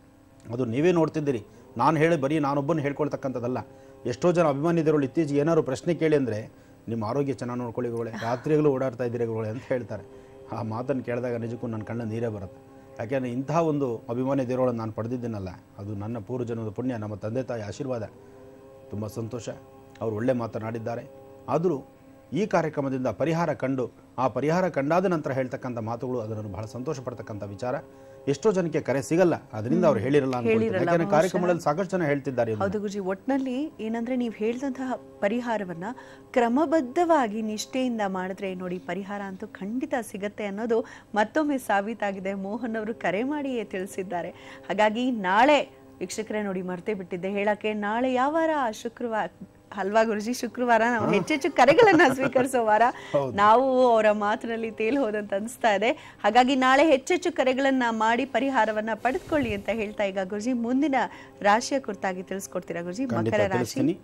ಅದು ನೀವೇ ನೋಡ್ತಿದ್ದೀರಿ ನಾನು ಹೇಳಿ ಬರೀ ನಾನೊಬ್ಬನ ಹೇಳ್ಕೊಳ್ತಕ್ಕಂಥದ್ದಲ್ಲ ಎಷ್ಟೋ ಜನ ಅಭಿಮಾನಿದರುಗಳು ಇತ್ತೀಚೆಗೆ ಏನಾದ್ರು ಪ್ರಶ್ನೆ ಕೇಳಿ ಅಂದರೆ ನಿಮ್ಮ ಆರೋಗ್ಯ ಚೆನ್ನಾಗಿ ನೋಡ್ಕೊಳ್ಳಿ ಗುರುಗಳೇ ರಾತ್ರಿಗಳು ಓಡಾಡ್ತಾ ಇದ್ದೀರಿ ಗುರುಗಳೇ ಅಂತ ಹೇಳ್ತಾರೆ ಆ ಮಾತನ್ನು ಕೇಳಿದಾಗ ನಿಜಕ್ಕೂ ನನ್ನ ಕಣ್ಣ ನೀರೇ ಬರುತ್ತೆ ಯಾಕೆಂದರೆ ಇಂತಹ ಒಂದು ಅಭಿಮಾನಿ ದೇವರುಗಳನ್ನು ನಾನು ಪಡೆದಿದ್ದೀನಲ್ಲ ಅದು ನನ್ನ ಪೂರ್ವಜನದ ಪುಣ್ಯ ನಮ್ಮ ತಂದೆ ತಾಯಿ ಆಶೀರ್ವಾದ ತುಂಬ ಸಂತೋಷ ಅವರು ಒಳ್ಳೆ ಮಾತನಾಡಿದ್ದಾರೆ ಆದರೂ ಈ ಕಾರ್ಯಕ್ರಮದಿಂದ ಪರಿಹಾರ ಕಂಡು ಆ ಪರಿಹಾರ ಕಂಡಾದ ನಂತರ ಹೇಳ್ತಕ್ಕಂಥ ಮಾತುಗಳು ಅದನ್ನು ಬಹಳ ಸಂತೋಷ ಪಡ್ತಕ್ಕಂಥ ವಿಚಾರ ಎಷ್ಟೋ ಜನಕ್ಕೆ ಕರೆ ಸಿಗಲ್ಲ ಅದರಿಂದ ಅವ್ರು ಹೇಳಿರಲ್ಲ ಅನ್ಕೊಳ್ತೀನಿ ಹೇಳಿರಲ್ಲ, ಯಾಕೆಂದ್ರೆ ಬಹುಶಃ. ಕಾರ್ಯಕ್ರಮಗಳಲ್ಲಿ ಸಾಕಷ್ಟು ಜನ ಹೇಳ್ತಿದ್ದಾರೆ ಇದನ್ನ. ಹೌದು ಗುರುಜಿ ಒಟ್ನಲ್ಲಿ ಏನಂದ್ರೆ ನೀವು ಹೇಳಿದಂತಹ ಪರಿಹಾರವನ್ನ ಕ್ರಮಬದ್ಧವಾಗಿ ನಿಷ್ಠೆಯಿಂದ ಮಾಡಿದ್ರೆ ನೋಡಿ ಪರಿಹಾರ ಅಂತೂ ಖಂಡಿತ ಸಿಗತ್ತೆ ಅನ್ನೋದು ಮತ್ತೊಮ್ಮೆ ಸಾಬೀತಾಗಿದೆ ಮೋಹನ್ ಅವರು ಕರೆ ಮಾಡಿಯೇ ತಿಳಿಸಿದ್ದಾರೆ ಹಾಗಾಗಿ ನಾಳೆ ವೀಕ್ಷಕರೇ ನೋಡಿ ಮರ್ತೇ ಬಿಟ್ಟಿದ್ದೆ ಹೇಳಕ್ಕೆ ನಾಳೆ ಯಾವ ವಾರ ಶುಕ್ರವಾರ ಅಲ್ವಾ ಗುರುಜಿ ಶುಕ್ರವಾರ ನಾವು ಹೆಚ್ಚೆಚ್ಚು ಕರೆಗಳನ್ನ ಸ್ವೀಕರಿಸೋ ವಾರ ನಾವು ಅವರ ಮಾತಿನಲ್ಲಿ ತೇಲ್ ಹೋದಂತ ಅನಿಸ್ತಾ ಇದೆ ಹಾಗಾಗಿ ನಾಳೆ ಹೆಚ್ಚೆಚ್ಚು ಕರೆಗಳನ್ನ ಮಾಡಿ ಪರಿಹಾರವನ್ನ ಪಡೆದುಕೊಳ್ಳಿ ಅಂತ ಹೇಳ್ತಾ ಈಗ ಗುರುಜಿ ಮುಂದಿನ ರಾಶಿಯ ಕುರಿತಾಗಿ ತಿಳಿಸ್ಕೊಡ್ತೀರಾ ಗುರುಜಿ ಖಂಡಿತ ಮಕರ ರಾಶಿ ತಿಳಿಸ್ತೀನಿ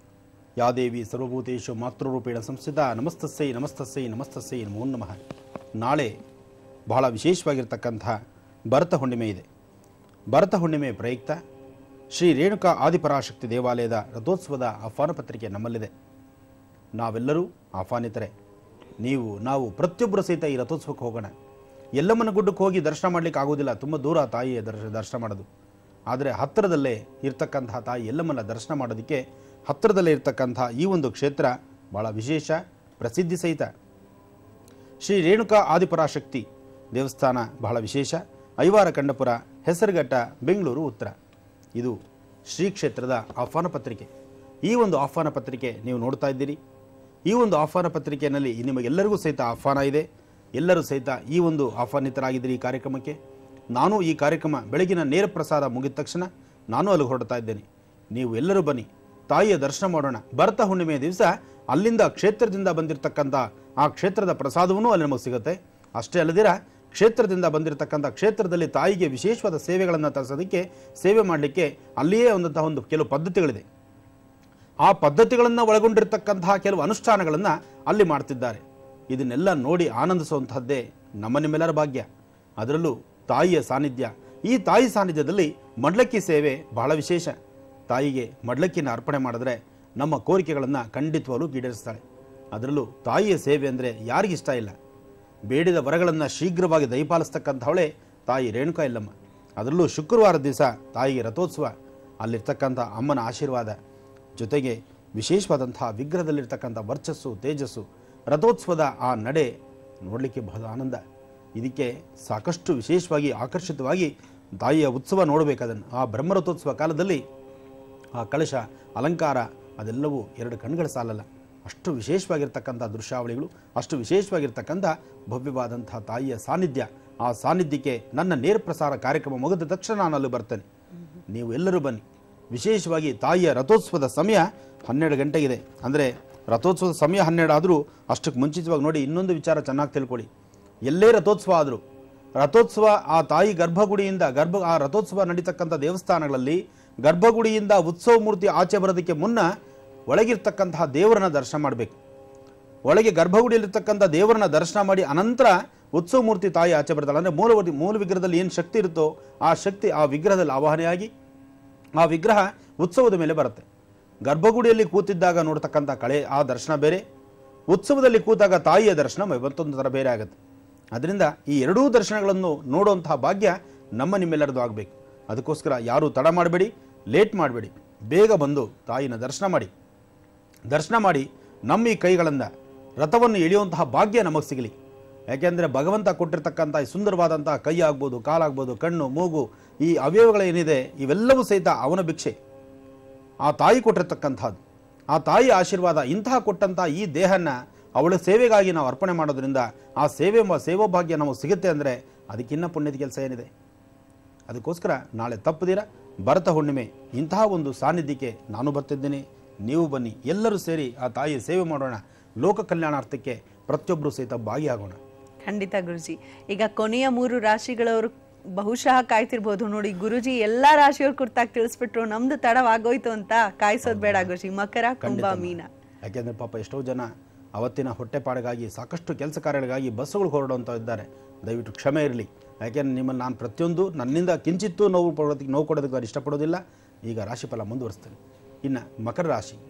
ಯಾ ದೇವಿ ಸರ್ವಭೂತೇಶು ಮಾತೃರೂಪೇಣ ಸಂಸ್ಥಿತ ನಮಸ್ತಸ್ಸೈ ನಮಸ್ತಸ್ಸೈ ನಮಸ್ತಸ್ಸೈ ನಮೋ ನಮಃ ನಾಳೆ ಬಹಳ ವಿಶೇಷವಾಗಿರ್ತಕ್ಕಂತಹ ಭರತ ಹುಣ್ಣಿಮೆ ಇದೆ ಭರತ ಹುಣ್ಣಿಮೆ ಪ್ರಯುಕ್ತ ಶ್ರೀ ರೇಣುಕಾ ಆದಿಪರಾಶಕ್ತಿ ದೇವಾಲಯದ ರಥೋತ್ಸವದ ಆಹ್ವಾನ ಪತ್ರಿಕೆ ನಮ್ಮಲ್ಲಿದೆ ನಾವೆಲ್ಲರೂ ಆಹ್ವಾನಿತರೆ ನೀವು ನಾವು ಪ್ರತಿಯೊಬ್ಬರು ಸಹಿತ ಈ ರಥೋತ್ಸವಕ್ಕೆ ಹೋಗೋಣ ಎಲ್ಲಮ್ಮನ ಗುಡ್ಡಕ್ಕೆ ಹೋಗಿ ದರ್ಶನ ಮಾಡಲಿಕ್ಕೆ ಆಗೋದಿಲ್ಲ ತುಂಬ ದೂರ ತಾಯಿಯ ದರ್ಶ ದರ್ಶನ ಮಾಡೋದು ಆದರೆ ಹತ್ತಿರದಲ್ಲೇ ಇರ್ತಕ್ಕಂತಹ ತಾಯಿ ಎಲ್ಲಮ್ಮನ ದರ್ಶನ ಮಾಡೋದಕ್ಕೆ ಹತ್ತಿರದಲ್ಲೇ ಇರ್ತಕ್ಕಂತಹ ಈ ಒಂದು ಕ್ಷೇತ್ರ ಭಾಳ ವಿಶೇಷ ಪ್ರಸಿದ್ಧಿ ಸಹಿತ ಶ್ರೀ ರೇಣುಕಾ ಆದಿಪರಾಶಕ್ತಿ ದೇವಸ್ಥಾನ ಬಹಳ ವಿಶೇಷ ಐವಾರ ಕಂಡಪುರ ಹೆಸರುಘಟ್ಟ ಬೆಂಗಳೂರು ಉತ್ತರ ಇದು ಶ್ರೀ ಕ್ಷೇತ್ರದ ಆಹ್ವಾನ ಪತ್ರಿಕೆ ಈ ಒಂದು ಆಹ್ವಾನ ಪತ್ರಿಕೆ ನೀವು ನೋಡ್ತಾ ಇದ್ದೀರಿ ಈ ಒಂದು ಆಹ್ವಾನ ಪತ್ರಿಕೆಯಲ್ಲಿ ನಿಮಗೆಲ್ಲರಿಗೂ ಸಹಿತ ಆಹ್ವಾನ ಇದೆ ಎಲ್ಲರೂ ಸಹಿತ ಈ ಒಂದು ಆಹ್ವಾನಿತರಾಗಿದ್ದೀರಿ ಈ ಕಾರ್ಯಕ್ರಮಕ್ಕೆ ನಾನು ಈ ಕಾರ್ಯಕ್ರಮ ಬೆಳಗಿನ ನೇರ ಪ್ರಸಾದ ಮುಗಿದ ತಕ್ಷಣ ನಾನು ಅಲ್ಲಿ ಹೊರಡ್ತಾ ಇದ್ದೇನೆ ನೀವು ಎಲ್ಲರೂ ಬನ್ನಿ ತಾಯಿಯ ದರ್ಶನ ಮಾಡೋಣ ಭರತ ಹುಣ್ಣಿಮೆಯ ದಿವಸ ಅಲ್ಲಿಂದ ಕ್ಷೇತ್ರದಿಂದ ಬಂದಿರತಕ್ಕಂಥ ಆ ಕ್ಷೇತ್ರದ ಪ್ರಸಾದವೂ ಅಲ್ಲಿ ನಮಗೆ ಸಿಗುತ್ತೆ ಅಷ್ಟೇ ಅಲ್ಲದಿರ ಕ್ಷೇತ್ರದಿಂದ ಬಂದಿರತಕ್ಕಂಥ ಕ್ಷೇತ್ರದಲ್ಲಿ ತಾಯಿಗೆ ವಿಶೇಷವಾದ ಸೇವೆಗಳನ್ನು ತರಿಸೋದಕ್ಕೆ ಸೇವೆ ಮಾಡಲಿಕ್ಕೆ ಅಲ್ಲಿಯೇ ಒಂದಂತಹ ಒಂದು ಕೆಲವು ಪದ್ಧತಿಗಳಿದೆ ಆ ಪದ್ಧತಿಗಳನ್ನು ಒಳಗೊಂಡಿರ್ತಕ್ಕಂತಹ ಕೆಲವು ಅನುಷ್ಠಾನಗಳನ್ನು ಅಲ್ಲಿ ಮಾಡ್ತಿದ್ದಾರೆ ಇದನ್ನೆಲ್ಲ ನೋಡಿ ಆನಂದಿಸುವಂತಹದ್ದೇ ನಮ್ಮ ನಿಮ್ಮೆಲ್ಲರ ಭಾಗ್ಯ ಅದರಲ್ಲೂ ತಾಯಿಯ ಸಾನ್ನಿಧ್ಯ ಈ ತಾಯಿ ಸಾನ್ನಿಧ್ಯದಲ್ಲಿ ಮಡ್ಲಕ್ಕಿ ಸೇವೆ ಬಹಳ ವಿಶೇಷ ತಾಯಿಗೆ ಮಡ್ಲಕ್ಕಿನ ಅರ್ಪಣೆ ಮಾಡಿದ್ರೆ ನಮ್ಮ ಕೋರಿಕೆಗಳನ್ನು ಖಂಡಿತವಾಗ್ಲೂ ಈಡೇರಿಸ್ತಾಳೆ ಅದರಲ್ಲೂ ತಾಯಿಯ ಸೇವೆ ಅಂದರೆ ಯಾರಿಗಿಷ್ಟ ಇಲ್ಲ ಬೇಡಿದ ವರಗಳನ್ನು ಶೀಘ್ರವಾಗಿ ದಯಪಾಲಿಸ್ತಕ್ಕಂಥವಳೆ ತಾಯಿ ರೇಣುಕಾ ಇಲ್ಲಮ್ಮ ಅದರಲ್ಲೂ ಶುಕ್ರವಾರ ದಿವಸ ತಾಯಿಗೆ ರಥೋತ್ಸವ ಅಲ್ಲಿರ್ತಕ್ಕಂಥ ಅಮ್ಮನ ಆಶೀರ್ವಾದ ಜೊತೆಗೆ ವಿಶೇಷವಾದಂತಹ ವಿಗ್ರಹದಲ್ಲಿರ್ತಕ್ಕಂಥ ವರ್ಚಸ್ಸು ತೇಜಸ್ಸು ರಥೋತ್ಸವದ ಆ ನಡೆ ನೋಡಲಿಕ್ಕೆ ಬಹಳ ಆನಂದ ಇದಕ್ಕೆ ಸಾಕಷ್ಟು ವಿಶೇಷವಾಗಿ ಆಕರ್ಷಿತವಾಗಿ ತಾಯಿಯ ಉತ್ಸವ ನೋಡಬೇಕದನ್ನು ಆ ಬ್ರಹ್ಮರಥೋತ್ಸವ ಕಾಲದಲ್ಲಿ ಆ ಕಳಶ ಅಲಂಕಾರ ಅದೆಲ್ಲವೂ ಎರಡು ಕಣ್ಗಳ ಸಾಲಲ್ಲ ಅಷ್ಟು ವಿಶೇಷವಾಗಿರ್ತಕ್ಕಂಥ ದೃಶ್ಯಾವಳಿಗಳು ಅಷ್ಟು ವಿಶೇಷವಾಗಿರ್ತಕ್ಕಂಥ ಭವ್ಯವಾದಂಥ ತಾಯಿಯ ಸಾನ್ನಿಧ್ಯ ಆ ಸಾನ್ನಿಧ್ಯಕ್ಕೆ ನನ್ನ ನೇರ ಪ್ರಸಾರ ಕಾರ್ಯಕ್ರಮ ಮುಗಿದ ತಕ್ಷಣ ನಾನು ಅಲ್ಲಿ ಬರ್ತೇನೆ ನೀವು ಎಲ್ಲರೂ ಬನ್ನಿ ವಿಶೇಷವಾಗಿ ತಾಯಿಯ ರಥೋತ್ಸವದ ಸಮಯ ಹನ್ನೆರಡು ಗಂಟೆಗಿದೆ ಅಂದರೆ ರಥೋತ್ಸವದ ಸಮಯ ಹನ್ನೆರಡು ಆದರೂ ಅಷ್ಟಕ್ಕೆ ಮುಂಚಿತವಾಗಿ ನೋಡಿ ಇನ್ನೊಂದು ವಿಚಾರ ಚೆನ್ನಾಗಿ ತಿಳ್ಕೊಳ್ಳಿ ಎಲ್ಲೇ ರಥೋತ್ಸವ ಆದರೂ ರಥೋತ್ಸವ ಆ ತಾಯಿ ಗರ್ಭಗುಡಿಯಿಂದ ಗರ್ಭ ಆ ರಥೋತ್ಸವ ನಡೀತಕ್ಕಂಥ ದೇವಸ್ಥಾನಗಳಲ್ಲಿ ಗರ್ಭಗುಡಿಯಿಂದ ಉತ್ಸವ ಮೂರ್ತಿ ಆಚೆ ಬರೋದಕ್ಕೆ ಮುನ್ನ ಒಳಗಿರ್ತಕ್ಕಂತಹ ದೇವರನ್ನ ದರ್ಶನ ಮಾಡಬೇಕು ಒಳಗೆ ಗರ್ಭಗುಡಿಯಲ್ಲಿರ್ತಕ್ಕಂಥ ದೇವರನ್ನ ದರ್ಶನ ಮಾಡಿ ಅನಂತರ ಉತ್ಸವ ಮೂರ್ತಿ ತಾಯಿ ಆಚೆ ಬರ್ತಾಳೆ ಅಂದರೆ ಮೂಲ ಮೂಲ ವಿಗ್ರಹದಲ್ಲಿ ಏನು ಶಕ್ತಿ ಇರುತ್ತೋ ಆ ಶಕ್ತಿ ಆ ವಿಗ್ರಹದಲ್ಲಿ ಆವಾಹನೆಯಾಗಿ ಆ ವಿಗ್ರಹ ಉತ್ಸವದ ಮೇಲೆ ಬರುತ್ತೆ ಗರ್ಭಗುಡಿಯಲ್ಲಿ ಕೂತಿದ್ದಾಗ ನೋಡ್ತಕ್ಕಂಥ ಕಳೆ ಆ ದರ್ಶನ ಬೇರೆ ಉತ್ಸವದಲ್ಲಿ ಕೂತಾಗ ತಾಯಿಯ ದರ್ಶನ ಮತ್ತೊಂದು ಥರ ಬೇರೆ ಆಗುತ್ತೆ ಅದರಿಂದ ಈ ಎರಡೂ ದರ್ಶನಗಳನ್ನು ನೋಡುವಂತಹ ಭಾಗ್ಯ ನಮ್ಮ ನಿಮ್ಮೆಲ್ಲರದು ಆಗಬೇಕು ಅದಕ್ಕೋಸ್ಕರ ಯಾರೂ ತಡ ಮಾಡಬೇಡಿ ಲೇಟ್ ಮಾಡಬೇಡಿ ಬೇಗ ಬಂದು ತಾಯಿನ ದರ್ಶನ ಮಾಡಿ ದರ್ಶನ ಮಾಡಿ ನಮ್ಮ ಈ ಕೈಗಳಿಂದ ರಥವನ್ನು ಎಳೆಯುವಂತಹ ಭಾಗ್ಯ ನಮಗೆ ಸಿಗಲಿ ಯಾಕೆಂದರೆ ಭಗವಂತ ಕೊಟ್ಟಿರ್ತಕ್ಕಂಥ ಈ ಸುಂದರವಾದಂತಹ ಕೈ ಆಗ್ಬೋದು ಕಾಲಾಗ್ಬೋದು ಕಣ್ಣು ಮೂಗು ಈ ಅವಯವಗಳೇನಿದೆ ಇವೆಲ್ಲವೂ ಸಹಿತ ಅವನ ಭಿಕ್ಷೆ ಆ ತಾಯಿ ಕೊಟ್ಟಿರ್ತಕ್ಕಂಥದ್ದು ಆ ತಾಯಿ ಆಶೀರ್ವಾದ ಇಂತಹ ಕೊಟ್ಟಂತಹ ಈ ದೇಹನ ಅವಳ ಸೇವೆಗಾಗಿ ನಾವು ಅರ್ಪಣೆ ಮಾಡೋದ್ರಿಂದ ಆ ಸೇವೆ ಎಂಬ ಸೇವಾಭಾಗ್ಯ ನಮಗೆ ಸಿಗುತ್ತೆ ಅಂದರೆ ಅದಕ್ಕಿನ್ನ ಪುಣ್ಯದ ಕೆಲಸ ಏನಿದೆ ಅದಕ್ಕೋಸ್ಕರ ನಾಳೆ ತಪ್ಪದಿರ ಭರತ ಹುಣ್ಣಿಮೆ ಇಂತಹ ಒಂದು ಸಾನ್ನಿಧ್ಯಕ್ಕೆ ನಾನು ಬರ್ತಿದ್ದೀನಿ ನೀವು ಬನ್ನಿ ಎಲ್ಲರೂ ಸೇರಿ ಆ ತಾಯಿಯ ಸೇವೆ ಮಾಡೋಣ ಲೋಕ ಕಲ್ಯಾಣಾರ್ಥಕ್ಕೆ ಪ್ರತಿಯೊಬ್ಬರು ಸಹಿತ ಭಾಗಿಯಾಗೋಣ ಖಂಡಿತ ಗುರುಜಿ ಈಗ ಕೊನೆಯ ಮೂರು ರಾಶಿಗಳವರು ಬಹುಶಃ ಕಾಯ್ತಿರ್ಬೋದು ನೋಡಿ ಗುರುಜಿ ಎಲ್ಲಾ ರಾಶಿಯವ್ರ ಕುರ್ತಾಗಿ ತಿಳಿಸ್ಬಿಟ್ರು ನಮ್ದು ತಡವಾಗೋಯ್ತು ಅಂತ ಕಾಯಿಸೋದ್ ಬೇಡ ಗುರುಜಿ ಮಕರ ಕುಂಭ ಖಂಡಿತ ಮೀನ ಯಾಕೆಂದರೆ ಪಾಪ ಎಷ್ಟೋ ಜನ ಅವತ್ತಿನ ಹೊಟ್ಟೆಪಾಡಿಗಾಗಿ ಸಾಕಷ್ಟು ಕೆಲಸ ಕಾರ್ಯಗಳಿಗಾಗಿ ಬಸ್ಸುಗಳು ಹೊರಡುವಂಥ ಇದ್ದಾರೆ ದಯವಿಟ್ಟು ಕ್ಷಮೆ ಇರಲಿ ಯಾಕೆಂದ್ರೆ ನಿಮ್ಮನ್ನು ನಾನು ಪ್ರತಿಯೊಂದು ನನ್ನಿಂದ ಕಿಂಚಿತ್ತೂ ನೋವು ಪಡೋದಕ್ಕೆ ನೋವು ಕೊಡೋದಕ್ಕೆ ನಾನು ಇಷ್ಟಪಡೋದಿಲ್ಲ ಈಗ ರಾಶಿಫಲ ಮುಂದುವರಿಸ್ತೇನೆ ಇನ್ನು ಮಕರ ರಾಶಿ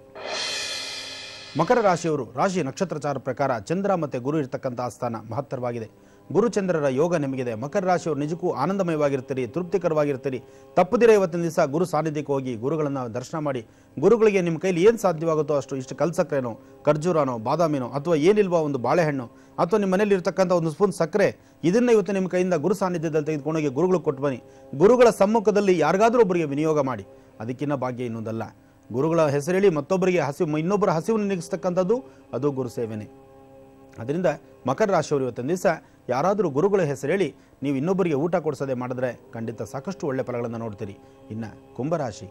ಮಕರ ರಾಶಿಯವರು ರಾಶಿ ನಕ್ಷತ್ರಚಾರ ಪ್ರಕಾರ ಚಂದ್ರ ಮತ್ತು ಗುರು ಇರತಕ್ಕಂಥ ಸ್ಥಾನ ಮಹತ್ತರವಾಗಿದೆ ಗುರುಚಂದ್ರರ ಯೋಗ ನಿಮಗಿದೆ ಮಕರ ರಾಶಿಯವರು ನಿಜಕ್ಕೂ ಆನಂದಮಯವಾಗಿರ್ತೀರಿ ತೃಪ್ತಿಕರವಾಗಿರ್ತೀರಿ ತಪ್ಪದಿರ ಇವತ್ತಿನ ದಿವಸ ಗುರು ಸಾನ್ನಿಧ್ಯಕ್ಕೆ ಹೋಗಿ ಗುರುಗಳನ್ನು ದರ್ಶನ ಮಾಡಿ ಗುರುಗಳಿಗೆ ನಿಮ್ಮ ಕೈಲಿ ಏನು ಸಾಧ್ಯವಾಗುತ್ತೋ ಅಷ್ಟು ಇಷ್ಟು ಕಲ್ಸಕ್ರೆನೋ ಖರ್ಜೂರನೋ ಬಾದಾಮಿನೋ ಅಥವಾ ಏನಿಲ್ವೋ ಒಂದು ಬಾಳೆಹಣ್ಣು ಅಥವಾ ನಿಮ್ಮ ಮನೇಲಿ ಇರ್ತಕ್ಕಂಥ ಒಂದು ಸ್ಪೂನ್ ಸಕ್ಕರೆ ಇದನ್ನ ಇವತ್ತು ನಿಮ್ಮ ಕೈಯಿಂದ ಗುರು ಸಾನ್ನಿಧ್ಯದಲ್ಲಿ ತೆಗೆದುಕೊಂಡೋಗಿ ಗುರುಗಳು ಕೊಟ್ಟು ಬನ್ನಿ ಗುರುಗಳ ಸಮ್ಮುಖದಲ್ಲಿ ಯಾರಿಗಾದರೂ ಒಬ್ಬರಿಗೆ ವಿನಿಯೋಗ ಮಾಡಿ ಅದಕ್ಕಿನ್ನ ಭಾಗ್ಯ ಇನ್ನೊಂದಲ್ಲ ಗುರುಗಳ ಹೆಸರೇಳಿ ಮತ್ತೊಬ್ಬರಿಗೆ ಹಸಿವು ಇನ್ನೊಬ್ಬರ ಹಸಿವನ್ನು ನೀಗಿಸ್ತಕ್ಕಂಥದ್ದು ಅದು ಗುರು ಸೇವೆನೇ ಅದರಿಂದ ಮಕರ ರಾಶಿಯವರು ಇವತ್ತಿನ ದಿವಸ ಯಾರಾದರೂ ಗುರುಗಳ ಹೆಸರು ಹೇಳಿ ನೀವು ಇನ್ನೊಬ್ಬರಿಗೆ ಊಟ ಕೊಡಿಸದೆ ಮಾಡಿದ್ರೆ ಖಂಡಿತ ಸಾಕಷ್ಟು ಒಳ್ಳೆ ಫಲಗಳನ್ನು ನೋಡ್ತೀರಿ ಇನ್ನು ಕುಂಭರಾಶಿ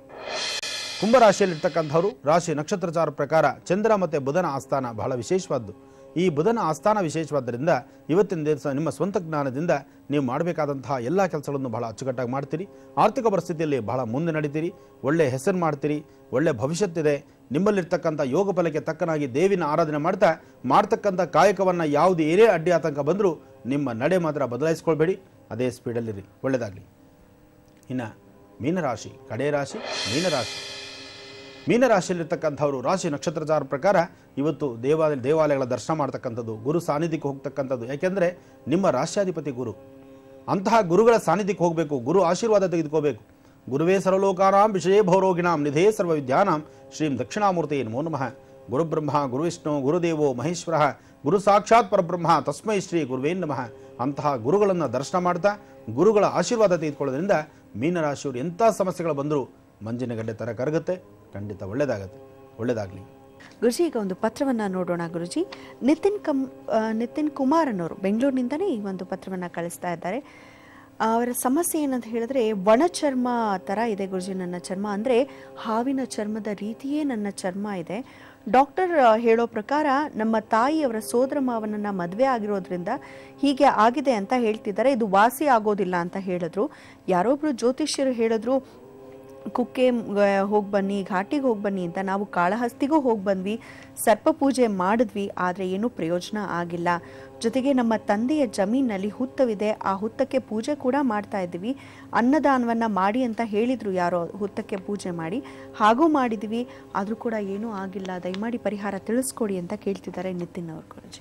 ಕುಂಭರಾಶಿಯಲ್ಲಿರ್ತಕ್ಕಂಥವ್ರು ರಾಶಿ ನಕ್ಷತ್ರಚಾರ ಪ್ರಕಾರ ಚಂದ್ರ ಮತ್ತು ಬುಧನ ಆಸ್ಥಾನ ಬಹಳ ವಿಶೇಷವಾದ್ದು ಈ ಬುಧನ ಆಸ್ಥಾನ ವಿಶೇಷವಾದ್ದರಿಂದ ಇವತ್ತಿನ ದಿವಸ ನಿಮ್ಮ ಸ್ವಂತ ಜ್ಞಾನದಿಂದ ನೀವು ಮಾಡಬೇಕಾದಂತಹ ಎಲ್ಲ ಕೆಲಸಗಳನ್ನು ಬಹಳ ಅಚ್ಚುಕಟ್ಟಾಗಿ ಮಾಡ್ತೀರಿ ಆರ್ಥಿಕ ಪರಿಸ್ಥಿತಿಯಲ್ಲಿ ಬಹಳ ಮುಂದೆ ನಡೀತೀರಿ ಒಳ್ಳೆ ಹೆಸರು ಮಾಡ್ತೀರಿ ಒಳ್ಳೆ ಭವಿಷ್ಯತ್ತಿದೆ ನಿಮ್ಮಲ್ಲಿರ್ತಕ್ಕಂಥ ಯೋಗ ಫಲಕ್ಕೆ ತಕ್ಕನಾಗಿ ದೇವಿನ ಆರಾಧನೆ ಮಾಡ್ತಾ ಮಾಡ್ತಕ್ಕಂಥ ಕಾಯಕವನ್ನು ಯಾವುದು ಏನೇ ಅಡ್ಡಿ ಆತಂಕ ಬಂದರೂ ನಿಮ್ಮ ನಡೆ ಮಾತ್ರ ಬದಲಾಯಿಸ್ಕೊಳ್ಬೇಡಿ ಅದೇ ಸ್ಪೀಡಲ್ಲಿರಿ ಒಳ್ಳೆಯದಾಗಲಿ ಇನ್ನು ಮೀನರಾಶಿ ಕಡೆ ರಾಶಿ ಮೀನರಾಶಿ ಮೀನರಾಶಿಯಲ್ಲಿರ್ತಕ್ಕಂಥವ್ರು ರಾಶಿ ನಕ್ಷತ್ರಚಾರ ಪ್ರಕಾರ ಇವತ್ತು ದೇವಾಲಯ ದೇವಾಲಯಗಳ ದರ್ಶನ ಮಾಡ್ತಕ್ಕಂಥದ್ದು ಗುರು ಸಾನ್ನಿಧ್ಯಕ್ಕೆ ಹೋಗ್ತಕ್ಕಂಥದ್ದು ಯಾಕೆಂದರೆ ನಿಮ್ಮ ರಾಶ್ಯಾಧಿಪತಿ ಗುರು ಅಂತಹ ಗುರುಗಳ ಸಾನ್ನಿಧ್ಯಕ್ಕೆ ಹೋಗಬೇಕು ಗುರು ಆಶೀರ್ವಾದ ತೆಗೆದುಕೋಬೇಕು ಗುರುವೇ ಸರ್ವಲೋಕಾನಾಂ ವಿಷಯೇ ಭೌರೋಗಿಣಾಂ ನಿಧೇ ಸರ್ವ ವಿದ್ಯಾನಾಂ ಶ್ರೀಂ ದಕ್ಷಿಣಾಮೂರ್ತಿ ನಮೋ ನಮಃ ಗುರುಬ್ರಹ್ಮ ಗುರುವಿಷ್ಣು ಗುರುದೇವೋ ಮಹೇಶ್ವರ ಗುರು ಸಾಕ್ಷಾತ್ ಪರಬ್ರಹ್ಮ ತಸ್ಮೈ ಶ್ರೀ ಗುರುವೇ ನಮಃ ಅಂತಹ ಗುರುಗಳನ್ನು ದರ್ಶನ ಮಾಡ್ತಾ ಗುರುಗಳ ಆಶೀರ್ವಾದ ತೆಗೆದುಕೊಳ್ಳೋದ್ರಿಂದ ಮೀನರಾಶಿಯವರು ಎಂಥ ಸಮಸ್ಯೆಗಳು ಬಂದರೂ ಮಂಜಿನ ಗಡ್ಡೆ ಥರ ಕರಗುತ್ತೆ ಖಂಡಿತ ಒಳ್ಳೆಯದಾಗತ್ತೆ ಒಳ್ಳೆಯದಾಗಲಿ ಗುರುಜಿ ಈಗ ಒಂದು ಪತ್ರವನ್ನ ನೋಡೋಣ ಗುರುಜಿ ನಿತಿನ್ ಕಮ್ ಆ, ನಿತಿನ್ ಕುಮಾರ್ ಅನ್ನೋರು ಬೆಂಗಳೂರಿನಿಂದನೇ ಈ ಒಂದು ಪತ್ರವನ್ನ ಕಳಿಸ್ತಾ ಇದ್ದಾರೆ ಅವರ ಸಮಸ್ಯೆ ಏನಂತ ಹೇಳಿದ್ರೆ ಒಣ ಚರ್ಮ ಥರ ಇದೆ ಗುರುಜಿ ನನ್ನ ಚರ್ಮ ಅಂದರೆ ಹಾವಿನ ಚರ್ಮದ ರೀತಿಯೇ ನನ್ನ ಚರ್ಮ ಇದೆ ಡಾಕ್ಟರ್ ಆ, ಹೇಳೋ ಪ್ರಕಾರ ನಮ್ಮ ತಾಯಿಯವರ ಸೋದರ ಮಾವನನ್ನ ಮದುವೆ ಆಗಿರೋದ್ರಿಂದ ಹೀಗೆ ಆಗಿದೆ ಅಂತ ಹೇಳ್ತಿದ್ದಾರೆ ಇದು ವಾಸಿ ಆಗೋದಿಲ್ಲ ಅಂತ ಹೇಳಿದ್ರು ಯಾರೊಬ್ರು ಜ್ಯೋತಿಷ್ಯರು ಹೇಳಿದ್ರು ಕುಕ್ಕೆ ಹೋಗಿ ಬನ್ನಿ ಘಾಟಿಗೆ ಹೋಗಿ ಬನ್ನಿ ಅಂತ ನಾವು ಕಾಳಹಸ್ತಿಗೂ ಹೋಗಿ ಬಂದ್ವಿ ಸರ್ಪ ಪೂಜೆ ಮಾಡಿದ್ವಿ ಆದರೆ ಏನೂ ಪ್ರಯೋಜನ ಆಗಿಲ್ಲ ಜೊತೆಗೆ ನಮ್ಮ ತಂದೆಯ ಜಮೀನಲ್ಲಿ ಹುತ್ತವಿದೆ ಆ ಹುತ್ತಕ್ಕೆ ಪೂಜೆ ಕೂಡ ಮಾಡ್ತಾ ಇದ್ವಿ ಅನ್ನದಾನವನ್ನು ಮಾಡಿ ಅಂತ ಹೇಳಿದ್ರು ಯಾರೋ ಹುತ್ತಕ್ಕೆ ಪೂಜೆ ಮಾಡಿ ಹಾಗೂ ಮಾಡಿದ್ವಿ ಆದರೂ ಕೂಡ ಏನೂ ಆಗಿಲ್ಲ ದಯಮಾಡಿ ಪರಿಹಾರ ತಿಳಿಸ್ಕೊಡಿ ಅಂತ ಕೇಳ್ತಿದ್ದಾರೆ ನಿತಿನ್ ಅವ್ರ ಗುರುಜಿ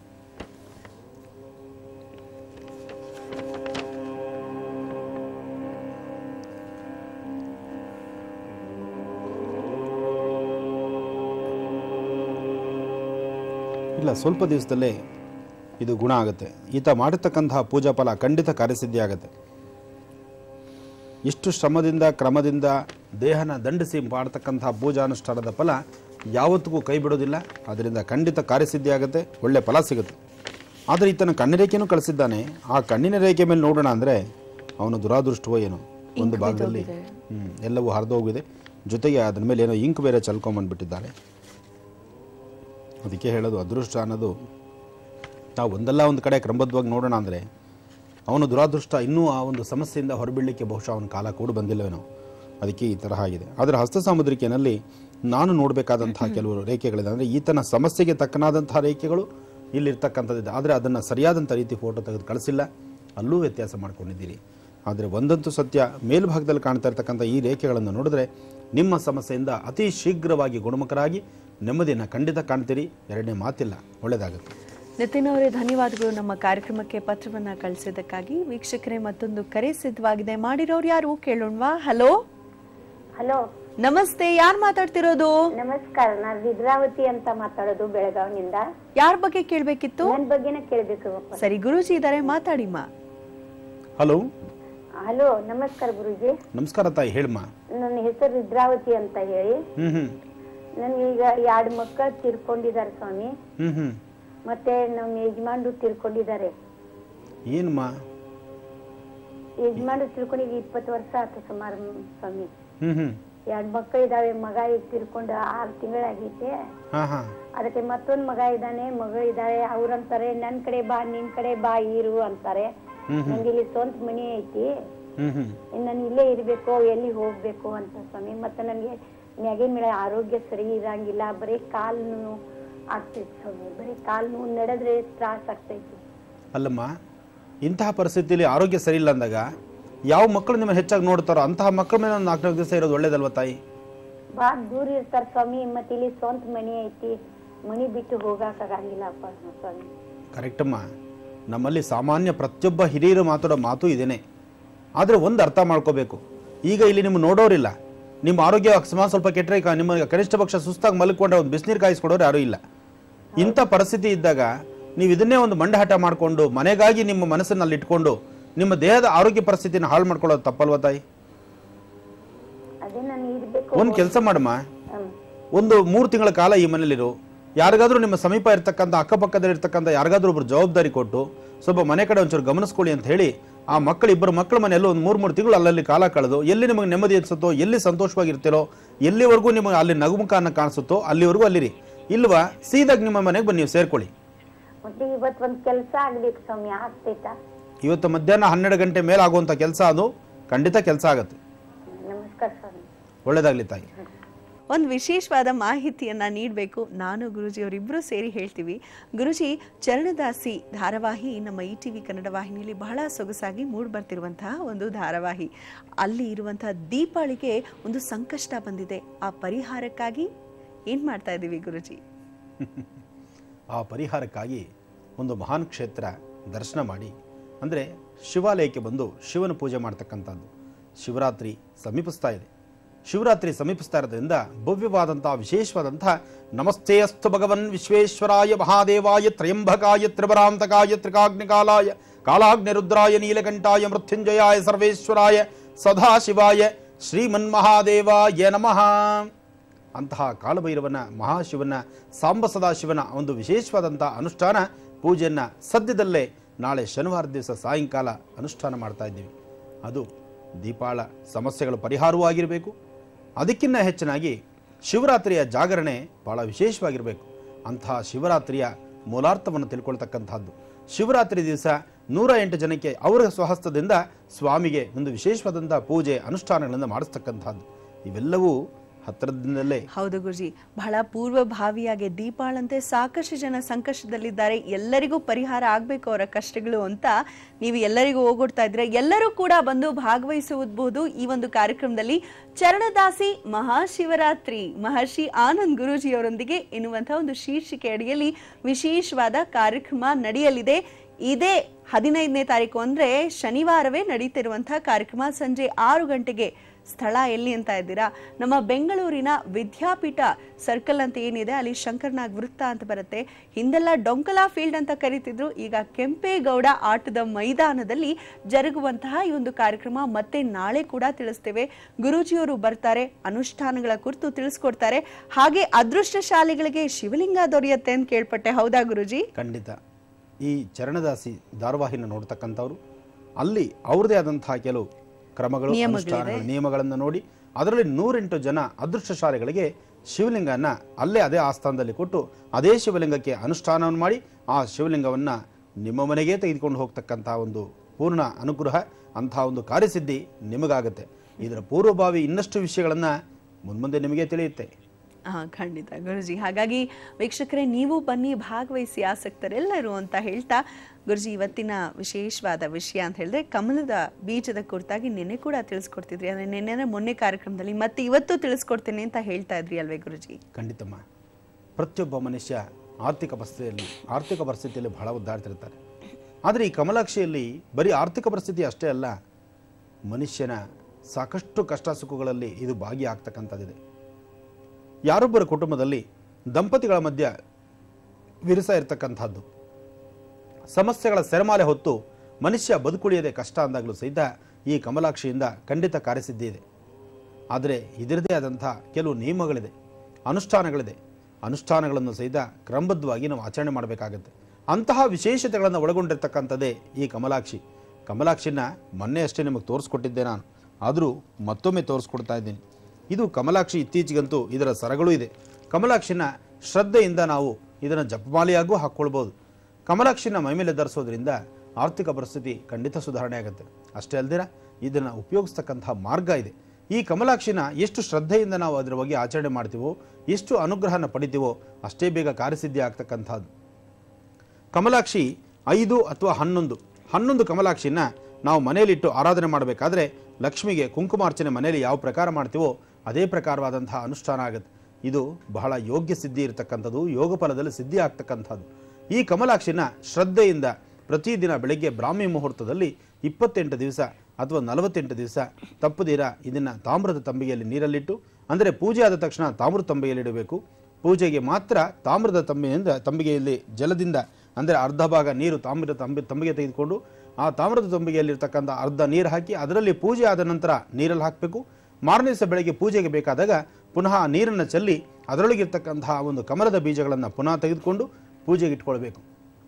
ಇಲ್ಲ ಸ್ವಲ್ಪ ದಿವಸದಲ್ಲೇ ಇದು ಗುಣ ಆಗುತ್ತೆ ಈತ ಮಾಡಿರ್ತಕ್ಕಂತಹ ಪೂಜಾ ಫಲ ಖಂಡಿತ ಕಾರ್ಯಸಿದ್ಧಿ ಆಗುತ್ತೆ ಇಷ್ಟು ಶ್ರಮದಿಂದ ಕ್ರಮದಿಂದ ದೇಹನ ದಂಡಿಸಿ ಮಾಡ್ತಕ್ಕಂತಹ ಪೂಜಾನುಷ್ಠಾನದ ಫಲ ಯಾವತ್ತಿಗೂ ಕೈ ಬಿಡೋದಿಲ್ಲ ಅದರಿಂದ ಖಂಡಿತ ಕಾರ್ಯಸಿದ್ಧಿ ಆಗುತ್ತೆ ಒಳ್ಳೆ ಫಲ ಸಿಗುತ್ತೆ ಆದರೆ ಈತನ ಕಣ್ಣಿರೇಖೆನೂ ಕಳಿಸಿದ್ದಾನೆ ಆ ಕಣ್ಣಿನ ರೇಖೆ ಮೇಲೆ ನೋಡೋಣ ಅಂದರೆ ಅವನು ದುರಾದೃಷ್ಟವೋ ಏನೋ ಒಂದು ಭಾಗದಲ್ಲಿ ಹ್ಮ್, ಎಲ್ಲವೂ ಹರಿದೋಗಿದೆ ಜೊತೆಗೆ ಅದ್ರ ಮೇಲೆ ಏನೋ ಇಂಕ್ ಬೇರೆ ಚಲ್ಕೊಂಬಂದ್ಬಿಟ್ಟಿದ್ದಾರೆ ಅದಕ್ಕೆ ಹೇಳೋದು ಅದೃಷ್ಟ ಅನ್ನೋದು ನಾವು ಒಂದಲ್ಲ ಒಂದು ಕಡೆ ಕ್ರಮಬದ್ಧವಾಗಿ ನೋಡೋಣ ಅಂದರೆ ಅವನು ದುರಾದೃಷ್ಟ ಇನ್ನೂ ಆ ಒಂದು ಸಮಸ್ಯೆಯಿಂದ ಹೊರಬೀಳಲಿಕ್ಕೆ ಬಹುಶಃ ಅವನ ಕಾಲ ಕೂಡ ಬಂದಿಲ್ಲವೇನೋ ಅದಕ್ಕೆ ಈ ತರಹ ಆಗಿದೆ ಆದರೆ ಹಸ್ತ ಸಾಮುದ್ರಿಕೆಯಲ್ಲಿ ನಾನು ನೋಡಬೇಕಾದಂತಹ ಕೆಲವು ರೇಖೆಗಳಿದೆ ಅಂದರೆ ಈತನ ಸಮಸ್ಯೆಗೆ ತಕ್ಕನಾದಂತಹ ರೇಖೆಗಳು ಇಲ್ಲಿರ್ತಕ್ಕಂಥದ್ದಿದೆ ಆದರೆ ಅದನ್ನು ಸರಿಯಾದಂಥ ರೀತಿ ಫೋಟೋ ತೆಗೆದು ಕಳಿಸಿಲ್ಲ ಅಲ್ಲೂ ವ್ಯತ್ಯಾಸ ಮಾಡ್ಕೊಂಡಿದ್ದೀರಿ ಆದರೆ ಒಂದಂತೂ ಸತ್ಯ ಮೇಲ್ಭಾಗದಲ್ಲಿ ಕಾಣ್ತಾ ಇರ್ತಕ್ಕಂಥ ಈ ರೇಖೆಗಳನ್ನು ನೋಡಿದ್ರೆ ನಿಮ್ಮ ಸಮಸ್ಯೆಯಿಂದ ಅತಿ ಶೀಘ್ರವಾಗಿ ಗುಣಮುಖರಾಗಿ ನೆಮ್ಮದಿಯನ್ನು ಖಂಡಿತ ಕಾಣ್ತೀರಿ ಎರಡನೇ ಮಾತಿಲ್ಲ ಒಳ್ಳೆಯದಾಗುತ್ತೆ ನಿತಿನ್ ಅವರೇ ಧನ್ಯವಾದಗಳು ನಮ್ಮ ಕಾರ್ಯಕ್ರಮಕ್ಕೆ ಪತ್ರವನ್ನ ಕಳಿಸಿದ್ದಕ್ಕಾಗಿ ವೀಕ್ಷಕರೇ ಮತ್ತೊಂದು ಕರೆ ಸಿದ್ಧವಾಗಿದೆ ಮಾಡಿರೋರು ಯಾರು ಕೇಳೋಣವಾ ಹಲೋ ಹಲೋ ನಮಸ್ತೆ ಯಾರು ಮಾತಾಡ್ತಿರೋದು ನಮಸ್ಕಾರ ನಾನ್ ವಿದ್ರಾವತಿ ಅಂತ ಮಾತಾಡೋದು ಬೆಳಗಾವಿನಿಂದ ಯಾರ ಬಗ್ಗೆ ಕೇಳ್ಬೇಕಿತ್ತು ನನ್ ಬಗ್ಗೆನೇ ಕೇಳ್ಬೇಕು ಅಪ್ಪ. ಸರಿ ಗುರೂಜಿ ಇದಾರೆ ಮಾತಾಡಿಮ್ಮ ಹಲೋ ಹಲೋ ನಮಸ್ಕಾರ ಗುರುಜಿ ನಮಸ್ಕಾರ ತಾಯಿ ಹೇಳಮ್ಮ ನನ್ನ ಹೆಸರು ವಿದ್ರಾವತಿ ಅಂತ ಹೇಳಿ ಹ್ಞೂ ಹ್ಞೂ ನನ್ಗೀಗ ಎರಡು ಮಕ್ಕಳು ತೀರ್ಕೊಂಡಿದ್ದಾರೆ ಸ್ವಾಮಿ ಹ್ಞೂ ಹ್ಞೂ ಮತ್ತೆ ನಮ್ಮ ಯಜಮಾನ್ರು ತೀರ್ಕೊಂಡಿದ್ದಾರೆ ಏನಮ್ಮ ಯಜಮಾನ್ರು ತೀರ್ಕೊಂಡು ಈಗ ಇಪ್ಪತ್ತು ವರ್ಷ ಆಯ್ತು ಸುಮಾರು ಸ್ವಾಮಿ ಹ್ಞೂ ಹ್ಞೂ ಎರಡು ಮಕ್ಕಳು ಇದಾವೆ ಮಗ ಈಗ ತೀರ್ಕೊಂಡು ಆರು ತಿಂಗಳಾಗೈತೆ ಹಾಂ ಹಾಂ ಅದಕ್ಕೆ ಮತ್ತೊಂದ್ ಮಗ ಇದ್ದಾನೆ ಮಗಳು ಇದ್ದಾಳೆ ಅವ್ರಂತಾರೆ ನನ್ ಕಡೆ ಬಾ ನಿನ್ ಕಡೆ ಬಾ ಇರು ಅಂತಾರೆ ನಂಗೆ ಇಲ್ಲಿ ಸ್ವಂತ ಮನಿ ಐತಿ ಹ್ಞೂ ಹ್ಞೂ ನಾನು ಇಲ್ಲೇ ಇರ್ಬೇಕು ಎಲ್ಲಿ ಹೋಗ್ಬೇಕು ಅಂತ ಸ್ವಾಮಿ ಮತ್ತೆ ನನಗೆ ಮ್ಯಾಗಿನ ಮೇಲೆ ಆರೋಗ್ಯ ಸರಿ ಇರಂಗಿಲ್ಲ ಬರೀ ಕಾಲು ನೋವು ಆಗ್ತೈತಿ ಸ್ವಾಮಿ ಬರೀ ಕಾಲು ನೋವು ನಡೆದ್ರೆ ತ್ರಾಸ ಆಗ್ತೈತಿ ಅಲ್ಲಮ್ಮ ಇಂತಹ ಪರಿಸ್ಥಿತಿಯಲ್ಲಿ ಆರೋಗ್ಯ ಸರಿ ಇಲ್ಲ ಅಂದಾಗ ಯಾವ ಮಕ್ಕಳು ನಿಮ್ಮನ್ನು ಹೆಚ್ಚಾಗಿ ನೋಡ್ತಾರೋ ಅಂತಹ ಮಕ್ಕಳ ಮೇಲೆ ಒಂದು ನಾಲ್ಕು ನಾಲ್ಕು ದಿವಸ ಇರೋದು ಒಳ್ಳೇದಲ್ವ ತಾಯಿ ಬಾಳ ದೂರ ಇರ್ತಾರ ಸ್ವಾಮಿ ಮತ್ತೆ ಇಲ್ಲಿ ಸ್ವಂತ ಮನಿ ಐತಿ ಮನಿ ಬಿಟ್ಟು ಹೋಗಾಕ ಆಗಂಗಿಲ್ಲಪ್ಪ ಸ್ವಾಮಿ ಕರೆಕ್ಟಮ್ಮ ನಮ್ಮಲ್ಲಿ ಸಾಮಾನ್ಯ ಪ್ರತಿಯೊಬ್ಬ ಹಿರಿಯರು ಮಾತಾಡೋ ಮಾತು ಇದೇನೆ ಆದರೆ ಒಂದು ಅರ್ಥ ಮಾಡ್ಕೋಬೇಕು ಈಗ ಇಲ್ಲಿ ನಿಮ್ಮ ನೋಡೋರಿಲ್ಲ ನಿಮ್ಮ ಆರೋಗ್ಯ ಅಕಸ್ಮಾತ್ ಸ್ವಲ್ಪ ಕೆಟ್ಟರೆ ಕ- ನಿಮ್ಮ ಕನಿಷ್ಠ ಪಕ್ಷ ಸುಸ್ತಾಗಿ ಮಲ್ಕೊಂಡ್ರೆ ಒಂದು ಬಿಸಿನೀರು ಕಾಯಿಸ್ಕೊಡೋರು ಯಾರೂ ಇಲ್ಲ ಇಂಥ ಪರಿಸ್ಥಿತಿ ಇದ್ದಾಗ ನೀವು ಇದನ್ನೇ ಒಂದು ಮಂಡಹಠ ಮಾಡಿಕೊಂಡು ಮನೆಗಾಗಿ ನಿಮ್ಮ ಮನಸ್ಸನ್ನಲ್ಲಿ ಇಟ್ಕೊಂಡು ನಿಮ್ಮ ದೇಹದ ಆರೋಗ್ಯ ಪರಿಸ್ಥಿತಿನ ಹಾಳು ಮಾಡ್ಕೊಳ್ಳೋದು ತಪ್ಪಲ್ವ ತಾಯಿ ಅದೇ ನಾನು ಇರ್ಬೇಕು ಒಂದು ಕೆಲಸ ಮಾಡಮ್ಮ ಹ್ಮ್. ಒಂದು ಮೂರು ತಿಂಗಳ ಕಾಲ ಈ ಮನೇಲಿರು ಯಾರಿಗಾದ್ರೂ ನಿಮ್ಮ ಸಮೀಪ ಇರ್ತಕ್ಕಂಥ ಅಕ್ಕಪಕ್ಕದಲ್ಲಿ ಇರ್ತಕ್ಕಂಥ ಯಾರಿಗಾದ್ರೂ ಒಬ್ರು ಜವಾಬ್ದಾರಿ ಕೊಟ್ಟು ಸ್ವಲ್ಪ ಮನೆ ಕಡೆ ಒಂಚೂರು ಗಮನಿಸ್ಕೊಳ್ಳಿ ಅಂತ ಹೇಳಿ ಆ ಮಕ್ಕಳು ಇಬ್ಬರು ಮಕ್ಕಳ ಮನೆಯಲ್ಲೂ ಒಂದು ಮೂರು ಮೂರು ತಿಂಗಳು ಅಲ್ಲಲ್ಲಿ ಕಾಲ ಕಳೆದು ಎಲ್ಲಿ ನಿಮಗೆ ನೆಮ್ಮದಿ ಅನ್ಸುತ್ತೋ ಎಲ್ಲಿ ಸಂತೋಷವಾಗಿರ್ತೀರೋ ಎಲ್ಲಿವರೆಗೂ ನಿಮಗೆ ಅಲ್ಲಿ ನಗುಮುಖನ ಕಾಣಿಸುತ್ತೋ ಅಲ್ಲಿವರೆಗೂ ಅಲ್ಲಿರಿ ಇಲ್ವಾ ಸೀದಾಗ ನಿಮ್ಮ ಮನೆಗೆ ಬಂದು ನೀವು ಸೇರ್ಕೊಳ್ಳಿ ಮತ್ತೆ ಇವತ್ ಒಂದ್ ಕೆಲ್ಸ ಆಗ್ಬೇಕು ಸ್ವಾಮಿ ಆಗ್ತೈತಾ ಇವತ್ತು ಮಧ್ಯಾಹ್ನ ಹನ್ನೆರಡು ಗಂಟೆ ಮೇಲೆ ಆಗುವಂಥ ಕೆಲಸ ಅದು ಖಂಡಿತ ಕೆಲಸ ಆಗುತ್ತೆ ನಮಸ್ಕಾರ ಸ್ವಾಮಿ ಒಳ್ಳೇದಾಗ್ಲಿ ತಾಯಿ ಒಂದು ವಿಶೇಷವಾದ ಮಾಹಿತಿಯನ್ನ ನೀಡಬೇಕು ನಾನು ಗುರುಜಿ ಅವರಿಬ್ಬರು ಸೇರಿ ಹೇಳ್ತೀವಿ ಗುರುಜಿ ಚರಣದಾಸಿ ಧಾರಾವಾಹಿ ನಮ್ಮ ಇ ಟಿ ವಿ ಕನ್ನಡ ವಾಹಿನಿಯಲ್ಲಿ ಬಹಳ ಸೊಗಸಾಗಿ ಮೂಡಿ ಬರ್ತಿರುವಂತಹ ಒಂದು ಧಾರಾವಾಹಿ ಅಲ್ಲಿ ಇರುವಂತಹ ದೀಪಾಳಿಗೆ ಒಂದು ಸಂಕಷ್ಟ ಬಂದಿದೆ ಆ ಪರಿಹಾರಕ್ಕಾಗಿ ಏನ್ ಮಾಡ್ತಾ ಇದ್ದೀವಿ ಗುರುಜಿ ಆ ಪರಿಹಾರಕ್ಕಾಗಿ ಒಂದು ಮಹಾನ್ ಕ್ಷೇತ್ರ ದರ್ಶನ ಮಾಡಿ ಅಂದರೆ ಶಿವಾಲಯಕ್ಕೆ ಬಂದು ಶಿವನ ಪೂಜೆ ಮಾಡ್ತಕ್ಕಂಥದ್ದು ಶಿವರಾತ್ರಿ ಸಮೀಪಿಸ್ತಾ ಇದೆ ಶಿವರಾತ್ರಿ ಸಮೀಪಿಸ್ತಾ ಇರೋದ್ರಿಂದ ಭವ್ಯವಾದಂಥ ವಿಶೇಷವಾದಂಥ ನಮಸ್ತೆ ಅಸ್ತು ಭಗವನ್ ವಿಶ್ವೇಶ್ವರಾಯ ಮಹಾದೇವಾಯ ತ್ರಯಂಬಕಾಯ ತ್ರಿವರಾಂತಕಾಯ ತ್ರಿಕಾಗ್ನಿಕಾಲಾಯ ಕಾಲಾಗ್ನಿರುದ್ರಾಯ ನೀಲಕಂಠಾಯ ಮೃತ್ಯುಂಜಯಾಯ ಸರ್ವೇಶ್ವರಾಯ ಸದಾಶಿವಾಯ ಶ್ರೀಮನ್ಮಹಾದೇವಾಯ ನಮಃ ಅಂತಹ ಕಾಲಭೈರವನ ಮಹಾಶಿವನ ಸಾಂಬ ಸದಾಶಿವನ ಒಂದು ವಿಶೇಷವಾದಂಥ ಅನುಷ್ಠಾನ ಪೂಜೆಯನ್ನು ಸದ್ಯದಲ್ಲೇ ನಾಳೆ ಶನಿವಾರ ದಿವಸ ಸಾಯಂಕಾಲ ಅನುಷ್ಠಾನ ಮಾಡ್ತಾ ಇದ್ದೀವಿ ಅದು ದೀಪಾಳ ಸಮಸ್ಯೆಗಳ ಪರಿಹಾರವೂ ಆಗಿರಬೇಕು ಅದಕ್ಕಿಂತ ಹೆಚ್ಚಿನಾಗಿ ಶಿವರಾತ್ರಿಯ ಜಾಗರಣೆ ಭಾಳ ವಿಶೇಷವಾಗಿರಬೇಕು ಅಂತಹ ಶಿವರಾತ್ರಿಯ ಮೂಲಾರ್ಥವನ್ನು ತಿಳ್ಕೊಳ್ತಕ್ಕಂಥದ್ದು ಶಿವರಾತ್ರಿ ದಿವಸ ನೂರ ಎಂಟು ಜನಕ್ಕೆ ಅವರ ಸ್ವಹಸ್ತದಿಂದ ಸ್ವಾಮಿಗೆ ಒಂದು ವಿಶೇಷವಾದಂಥ ಪೂಜೆ ಅನುಷ್ಠಾನಗಳನ್ನು ಮಾಡಿಸ್ತಕ್ಕಂಥದ್ದು ಇವೆಲ್ಲವೂ ಹತ್ತಿರದಿಂದಲೇ ಹೌದು ಗುರುಜಿ ಬಹಳ ಪೂರ್ವಭಾವಿಯಾಗಿ ದೀಪಾಳಂತೆ ಸಾಕಷ್ಟು ಜನ ಸಂಕಷ್ಟದಲ್ಲಿದ್ದಾರೆ ಎಲ್ಲರಿಗೂ ಪರಿಹಾರ ಆಗ್ಬೇಕು ಅವರ ಕಷ್ಟಗಳು ಅಂತ ನೀವು ಎಲ್ಲರಿಗೂ ಹೋಗೊಡ್ತಾ ಇದ್ರೆ ಎಲ್ಲರೂ ಕೂಡ ಬಂದು ಭಾಗವಹಿಸುವುದು ಈ ಒಂದು ಕಾರ್ಯಕ್ರಮದಲ್ಲಿ ಚರಣದಾಸಿ ಮಹಾಶಿವರಾತ್ರಿ ಮಹರ್ಷಿ ಆನಂದ್ ಗುರೂಜಿಯವರೊಂದಿಗೆ ಎನ್ನುವಂತಹ ಒಂದು ಶೀರ್ಷಿಕೆ ಅಡಿಯಲ್ಲಿ ವಿಶೇಷವಾದ ಕಾರ್ಯಕ್ರಮ ನಡೆಯಲಿದೆ ಇದೇ ಹದಿನೈದನೇ ತಾರೀಕು ಅಂದ್ರೆ ಶನಿವಾರವೇ ನಡೀತಿರುವಂತಹ ಕಾರ್ಯಕ್ರಮ ಸಂಜೆ ಆರು ಗಂಟೆಗೆ ಸ್ಥಳ ಎಲ್ಲಿ ಅಂತ ಇದ್ದೀರಾ ನಮ್ಮ ಬೆಂಗಳೂರಿನ ವಿದ್ಯಾಪೀಠ ಸರ್ಕಲ್ ಅಂತ ಏನಿದೆ ಅಲ್ಲಿ ಶಂಕರ್ನಾಗ್ ವೃತ್ತ ಅಂತ ಬರುತ್ತೆ ಹಿಂದೆಲ್ಲ ಡೊಂಕಲಾ ಫೀಲ್ಡ್ ಅಂತ ಕರೀತಿದ್ರು ಈಗ ಕೆಂಪೇಗೌಡ ಆಟದ ಮೈದಾನದಲ್ಲಿ ಜರುಗುವಂತಹ ಈ ಒಂದು ಕಾರ್ಯಕ್ರಮ ಮತ್ತೆ ನಾಳೆ ಕೂಡ ತಿಳಿಸ್ತೇವೆ ಗುರೂಜಿಯವರು ಬರ್ತಾರೆ ಅನುಷ್ಠಾನಗಳ ಕುರಿತು ತಿಳಿಸ್ಕೊಡ್ತಾರೆ ಹಾಗೆ ಅದೃಷ್ಟಶಾಲಿಗಳಿಗೆ ಶಿವಲಿಂಗ ದೊರೆಯುತ್ತೆ ಅಂತ ಕೇಳ್ಪಟ್ಟೆ ಹೌದಾ ಗುರುಜಿ ಖಂಡಿತ ಈ ಚರಣದಾಸಿ ಧಾರಾವಾಹಿನ ನೋಡ್ತಕ್ಕಂಥವ್ರು ಅಲ್ಲಿ ಅವ್ರದೇ ಆದಂತಹ ಕೆಲವು ಕ್ರಮಗಳು ನಿಯಮಗಳಿದೆ. ಅನುಷ್ಠಾನಗಳು ನಿಯಮಗಳನ್ನು ನೋಡಿ ಅದರಲ್ಲಿ ನೂರೆಂಟು ಜನ ಅದೃಷ್ಟಶಾಲಿಗಳಿಗೆ ಶಿವಲಿಂಗನ ಅಲ್ಲೇ ಅದೇ ಆಸ್ಥಾನದಲ್ಲಿ ಕೊಟ್ಟು ಅದೇ ಶಿವಲಿಂಗಕ್ಕೆ ಅನುಷ್ಠಾನವನ್ನು ಮಾಡಿ ಆ ಶಿವಲಿಂಗವನ್ನು ನಿಮ್ಮ ಮನೆಗೆ ತೆಗೆದುಕೊಂಡು ಹೋಗ್ತಕ್ಕಂಥ ಒಂದು ಪೂರ್ಣ ಅನುಗ್ರಹ ಅಂತಹ ಒಂದು ಕಾರ್ಯಸಿದ್ಧಿ ನಿಮಗಾಗುತ್ತೆ ಇದರ ಪೂರ್ವಭಾವಿ ಇನ್ನಷ್ಟು ವಿಷಯಗಳನ್ನು ಮುನ್ಮುಂದೆ ನಿಮಗೆ ತಿಳಿಯುತ್ತೆ ಹಾ ಖಂಡಿತ ಗುರುಜಿ ಹಾಗಾಗಿ ವೀಕ್ಷಕರೇ ನೀವು ಬನ್ನಿ ಭಾಗವಹಿಸಿ ಆಸಕ್ತರೆಲ್ಲರೂ ಅಂತ ಹೇಳ್ತಾ ಗುರುಜಿ ಇವತ್ತಿನ ವಿಶೇಷವಾದ ವಿಷಯ ಅಂತ ಹೇಳಿದ್ರೆ ಕಮಲದ ಬೀಜದ ಕುರಿತಾಗಿ ನಿನ್ನೆ ಕೂಡ ತಿಳಿಸ್ಕೊಡ್ತಿದ್ರಿ ಅಂದ್ರೆ ನಿನ್ನೆ ಮೊನ್ನೆ ಕಾರ್ಯಕ್ರಮದಲ್ಲಿ ಮತ್ತೆ ಇವತ್ತು ತಿಳಿಸ್ಕೊಡ್ತೀನಿ ಅಂತ ಹೇಳ್ತಾ ಇದ್ರಿ ಅಲ್ವೇ ಗುರುಜಿ ಖಂಡಿತಮ್ಮ ಪ್ರತಿಯೊಬ್ಬ ಮನುಷ್ಯ ಆರ್ಥಿಕ ಪರಿಸ್ಥಿತಿಯಲ್ಲಿ ಆರ್ಥಿಕ ಪರಿಸ್ಥಿತಿಯಲ್ಲಿ ಬಹಳ ಒದ್ದಾಡ್ತಿರ್ತಾರೆ ಆದರೆ ಈ ಕಮಲಾಕ್ಷಿಯಲ್ಲಿ ಬರೀ ಆರ್ಥಿಕ ಪರಿಸ್ಥಿತಿ ಅಷ್ಟೇ ಅಲ್ಲ ಮನುಷ್ಯನ ಸಾಕಷ್ಟು ಕಷ್ಟ ಸುಖಗಳಲ್ಲಿ ಇದು ಭಾಗಿಯಾಗ್ತಕ್ಕಂಥದ್ದಿದೆ ಯಾರೊಬ್ಬರ ಕುಟುಂಬದಲ್ಲಿ ದಂಪತಿಗಳ ಮಧ್ಯ ವಿರಸ ಇರತಕ್ಕಂಥದ್ದು ಸಮಸ್ಯೆಗಳ ಸೆರಮಾಲೆ ಹೊತ್ತು ಮನುಷ್ಯ ಬದುಕುಳಿಯದೆ ಕಷ್ಟ ಅಂದಾಗಲೂ ಸಹಿತ ಈ ಕಮಲಾಕ್ಷಿಯಿಂದ ಖಂಡಿತ ಕಾರ್ಯಸಿದ್ಧಿ ಇದೆ ಆದರೆ ಇದರದೇ ಆದಂಥ ಕೆಲವು ನಿಯಮಗಳಿದೆ ಅನುಷ್ಠಾನಗಳಿದೆ ಅನುಷ್ಠಾನಗಳನ್ನು ಸಹಿತ ಕ್ರಮಬದ್ಧವಾಗಿ ನಾವು ಆಚರಣೆ ಮಾಡಬೇಕಾಗತ್ತೆ ಅಂತಹ ವಿಶೇಷತೆಗಳನ್ನು ಒಳಗೊಂಡಿರ್ತಕ್ಕಂಥದ್ದೇ ಈ ಕಮಲಾಕ್ಷಿ ಕಮಲಾಕ್ಷಿನ ಮೊನ್ನೆ ಅಷ್ಟೇ ನಿಮಗೆ ತೋರಿಸ್ಕೊಟ್ಟಿದ್ದೆ ನಾನು ಆದರೂ ಮತ್ತೊಮ್ಮೆ ತೋರಿಸ್ಕೊಡ್ತಾ ಇದ್ದೀನಿ ಇದು ಕಮಲಾಕ್ಷಿ ಇತ್ತೀಚೆಗಂತೂ ಇದರ ಸರಗಳು ಇದೆ ಕಮಲಾಕ್ಷಿನ ಶ್ರದ್ಧೆಯಿಂದ ನಾವು ಇದನ್ನು ಜಪಮಾಲೆಯಾಗೂ ಹಾಕ್ಕೊಳ್ಬೋದು ಕಮಲಾಕ್ಷಿನ ಮೈಮೇಲೆ ಧರಿಸೋದ್ರಿಂದ ಆರ್ಥಿಕ ಪರಿಸ್ಥಿತಿ ಖಂಡಿತ ಸುಧಾರಣೆ ಆಗುತ್ತೆ ಅಷ್ಟೇ ಅಲ್ದಿರ ಇದನ್ನು ಉಪಯೋಗಿಸ್ತಕ್ಕಂತಹ ಮಾರ್ಗ ಇದೆ ಈ ಕಮಲಾಕ್ಷಿನ ಎಷ್ಟು ಶ್ರದ್ಧೆಯಿಂದ ನಾವು ಅದರ ಬಗ್ಗೆ ಆಚರಣೆ ಮಾಡ್ತೀವೋ ಎಷ್ಟು ಅನುಗ್ರಹನ ಪಡಿತೀವೋ ಅಷ್ಟೇ ಬೇಗ ಕಾರ್ಯಸಿದ್ಧಿ ಆಗ್ತಕ್ಕಂಥದ್ದು ಕಮಲಾಕ್ಷಿ ಐದು ಅಥವಾ ಹನ್ನೊಂದು ಹನ್ನೊಂದು ಕಮಲಾಕ್ಷಿನ ನಾವು ಮನೆಯಲ್ಲಿಟ್ಟು ಆರಾಧನೆ ಮಾಡಬೇಕಾದ್ರೆ ಲಕ್ಷ್ಮಿಗೆ ಕುಂಕುಮಾರ್ಚನೆ ಮನೆಯಲ್ಲಿ ಯಾವ ಪ್ರಕಾರ ಮಾಡ್ತೀವೋ ಅದೇ ಪ್ರಕಾರವಾದಂತಹ ಅನುಷ್ಠಾನ ಆಗುತ್ತೆ ಇದು ಬಹಳ ಯೋಗ್ಯ ಸಿದ್ಧಿ ಇರತಕ್ಕಂಥದ್ದು ಯೋಗ ಫಲದಲ್ಲಿ ಸಿದ್ಧಿ ಆಗ್ತಕ್ಕಂಥದ್ದು ಈ ಕಮಲಾಕ್ಷಿನ ಶ್ರದ್ಧೆಯಿಂದ ಪ್ರತಿದಿನ ಬೆಳಗ್ಗೆ ಬ್ರಾಹ್ಮಿ ಮುಹೂರ್ತದಲ್ಲಿ ಇಪ್ಪತ್ತೆಂಟು ದಿವಸ ಅಥವಾ ನಲವತ್ತೆಂಟು ದಿವಸ ತಪ್ಪದಿರ ಇದನ್ನು ತಾಮ್ರದ ತಂಬಿಗೆಯಲ್ಲಿ ನೀರಲ್ಲಿಟ್ಟು ಅಂದರೆ ಪೂಜೆ ಆದ ತಕ್ಷಣ ತಾಮ್ರದ ತಂಬಿಗೆಯಲ್ಲಿ ಇಡಬೇಕು ಪೂಜೆಗೆ ಮಾತ್ರ ತಾಮ್ರದ ತಂಬಿಗೆಯಿಂದ ತಂಬಿಗೆಯಲ್ಲಿ ಜಲದಿಂದ ಅಂದರೆ ಅರ್ಧ ಭಾಗ ನೀರು ತಾಮ್ರದ ತಂಬಿ ತಂಬಿಗೆ ತೆಗೆದುಕೊಂಡು ಆ ತಾಮ್ರದ ತಂಬಿಗೆಯಲ್ಲಿರ್ತಕ್ಕಂಥ ಅರ್ಧ ನೀರು ಹಾಕಿ ಅದರಲ್ಲಿ ಪೂಜೆ ಆದ ನಂತರ ನೀರಲ್ಲಿ ಹಾಕಬೇಕು ಮಾರನೇ ದಿವಸ ಬೆಳಗ್ಗೆ ಪೂಜೆಗೆ ಬೇಕಾದಾಗ ಪುನಃ ಆ ನೀರನ್ನು ಚೆಲ್ಲಿ ಅದರೊಳಗಿರ್ತಕ್ಕಂತಹ ಒಂದು ಕಮಲದ ಬೀಜಗಳನ್ನು ಪುನಃ ತೆಗೆದುಕೊಂಡು ಪೂಜೆಗೆ ಇಟ್ಕೊಳ್ಬೇಕು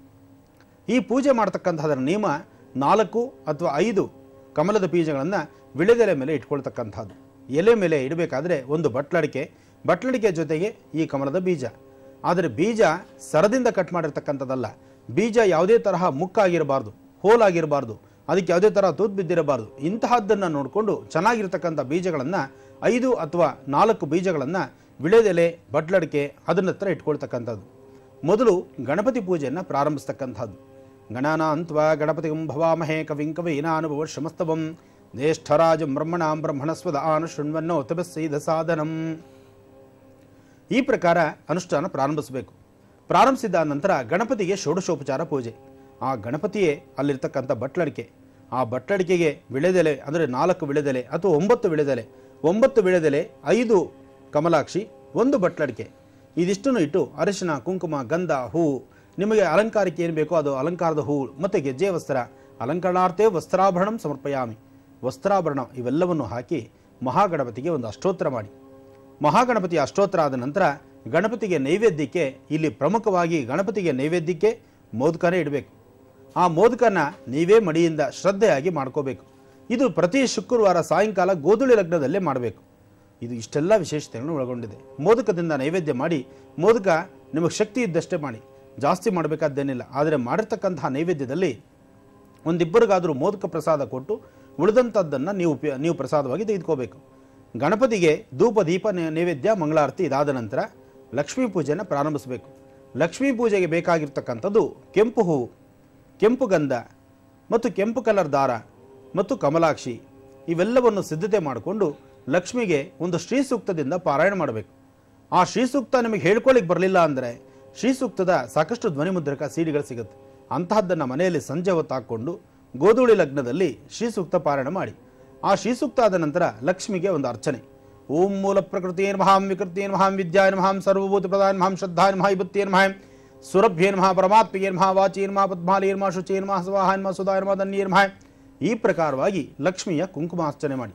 ಈ ಪೂಜೆ ಮಾಡ್ತಕ್ಕಂಥದ್ರ ನಿಯಮ ನಾಲ್ಕು ಅಥವಾ ಐದು ಕಮಲದ ಬೀಜಗಳನ್ನು ವಿಳೆದೆಲೆ ಮೇಲೆ ಇಟ್ಕೊಳ್ತಕ್ಕಂಥದ್ದು ಎಲೆ ಮೇಲೆ ಇಡಬೇಕಾದ್ರೆ ಒಂದು ಬಟ್ಲಡಿಕೆ ಬಟ್ಲಡಿಕೆ ಜೊತೆಗೆ ಈ ಕಮಲದ ಬೀಜ ಆದರೆ ಬೀಜ ಸರದಿಂದ ಕಟ್ ಮಾಡಿರ್ತಕ್ಕಂಥದ್ದಲ್ಲ ಬೀಜ ಯಾವುದೇ ತರಹ ಮುಕ್ಕಾಗಿರಬಾರ್ದು ಹೋಲಾಗಿರಬಾರ್ದು ಅದಕ್ಕೆ ಯಾವುದೇ ಥರ ತೂತು ಬಿದ್ದಿರಬಾರ್ದು ಇಂತಹದ್ದನ್ನು ನೋಡಿಕೊಂಡು ಚೆನ್ನಾಗಿರ್ತಕ್ಕಂಥ ಬೀಜಗಳನ್ನು ಐದು ಅಥವಾ ನಾಲ್ಕು ಬೀಜಗಳನ್ನು ವಿಳೆದೆಲೆ ಬಟ್ಲಡಿಕೆ ಅದನ್ನ ಹತ್ರ ಇಟ್ಕೊಳ್ತಕ್ಕಂಥದ್ದು ಮೊದಲು ಗಣಪತಿ ಪೂಜೆಯನ್ನು ಪ್ರಾರಂಭಿಸ್ತಕ್ಕಂಥದ್ದು ಗಣಾನಾಂತ್ವ ಗಣಪತಿಗಂ ಭವಾಮಹೇ ಕವಿಂ ಕವೀನಾನುಭವ ಶ್ರಮಸ್ತವಂ ಜ್ಯೇಷ್ಠರಾಜಂ ಬ್ರಹ್ಮಣಾಂ ಬ್ರಹ್ಮಣಸ್ವದ ಆನು ಶೃಣ್ವನ್ನೋ ತಪಸ್ಸೈದ ಸಾಧನಂ ಈ ಪ್ರಕಾರ ಅನುಷ್ಠಾನ ಪ್ರಾರಂಭಿಸಬೇಕು ಪ್ರಾರಂಭಿಸಿದ ನಂತರ ಗಣಪತಿಗೆ ಷೋಡಶೋಪಚಾರ ಪೂಜೆ ಆ ಗಣಪತಿಯೇ ಅಲ್ಲಿರ್ತಕ್ಕಂಥ ಬಟ್ಲಡಿಕೆ ಆ ಬಟ್ಲಡಿಕೆಗೆ ವಿಳೆದೆಲೆ ಅಂದರೆ ನಾಲ್ಕು ವಿಳೆದೆಲೆ ಅಥವಾ ಒಂಬತ್ತು ವಿಳೆದೆಲೆ ಒಂಬತ್ತು ವಿಳೆದೆಲೆ ಐದು ಕಮಲಾಕ್ಷಿ ಒಂದು ಬಟ್ಲಡಿಕೆ ಇದಿಷ್ಟನ್ನು ಇಟ್ಟು ಅರಿಶಿನ ಕುಂಕುಮ ಗಂಧ ಹೂವು ನಿಮಗೆ ಅಲಂಕಾರಕ್ಕೆ ಏನು ಬೇಕೋ ಅದು ಅಲಂಕಾರದ ಹೂವು ಮತ್ತು ಗೆಜ್ಜೆ ವಸ್ತ್ರ ಅಲಂಕರಣಾರ್ಥೇ ವಸ್ತ್ರಾಭರಣಂ ಸಮರ್ಪಯಾಮಿ ವಸ್ತ್ರಾಭರಣ ಇವೆಲ್ಲವನ್ನು ಹಾಕಿ ಮಹಾಗಣಪತಿಗೆ ಒಂದು ಅಷ್ಟೋತ್ತರ ಮಾಡಿ ಮಹಾಗಣಪತಿ ಅಷ್ಟೋತ್ತರ ಆದ ನಂತರ ಗಣಪತಿಗೆ ನೈವೇದ್ಯಕ್ಕೆ ಇಲ್ಲಿ ಪ್ರಮುಖವಾಗಿ ಗಣಪತಿಗೆ ನೈವೇದ್ಯಕ್ಕೆ ಮೋದಕನೇ ಇಡಬೇಕು ಆ ಮೋದಕನ ನೀವೇ ಮಡಿಯಿಂದ ಶ್ರದ್ಧೆಯಾಗಿ ಮಾಡ್ಕೋಬೇಕು ಇದು ಪ್ರತಿ ಶುಕ್ರವಾರ ಸಾಯಂಕಾಲ ಗೋಧುಳಿ ಲಗ್ನದಲ್ಲೇ ಮಾಡಬೇಕು ಇದು ಇಷ್ಟೆಲ್ಲ ವಿಶೇಷತೆಗಳನ್ನು ಒಳಗೊಂಡಿದೆ ಮೋದಕದಿಂದ ನೈವೇದ್ಯ ಮಾಡಿ ಮೋದಕ ನಿಮಗೆ ಶಕ್ತಿ ಇದ್ದಷ್ಟೇ ಮಾಡಿ ಜಾಸ್ತಿ ಮಾಡಬೇಕಾದ್ದೇನಿಲ್ಲ ಆದರೆ ಮಾಡಿರ್ತಕ್ಕಂತಹ ನೈವೇದ್ಯದಲ್ಲಿ ಒಂದಿಬ್ಬರಿಗಾದರೂ ಮೋದಕ ಪ್ರಸಾದ ಕೊಟ್ಟು ಉಳಿದಂಥದ್ದನ್ನು ನೀವು ಉಪಯ ನೀವು ಪ್ರಸಾದವಾಗಿ ತೆಗೆದುಕೋಬೇಕು ಗಣಪತಿಗೆ ಧೂಪ ದೀಪ ನೇ- ನೈವೇದ್ಯ ಮಂಗಳಾರತಿ ಇದಾದ ನಂತರ ಲಕ್ಷ್ಮೀ ಪೂಜೆಯನ್ನು ಪ್ರಾರಂಭಿಸಬೇಕು ಲಕ್ಷ್ಮೀ ಪೂಜೆಗೆ ಬೇಕಾಗಿರ್ತಕ್ಕಂಥದ್ದು ಕೆಂಪು ಹೂವು ಕೆಂಪು ಗಂಧ ಮತ್ತು ಕೆಂಪು ಕಲರ್ ದಾರ ಮತ್ತು ಕಮಲಾಕ್ಷಿ ಇವೆಲ್ಲವನ್ನು ಸಿದ್ಧತೆ ಮಾಡಿಕೊಂಡು ಲಕ್ಷ್ಮಿಗೆ ಒಂದು ಶ್ರೀ ಸೂಕ್ತದಿಂದ ಪಾರಾಯಣ ಮಾಡಬೇಕು ಆ ಶ್ರೀ ಸೂಕ್ತ ನಿಮಗೆ ಹೇಳ್ಕೊಳ್ಳಿಕ್ಕೆ ಬರಲಿಲ್ಲ ಅಂದರೆ ಶ್ರೀ ಸೂಕ್ತದ ಸಾಕಷ್ಟು ಧ್ವನಿ ಮುದ್ರಕ ಸಿಡಿಗಳು ಸಿಗುತ್ತೆ ಅಂತಹದ್ದನ್ನು ಮನೆಯಲ್ಲಿ ಸಂಜೆ ಹೊತ್ತು ಹಾಕ್ಕೊಂಡು ಗೋಧೂಳಿ ಲಗ್ನದಲ್ಲಿ ಶ್ರೀ ಸೂಕ್ತ ಪಾರಾಯಣ ಮಾಡಿ ಆ ಶ್ರೀ ಸೂಕ್ತ ಆದ ನಂತರ ಲಕ್ಷ್ಮಿಗೆ ಒಂದು ಅರ್ಚನೆ ಓಂ ಮೂಲ ಪ್ರಕೃತಿಯೇನ್ ಮಹಾಂ ವಿಕೃತಿಯೇನ್ ಮಹಾಂ ವಿದ್ಯಾಯನ್ ಮಹಾಂ ಸರ್ವಭೂತ ಪ್ರಧಾನ ಮಹಾಂ ಶ್ರದ್ಧಾಯನ್ ಮಹಾ ವಿಭೂತಿಯೇನ್ ಮಹಾಂ ಸುರಭ್ಯೇನ್ ಮಹಾ ಪರಮಾತ್ಮಯೇನ್ ಮಹಾ ವಾಚೇನ್ ಮಹಾ ಪದ್ಮಾಲಯೇನ್ ಮಹಾ ಶುಚೇನ್ ಮಹಾ ಸ್ವಾಹಾಯನ್ ಮಹಾ ಸುಧಾಯನ್ ಮಹಾ ಧನ್ಯೇನ್ ಮಹಾ ಈ ಪ್ರಕಾರವಾಗಿ ಲಕ್ಷ್ಮಿಯ ಕುಂಕುಮಾರ್ಚನೆ ಮಾಡಿ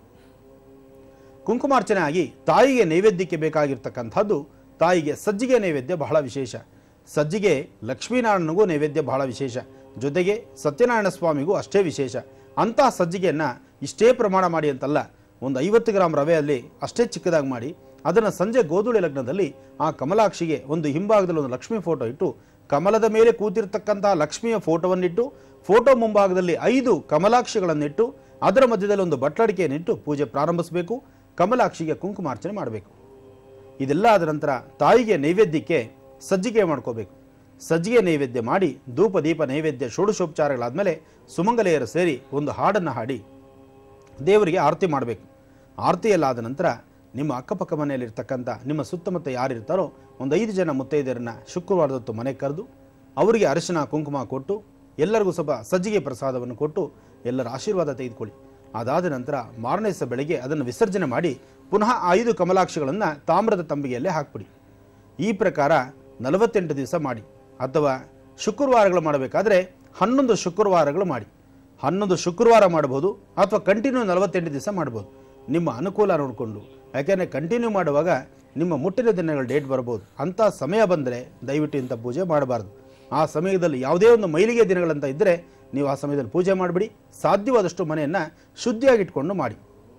ಕುಂಕುಮಾರ್ಚನೆ ಆಗಿ ತಾಯಿಗೆ ನೈವೇದ್ಯಕ್ಕೆ ಬೇಕಾಗಿರ್ತಕ್ಕಂಥದ್ದು ತಾಯಿಗೆ ಸಜ್ಜಿಗೆ ನೈವೇದ್ಯ ಬಹಳ ವಿಶೇಷ ಸಜ್ಜಿಗೆ ಲಕ್ಷ್ಮೀನಾರಾಯಣನಿಗೂ ನೈವೇದ್ಯ ಬಹಳ ವಿಶೇಷ ಜೊತೆಗೆ ಸತ್ಯನಾರಾಯಣ ಸ್ವಾಮಿಗೂ ಅಷ್ಟೇ ವಿಶೇಷ ಅಂತಹ ಸಜ್ಜಿಗೆಯನ್ನು ಇಷ್ಟೇ ಪ್ರಮಾಣ ಮಾಡಿ ಅಂತಲ್ಲ ಒಂದು ಐವತ್ತು ಗ್ರಾಮ್ ರವೆಯಲ್ಲಿ ಅಷ್ಟೇ ಚಿಕ್ಕದಾಗಿ ಮಾಡಿ ಅದನ್ನು ಸಂಜೆ ಗೋಧೂಳಿ ಲಗ್ನದಲ್ಲಿ ಆ ಕಮಲಾಕ್ಷಿಗೆ ಒಂದು ಹಿಂಭಾಗದಲ್ಲಿ ಒಂದು ಲಕ್ಷ್ಮಿ ಫೋಟೋ ಇಟ್ಟು ಕಮಲದ ಮೇಲೆ ಕೂತಿರ್ತಕ್ಕಂತಹ ಲಕ್ಷ್ಮಿಯ ಫೋಟೋವನ್ನಿಟ್ಟು ಫೋಟೋ ಮುಂಭಾಗದಲ್ಲಿ ಐದು ಕಮಲಾಕ್ಷಿಗಳನ್ನಿಟ್ಟು ಅದರ ಮಧ್ಯದಲ್ಲಿ ಒಂದು ಬಟ್ಲಡಿಕೆಯನ್ನಿಟ್ಟು ಪೂಜೆ ಪ್ರಾರಂಭಿಸಬೇಕು ಕಮಲಾಕ್ಷಿಗೆ ಕುಂಕುಮಾರ್ಚನೆ ಮಾಡಬೇಕು ಇದೆಲ್ಲ ಆದ ನಂತರ ತಾಯಿಗೆ ನೈವೇದ್ಯಕ್ಕೆ ಸಜ್ಜಿಗೆ ಮಾಡ್ಕೋಬೇಕು ಸಜ್ಜಿಗೆ ನೈವೇದ್ಯ ಮಾಡಿ ಧೂಪ ದೀಪ ನೈವೇದ್ಯ ಷೋಡಶೋಪಚಾರಗಳಾದಮೇಲೆ ಸುಮಂಗಲೆಯರು ಸೇರಿ ಒಂದು ಹಾಡನ್ನು ಹಾಡಿ ದೇವರಿಗೆ ಆರತಿ ಮಾಡಬೇಕು ಆರತಿಯಲ್ಲಾದ ನಂತರ ನಿಮ್ಮ ಅಕ್ಕಪಕ್ಕ ಮನೆಯಲ್ಲಿರ್ತಕ್ಕಂಥ ನಿಮ್ಮ ಸುತ್ತಮುತ್ತ ಯಾರಿರ್ತಾರೋ ಒಂದು ಐದು ಜನ ಮುತ್ತೈದೆಯರನ್ನ ಶುಕ್ರವಾರದೊತ್ತು ಮನೆಗೆ ಕರೆದು ಅವರಿಗೆ ಅರಿಶಿನ ಕುಂಕುಮ ಕೊಟ್ಟು ಎಲ್ಲರಿಗೂ ಸ್ವಲ್ಪ ಸಜ್ಜಿಗೆ ಪ್ರಸಾದವನ್ನು ಕೊಟ್ಟು ಎಲ್ಲರ ಆಶೀರ್ವಾದ ತೆಗೆದುಕೊಳ್ಳಿ ಅದಾದ ನಂತರ ಮಾರನೇ ದಿವಸ ಬೆಳಗ್ಗೆ ಅದನ್ನು ವಿಸರ್ಜನೆ ಮಾಡಿ ಪುನಃ ಆ ಐದು ಕಮಲಾಕ್ಷಿಗಳನ್ನು ತಾಮ್ರದ ತಂಬಿಗೆಯಲ್ಲೇ ಹಾಕ್ಬಿಡಿ ಈ ಪ್ರಕಾರ ನಲವತ್ತೆಂಟು ದಿವಸ ಮಾಡಿ ಅಥವಾ ಶುಕ್ರವಾರಗಳು ಮಾಡಬೇಕಾದ್ರೆ ಹನ್ನೊಂದು ಶುಕ್ರವಾರಗಳು ಮಾಡಿ ಹನ್ನೊಂದು ಶುಕ್ರವಾರ ಮಾಡ್ಬೋದು ಅಥವಾ ಕಂಟಿನ್ಯೂ ನಲವತ್ತೆಂಟು ದಿವಸ ಮಾಡ್ಬೋದು ನಿಮ್ಮ ಅನುಕೂಲ ನೋಡಿಕೊಂಡು ಯಾಕೆಂದರೆ ಕಂಟಿನ್ಯೂ ಮಾಡುವಾಗ ನಿಮ್ಮ ಮುಟ್ಟಿನ ದಿನಗಳ ಡೇಟ್ ಬರ್ಬೋದು ಅಂಥ ಸಮಯ ಬಂದರೆ ದಯವಿಟ್ಟು ಇಂಥ ಪೂಜೆ ಮಾಡಬಾರ್ದು ಆ ಸಮಯದಲ್ಲಿ ಯಾವುದೇ ಒಂದು ಮೈಲಿಗೆ ದಿನಗಳಂತ ಇದ್ದರೆ ನೀವು ಆ ಸಮಯದಲ್ಲಿ ಪೂಜೆ ಮಾಡಿಬಿಡಿ ಸಾಧ್ಯವಾದಷ್ಟು ಮನೆಯನ್ನು ಶುದ್ಧಿಯಾಗಿಟ್ಕೊಂಡು ಮಾಡಿ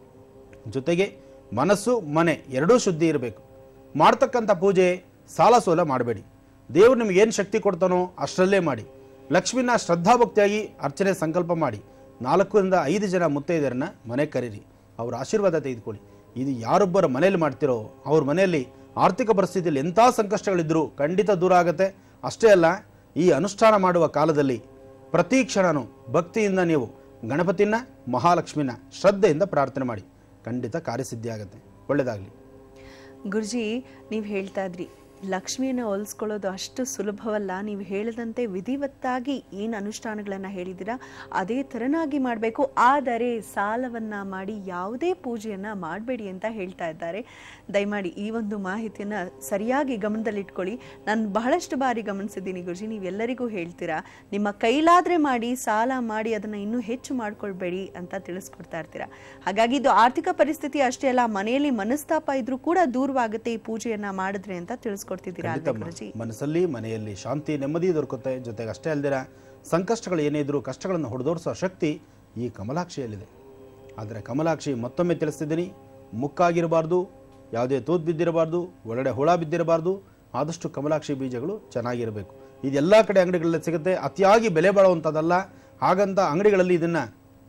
ಜೊತೆಗೆ ಮನಸ್ಸು ಮನೆ ಎರಡೂ ಶುದ್ಧಿ ಇರಬೇಕು ಮಾಡ್ತಕ್ಕಂಥ ಪೂಜೆ ಸಾಲ ಸೋಲ ಮಾಡಬೇಡಿ ದೇವರು ನಿಮ್ಗೆ ಏನು ಶಕ್ತಿ ಕೊಡ್ತಾನೋ ಅಷ್ಟರಲ್ಲೇ ಮಾಡಿ ಲಕ್ಷ್ಮಿನ ಶ್ರದ್ಧಾಭಕ್ತಿಯಾಗಿ ಅರ್ಚನೆ ಸಂಕಲ್ಪ ಮಾಡಿ ನಾಲ್ಕರಿಂದ ಐದು ಜನ ಮುತ್ತೈದೆಯರನ್ನ ಮನೆಗೆ ಕರೀರಿ ಅವರ ಆಶೀರ್ವಾದ ತೆಗೆದುಕೊಳ್ಳಿ ಇದು ಯಾರೊಬ್ಬರ ಮನೆಯಲ್ಲಿ ಮಾಡ್ತಿರೋ ಅವ್ರ ಮನೆಯಲ್ಲಿ ಆರ್ಥಿಕ ಪರಿಸ್ಥಿತಿಯಲ್ಲಿ ಎಂಥ ಸಂಕಷ್ಟಗಳಿದ್ದರೂ ಖಂಡಿತ ದೂರ ಆಗುತ್ತೆ ಅಷ್ಟೇ ಅಲ್ಲ ಈ ಅನುಷ್ಠಾನ ಮಾಡುವ ಕಾಲದಲ್ಲಿ ಪ್ರತಿ ಕ್ಷಣನೂ ಭಕ್ತಿಯಿಂದ ನೀವು ಗಣಪತಿನ ಮಹಾಲಕ್ಷ್ಮಿನ ಶ್ರದ್ಧೆಯಿಂದ ಪ್ರಾರ್ಥನೆ ಮಾಡಿ ಖಂಡಿತ ಕಾರ್ಯಸಿದ್ಧಿ ಆಗುತ್ತೆ ಒಳ್ಳೆಯದಾಗಲಿ ಗುರುಜಿ ನೀವು ಹೇಳ್ತಾ ಇದ್ರಿ ಲಕ್ಷ್ಮಿಯನ್ನು ಹೋಲಿಸ್ಕೊಳ್ಳೋದು ಅಷ್ಟು ಸುಲಭವಲ್ಲ ನೀವು ಹೇಳಿದಂತೆ ವಿಧಿವತ್ತಾಗಿ ಏನು ಅನುಷ್ಠಾನಗಳನ್ನು ಹೇಳಿದ್ದೀರಾ ಅದೇ ಥರನಾಗಿ ಮಾಡಬೇಕು ಆದರೆ ಸಾಲವನ್ನು ಮಾಡಿ ಯಾವುದೇ ಪೂಜೆಯನ್ನು ಮಾಡಬೇಡಿ ಅಂತ ಹೇಳ್ತಾ ಇದ್ದಾರೆ ದಯಮಾಡಿ ಈ ಒಂದು ಮಾಹಿತಿಯನ್ನು ಸರಿಯಾಗಿ ಗಮನದಲ್ಲಿಟ್ಕೊಳ್ಳಿ ನಾನು ಬಹಳಷ್ಟು ಬಾರಿ ಗಮನಿಸಿದ್ದೀನಿ ಗುರುಜಿ ನೀವೆಲ್ಲರಿಗೂ ಹೇಳ್ತೀರಾ ನಿಮ್ಮ ಕೈಲಾದರೆ ಮಾಡಿ ಸಾಲ ಮಾಡಿ ಅದನ್ನು ಇನ್ನೂ ಹೆಚ್ಚು ಮಾಡ್ಕೊಳ್ಬೇಡಿ ಅಂತ ತಿಳಿಸ್ಕೊಡ್ತಾ ಇರ್ತೀರಾ ಹಾಗಾಗಿ ಇದು ಆರ್ಥಿಕ ಪರಿಸ್ಥಿತಿ ಅಷ್ಟೇ ಅಲ್ಲ ಮನೆಯಲ್ಲಿ ಮನಸ್ತಾಪ ಇದ್ರೂ ಕೂಡ ದೂರವಾಗುತ್ತೆ ಈ ಪೂಜೆಯನ್ನ ಮಾಡಿದ್ರೆ ಅಂತ ತಿಳಿಸ್ಕೊಡ್ತಿದ್ದೀರಾ ಅಲ್ವೇ ಖಂಡಿತ ಗುರುಜಿ ಮನಸ್ಸಲ್ಲಿ ಮನೆಯಲ್ಲಿ ಶಾಂತಿ ನೆಮ್ಮದಿ ದೊರಕುತ್ತೆ ಜೊತೆಗೆ ಅಷ್ಟೇ ಅಲ್ದಿರ ಸಂಕಷ್ಟಗಳು ಏನೇ ಇದ್ರೂ ಕಷ್ಟಗಳನ್ನು ಹೊಡೆದೋಡಿಸೋ ಶಕ್ತಿ ಈ ಕಮಲಾಕ್ಷಿಯಲ್ಲಿದೆ ಆದರೆ ಕಮಲಾಕ್ಷಿ ಮತ್ತೊಮ್ಮೆ ತಿಳಿಸ್ತಿದ್ದೀನಿ ಮುಕ್ಕಾಗಿರಬಾರ್ದು ಯಾವುದೇ ತೂತ್ ಬಿದ್ದಿರಬಾರ್ದು ಒಳಗಡೆ ಹುಳ ಬಿದ್ದಿರಬಾರ್ದು ಆದಷ್ಟು ಕಮಲಾಕ್ಷಿ ಬೀಜಗಳು ಚೆನ್ನಾಗಿರಬೇಕು ಇದೆಲ್ಲ ಕಡೆ ಅಂಗಡಿಗಳಲ್ಲಿ ಸಿಗುತ್ತೆ ಅತಿಯಾಗಿ ಬೆಲೆ ಬಾಳುವಂಥದ್ದಲ್ಲ ಹಾಗಂತ ಅಂಗಡಿಗಳಲ್ಲಿ ಇದನ್ನು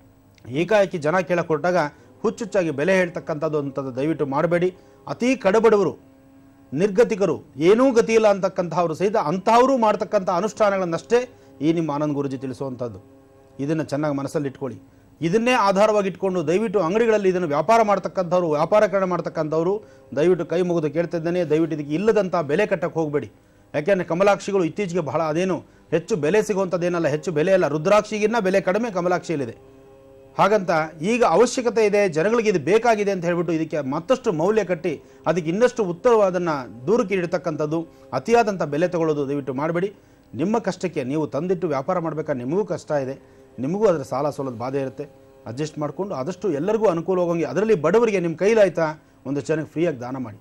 ಏಕಾಏಕಿ ಜನ ಕೇಳಕ್ಕೆ ಹೊರಟಾಗ ಹುಚ್ಚುಚ್ಚಾಗಿ ಬೆಲೆ ಹೇಳ್ತಕ್ಕಂಥದ್ದು ಅಂಥದ್ದು ದಯವಿಟ್ಟು ಮಾಡಬೇಡಿ ಅತಿ ಕಡಬಡವರು ನಿರ್ಗತಿಕರು ಏನೂ ಗತಿ ಇಲ್ಲ ಅಂತಕ್ಕಂಥವ್ರು ಸಹಿತ ಅಂತಹವರು ಮಾಡ್ತಕ್ಕಂಥ ಅನುಷ್ಠಾನಗಳನ್ನಷ್ಟೇ ಈ ನಿಮ್ಮ ಆನಂದ್ ಗುರುಜಿ ತಿಳಿಸುವಂಥದ್ದು ಇದನ್ನು ಚೆನ್ನಾಗಿ ಮನಸ್ಸಲ್ಲಿ ಇಟ್ಕೊಳ್ಳಿ ಇದನ್ನೇ ಆಧಾರವಾಗಿ ಇಟ್ಕೊಂಡು ದಯವಿಟ್ಟು ಅಂಗಡಿಗಳಲ್ಲಿ ಇದನ್ನು ವ್ಯಾಪಾರ ಮಾಡ್ತಕ್ಕಂಥವ್ರು ವ್ಯಾಪಾರೀಕರಣ ಮಾಡ್ತಕ್ಕಂಥವ್ರು ದಯವಿಟ್ಟು ಕೈ ಮುಗಿದು ಕೇಳ್ತಾ ಇದ್ದೇನೆ ದಯವಿಟ್ಟು ಇದಕ್ಕೆ ಇಲ್ಲದಂಥ ಬೆಲೆ ಕಟ್ಟಕ್ಕೆ ಹೋಗಬೇಡಿ ಯಾಕೆಂದರೆ ಕಮಲಾಕ್ಷಿಗಳು ಇತ್ತೀಚೆಗೆ ಬಹಳ ಅದೇನು ಹೆಚ್ಚು ಬೆಲೆ ಸಿಗುವಂಥದ್ದೇನಲ್ಲ ಹೆಚ್ಚು ಬೆಲೆ ಅಲ್ಲ ರುದ್ರಾಕ್ಷಿಗಿನ್ನ ಬೆಲೆ ಕಡಿಮೆ ಕಮಲಾಕ್ಷಿಯಲ್ಲಿದೆ ಹಾಗಂತ ಈಗ ಅವಶ್ಯಕತೆ ಇದೆ ಜನಗಳಿಗೆ ಇದು ಬೇಕಾಗಿದೆ ಅಂತ ಹೇಳ್ಬಿಟ್ಟು ಇದಕ್ಕೆ ಮತ್ತಷ್ಟು ಮೌಲ್ಯ ಕಟ್ಟಿ ಅದಕ್ಕೆ ಇನ್ನಷ್ಟು ಉತ್ತರವಾದನ್ನು ದೂರಕ್ಕೆ ಇಡ್ತಕ್ಕಂಥದ್ದು ಅತಿಯಾದಂಥ ಬೆಲೆ ತಗೊಳ್ಳೋದು ದಯವಿಟ್ಟು ಮಾಡಬೇಡಿ ನಿಮ್ಮ ಕಷ್ಟಕ್ಕೆ ನೀವು ತಂದಿಟ್ಟು ವ್ಯಾಪಾರ ಮಾಡಬೇಕಾದ್ರೆ ನಿಮಗೂ ಕಷ್ಟ ಇದೆ ನಿಮಗೂ ಅದರ ಸಾಲ ಸೋಲದ ಬಾಧೆ ಇರುತ್ತೆ ಅಡ್ಜಸ್ಟ್ ಮಾಡಿಕೊಂಡು ಆದಷ್ಟು ಎಲ್ಲರಿಗೂ ಅನುಕೂಲ ಹೋಗಂಗೆ ಅದರಲ್ಲಿ ಬಡವರಿಗೆ ನಿಮ್ಮ ಕೈಲಾಯ್ತಾ ಒಂದು ಜನಕ್ಕೆ ಫ್ರೀಯಾಗಿ ದಾನ ಮಾಡಿ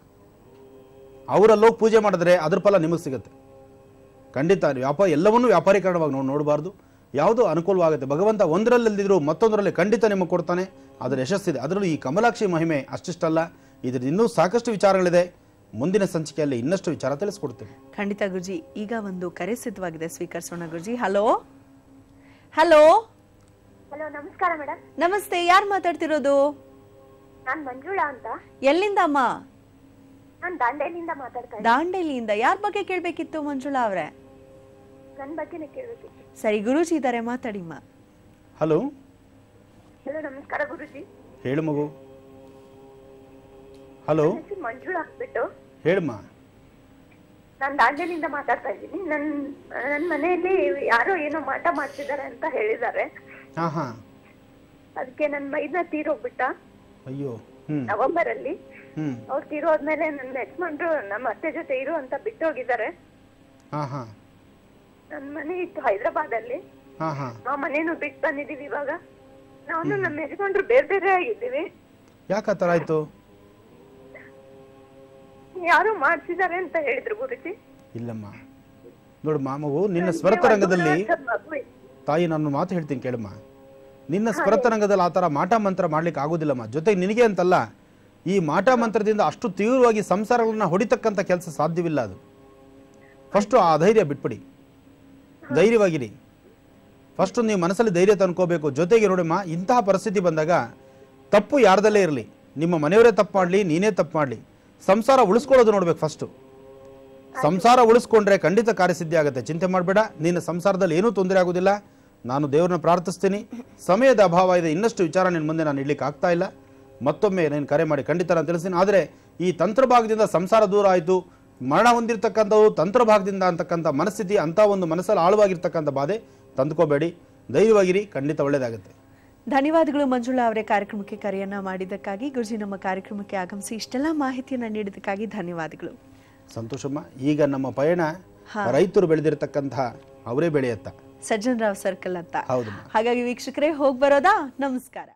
ಅವರಲ್ಲೋಗಿ ಪೂಜೆ ಮಾಡಿದ್ರೆ ಅದ್ರ ಫಲ ನಿಮಗೆ ಸಿಗುತ್ತೆ ಖಂಡಿತ ವ್ಯಾಪಾರ ಎಲ್ಲವನ್ನೂ ವ್ಯಾಪಾರೀಕರಣವಾಗಿ ನೋಡಿ ನೋಡಬಾರ್ದು ಯಾವುದೋ ಅನುಕೂಲವಾಗುತ್ತೆ ಭಗವಂತ ಒಂದರಲ್ಲಿದ್ದರೂ ಮತ್ತೊಂದರಲ್ಲಿ ಖಂಡಿತ ನಿಮಗೆ ಕೊಡ್ತಾನೆ ಅದರ ಯಶಸ್ಸಿದೆ ಅದರಲ್ಲೂ ಈ ಕಮಲಾಕ್ಷಿ ಮಹಿಮೆ ಅಷ್ಟಿಷ್ಟಲ್ಲ ಇದ್ರದ್ದು ಇನ್ನೂ ಸಾಕಷ್ಟು ವಿಚಾರಗಳಿದೆ ಮುಂದಿನ ಸಂಚಿಕೆಯಲ್ಲಿ ಇನ್ನಷ್ಟು ವಿಚಾರ ತಿಳಿಸ್ಕೊಡ್ತೀನಿ ಖಂಡಿತ ಗುರುಜಿ ಈಗ ಒಂದು ಕರೆ ಸಿದ್ಧವಾಗಿದೆ ಸ್ವೀಕರಿಸೋಣ ಗುರುಜಿ ಹಲೋ ಹಲೋ ಹಲೋ ನಮಸ್ಕಾರ ಮೇಡಮ್ ನಮಸ್ತೆ ಯಾರು ಮಾತಾಡ್ತಿರೋದು ನಾನ್ ಮಂಜುಳಾ ಅಂತ ಎಲ್ಲಿಂದ ಅಮ್ಮ ನಾನ್ ದಾಂಡೇಲಿಂದ ಮಾತಾಡ್ತಾ ಇದ್ದೀನಿ ದಾಂಡೇಲಿಯಿಂದ ಯಾರ ಬಗ್ಗೆ ಕೇಳ್ಬೇಕಿತ್ತು ಮಂಜುಳಾ ಅವ್ರೆ ನನ್ ಬಗ್ಗೆನೇ ಕೇಳಬೇಕಿತ್ತು ಸರಿ ಗುರೂಜಿ ಇದ್ದಾರೆ ಮಾತಾಡಿಮ್ಮ ಹಲೋ ಹಲೋ ನಮಸ್ಕಾರ ಗುರುಜಿ ಹೇಳು ಮಗು ಹಲೋ ನನ್ನ ಹೆಸರು ಮಂಜುಳಾ ಅಂದ್ಬಿಟ್ಟು ಹೇಳಮ್ಮ ನಾನ್ ದಾಂಡೇಲಿಂದ ಮಾತಾಡ್ತಾ ಇದ್ದೀನಿ ನನ್ ನನ್ ಮನೆಯಲ್ಲಿ ಯಾರೋ ಏನೋ ಮಾಟ ಮಾಡ್ತಿದ್ದಾರೆ ಅಂತ ಹೇಳಿದ್ದಾರೆ ಹಾಂ ಹಾಂ ಅದಕ್ಕೆ ನನ್ ಮೈದ್ನ ತೀರೋಗ್ಬಿಟ್ಟ ಅಯ್ಯೋ ಹ್ಞೂ ನವೆಂಬರ್ ಅಲ್ಲಿ ಹ್ಞೂ ಅವ್ರು ತೀರೋದ್ಮೇಲೆ ನನ್ನ ಯಜಮಾನ್ರು ನಮ್ಮ ಅತ್ತೆ ಜೊತೆ ಇರು ಅಂತ ಬಿಟ್ಟೋಗಿದ್ದಾರೆ ಹಾಂ ಹಾಂ ನನ್ ಮನೆ ಇತ್ತು ಹೈದ್ರಾಬಾದ್ ಅಲ್ಲಿ ಹಾಂ ಹಾಂ ಆ ಮನೇನು ಬಿಟ್ಟು ಬಂದಿದೀವಿ ಇವಾಗ ನಾನು ನಮ್ಮ ಯಜಮಾನ್ರು ಬೇರೆ ಬೇರೆ ಆಗಿದ್ದೀವಿ ಯಾಕೆ ಆ ಥರ ಆಯಿತು ಯಾರೋ ಮಾಡ್ಸಿದ್ದಾರೆ ಅಂತ ಹೇಳಿದ್ರು ಗುರುಜಿ ಇಲ್ಲಮ್ಮ ನೋಡಮ್ಮ ಮಗು ನಿನ್ನ ಸ್ವರತರಂಗದಲ್ಲಿ ಮಗು ಇದೆ. ತಾಯಿ ನಾನು ಮಾತು ಹೇಳ್ತೀನಿ ಕೇಳಮ್ಮ ನಿನ್ನ ಸ್ವರತರಂಗದಲ್ಲಿ ಆ ಥರ ಮಾಟ ಮಂತ್ರ ಮಾಡ್ಲಿಕ್ಕೆ ಆಗೋದಿಲ್ಲಮ್ಮ ಜೊತೆಗೆ ನಿನಗೆ ಅಂತಲ್ಲ ಈ ಮಾಟ ಮಂತ್ರದಿಂದ ಅಷ್ಟು ತೀವ್ರವಾಗಿ ಸಂಸಾರಗಳನ್ನ ಹೊಡಿತಕ್ಕಂಥ ಕೆಲಸ ಸಾಧ್ಯವಿಲ್ಲ ಅದು ಫಸ್ಟು ಆ ಧೈರ್ಯ ಬಿಟ್ಬಿಡಿ ಧೈರ್ಯವಾಗಿರಿ ಫಸ್ಟು ನೀವು ಮನಸ್ಸಲ್ಲಿ ಧೈರ್ಯ ತಂದ್ಕೋಬೇಕು ಜೊತೆಗೆ ನೋಡಮ್ಮ ಇಂತಹ ಪರಿಸ್ಥಿತಿ ಬಂದಾಗ ತಪ್ಪು ಯಾರ್ದಲ್ಲೇ ಇರಲಿ ನಿಮ್ಮ ಮನೆಯವರೇ ತಪ್ಪು ಮಾಡಲಿ ನೀನೇ ತಪ್ಪು ಮಾಡಲಿ ಸಂಸಾರ ಉಳಿಸ್ಕೊಳ್ಳೋದು ನೋಡ್ಬೇಕು ಫಸ್ಟು ಸಂಸಾರ ಉಳಿಸ್ಕೊಂಡ್ರೆ ಖಂಡಿತ ಕಾರ್ಯಸಿದ್ಧಿ ಆಗುತ್ತೆ ಚಿಂತೆ ಮಾಡಬೇಡ ನಿನ್ನ ಸಂಸಾರದಲ್ಲಿ ಏನೂ ತೊಂದರೆ ಆಗೋದಿಲ್ಲ ನಾನು ದೇವ್ರನ್ನ ಪ್ರಾರ್ಥಿಸ್ತೀನಿ ಸಮಯದ ಅಭಾವ ಇದೆ ಇನ್ನಷ್ಟು ವಿಚಾರ ನಿನ್ನ ಮುಂದೆ ನಾನು ಇಡ್ಲಿಕ್ಕೆ ಆಗ್ತಾ ಇಲ್ಲ ಮತ್ತೊಮ್ಮೆ ನೀನು ಕರೆ ಮಾಡಿ ಖಂಡಿತ ನಾನು ತಿಳಿಸ್ತೀನಿ ಆದರೆ ಈ ತಂತ್ರಭಾಗದಿಂದ ಸಂಸಾರ ದೂರ ಆಯಿತು ಮರಣ ಹೊಂದಿರತಕ್ಕಂಥವು ತಂತ್ರಭಾಗದಿಂದ ಅಂತಕ್ಕಂಥ ಮನಸ್ಥಿತಿ ಅಂಥ ಒಂದು ಮನಸ್ಸಲ್ಲಿ ಆಳವಾಗಿರ್ತಕ್ಕಂಥ ಬಾಧೆ ತಂದ್ಕೋಬೇಡಿ ಧೈರ್ಯವಾಗಿರಿ ಖಂಡಿತ ಒಳ್ಳೆಯದಾಗುತ್ತೆ ಧನ್ಯವಾದಗಳು ಮಂಜುಳಾ ಅವರೇ ಕಾರ್ಯಕ್ರಮಕ್ಕೆ ಕರೆಯನ್ನ ಮಾಡಿದ್ದಕ್ಕಾಗಿ ಗುರುಜಿ ನಮ್ಮ ಕಾರ್ಯಕ್ರಮಕ್ಕೆ ಆಗಮಿಸಿ ಇಷ್ಟೆಲ್ಲ ಮಾಹಿತಿಯನ್ನ ನೀಡಿದ್ದಕ್ಕಾಗಿ ಧನ್ಯವಾದಗಳು ಸಂತೋಷಮ್ಮ ಈಗ ನಮ್ಮ ಪಯಣ ರೈತರು ಬೆಳೆದಿರತಕ್ಕಂಥ ಅವರೇ ಬೆಳೆಯತ್ತ ಸಜ್ಜನ್ ರಾವ್ ಸರ್ಕಲ್ ಅಂತ ಹೌದಮ್ಮ ಹಾಗಾಗಿ ವೀಕ್ಷಕರೇ ಹೋಗಿ ಬರೋದಾ ನಮಸ್ಕಾರ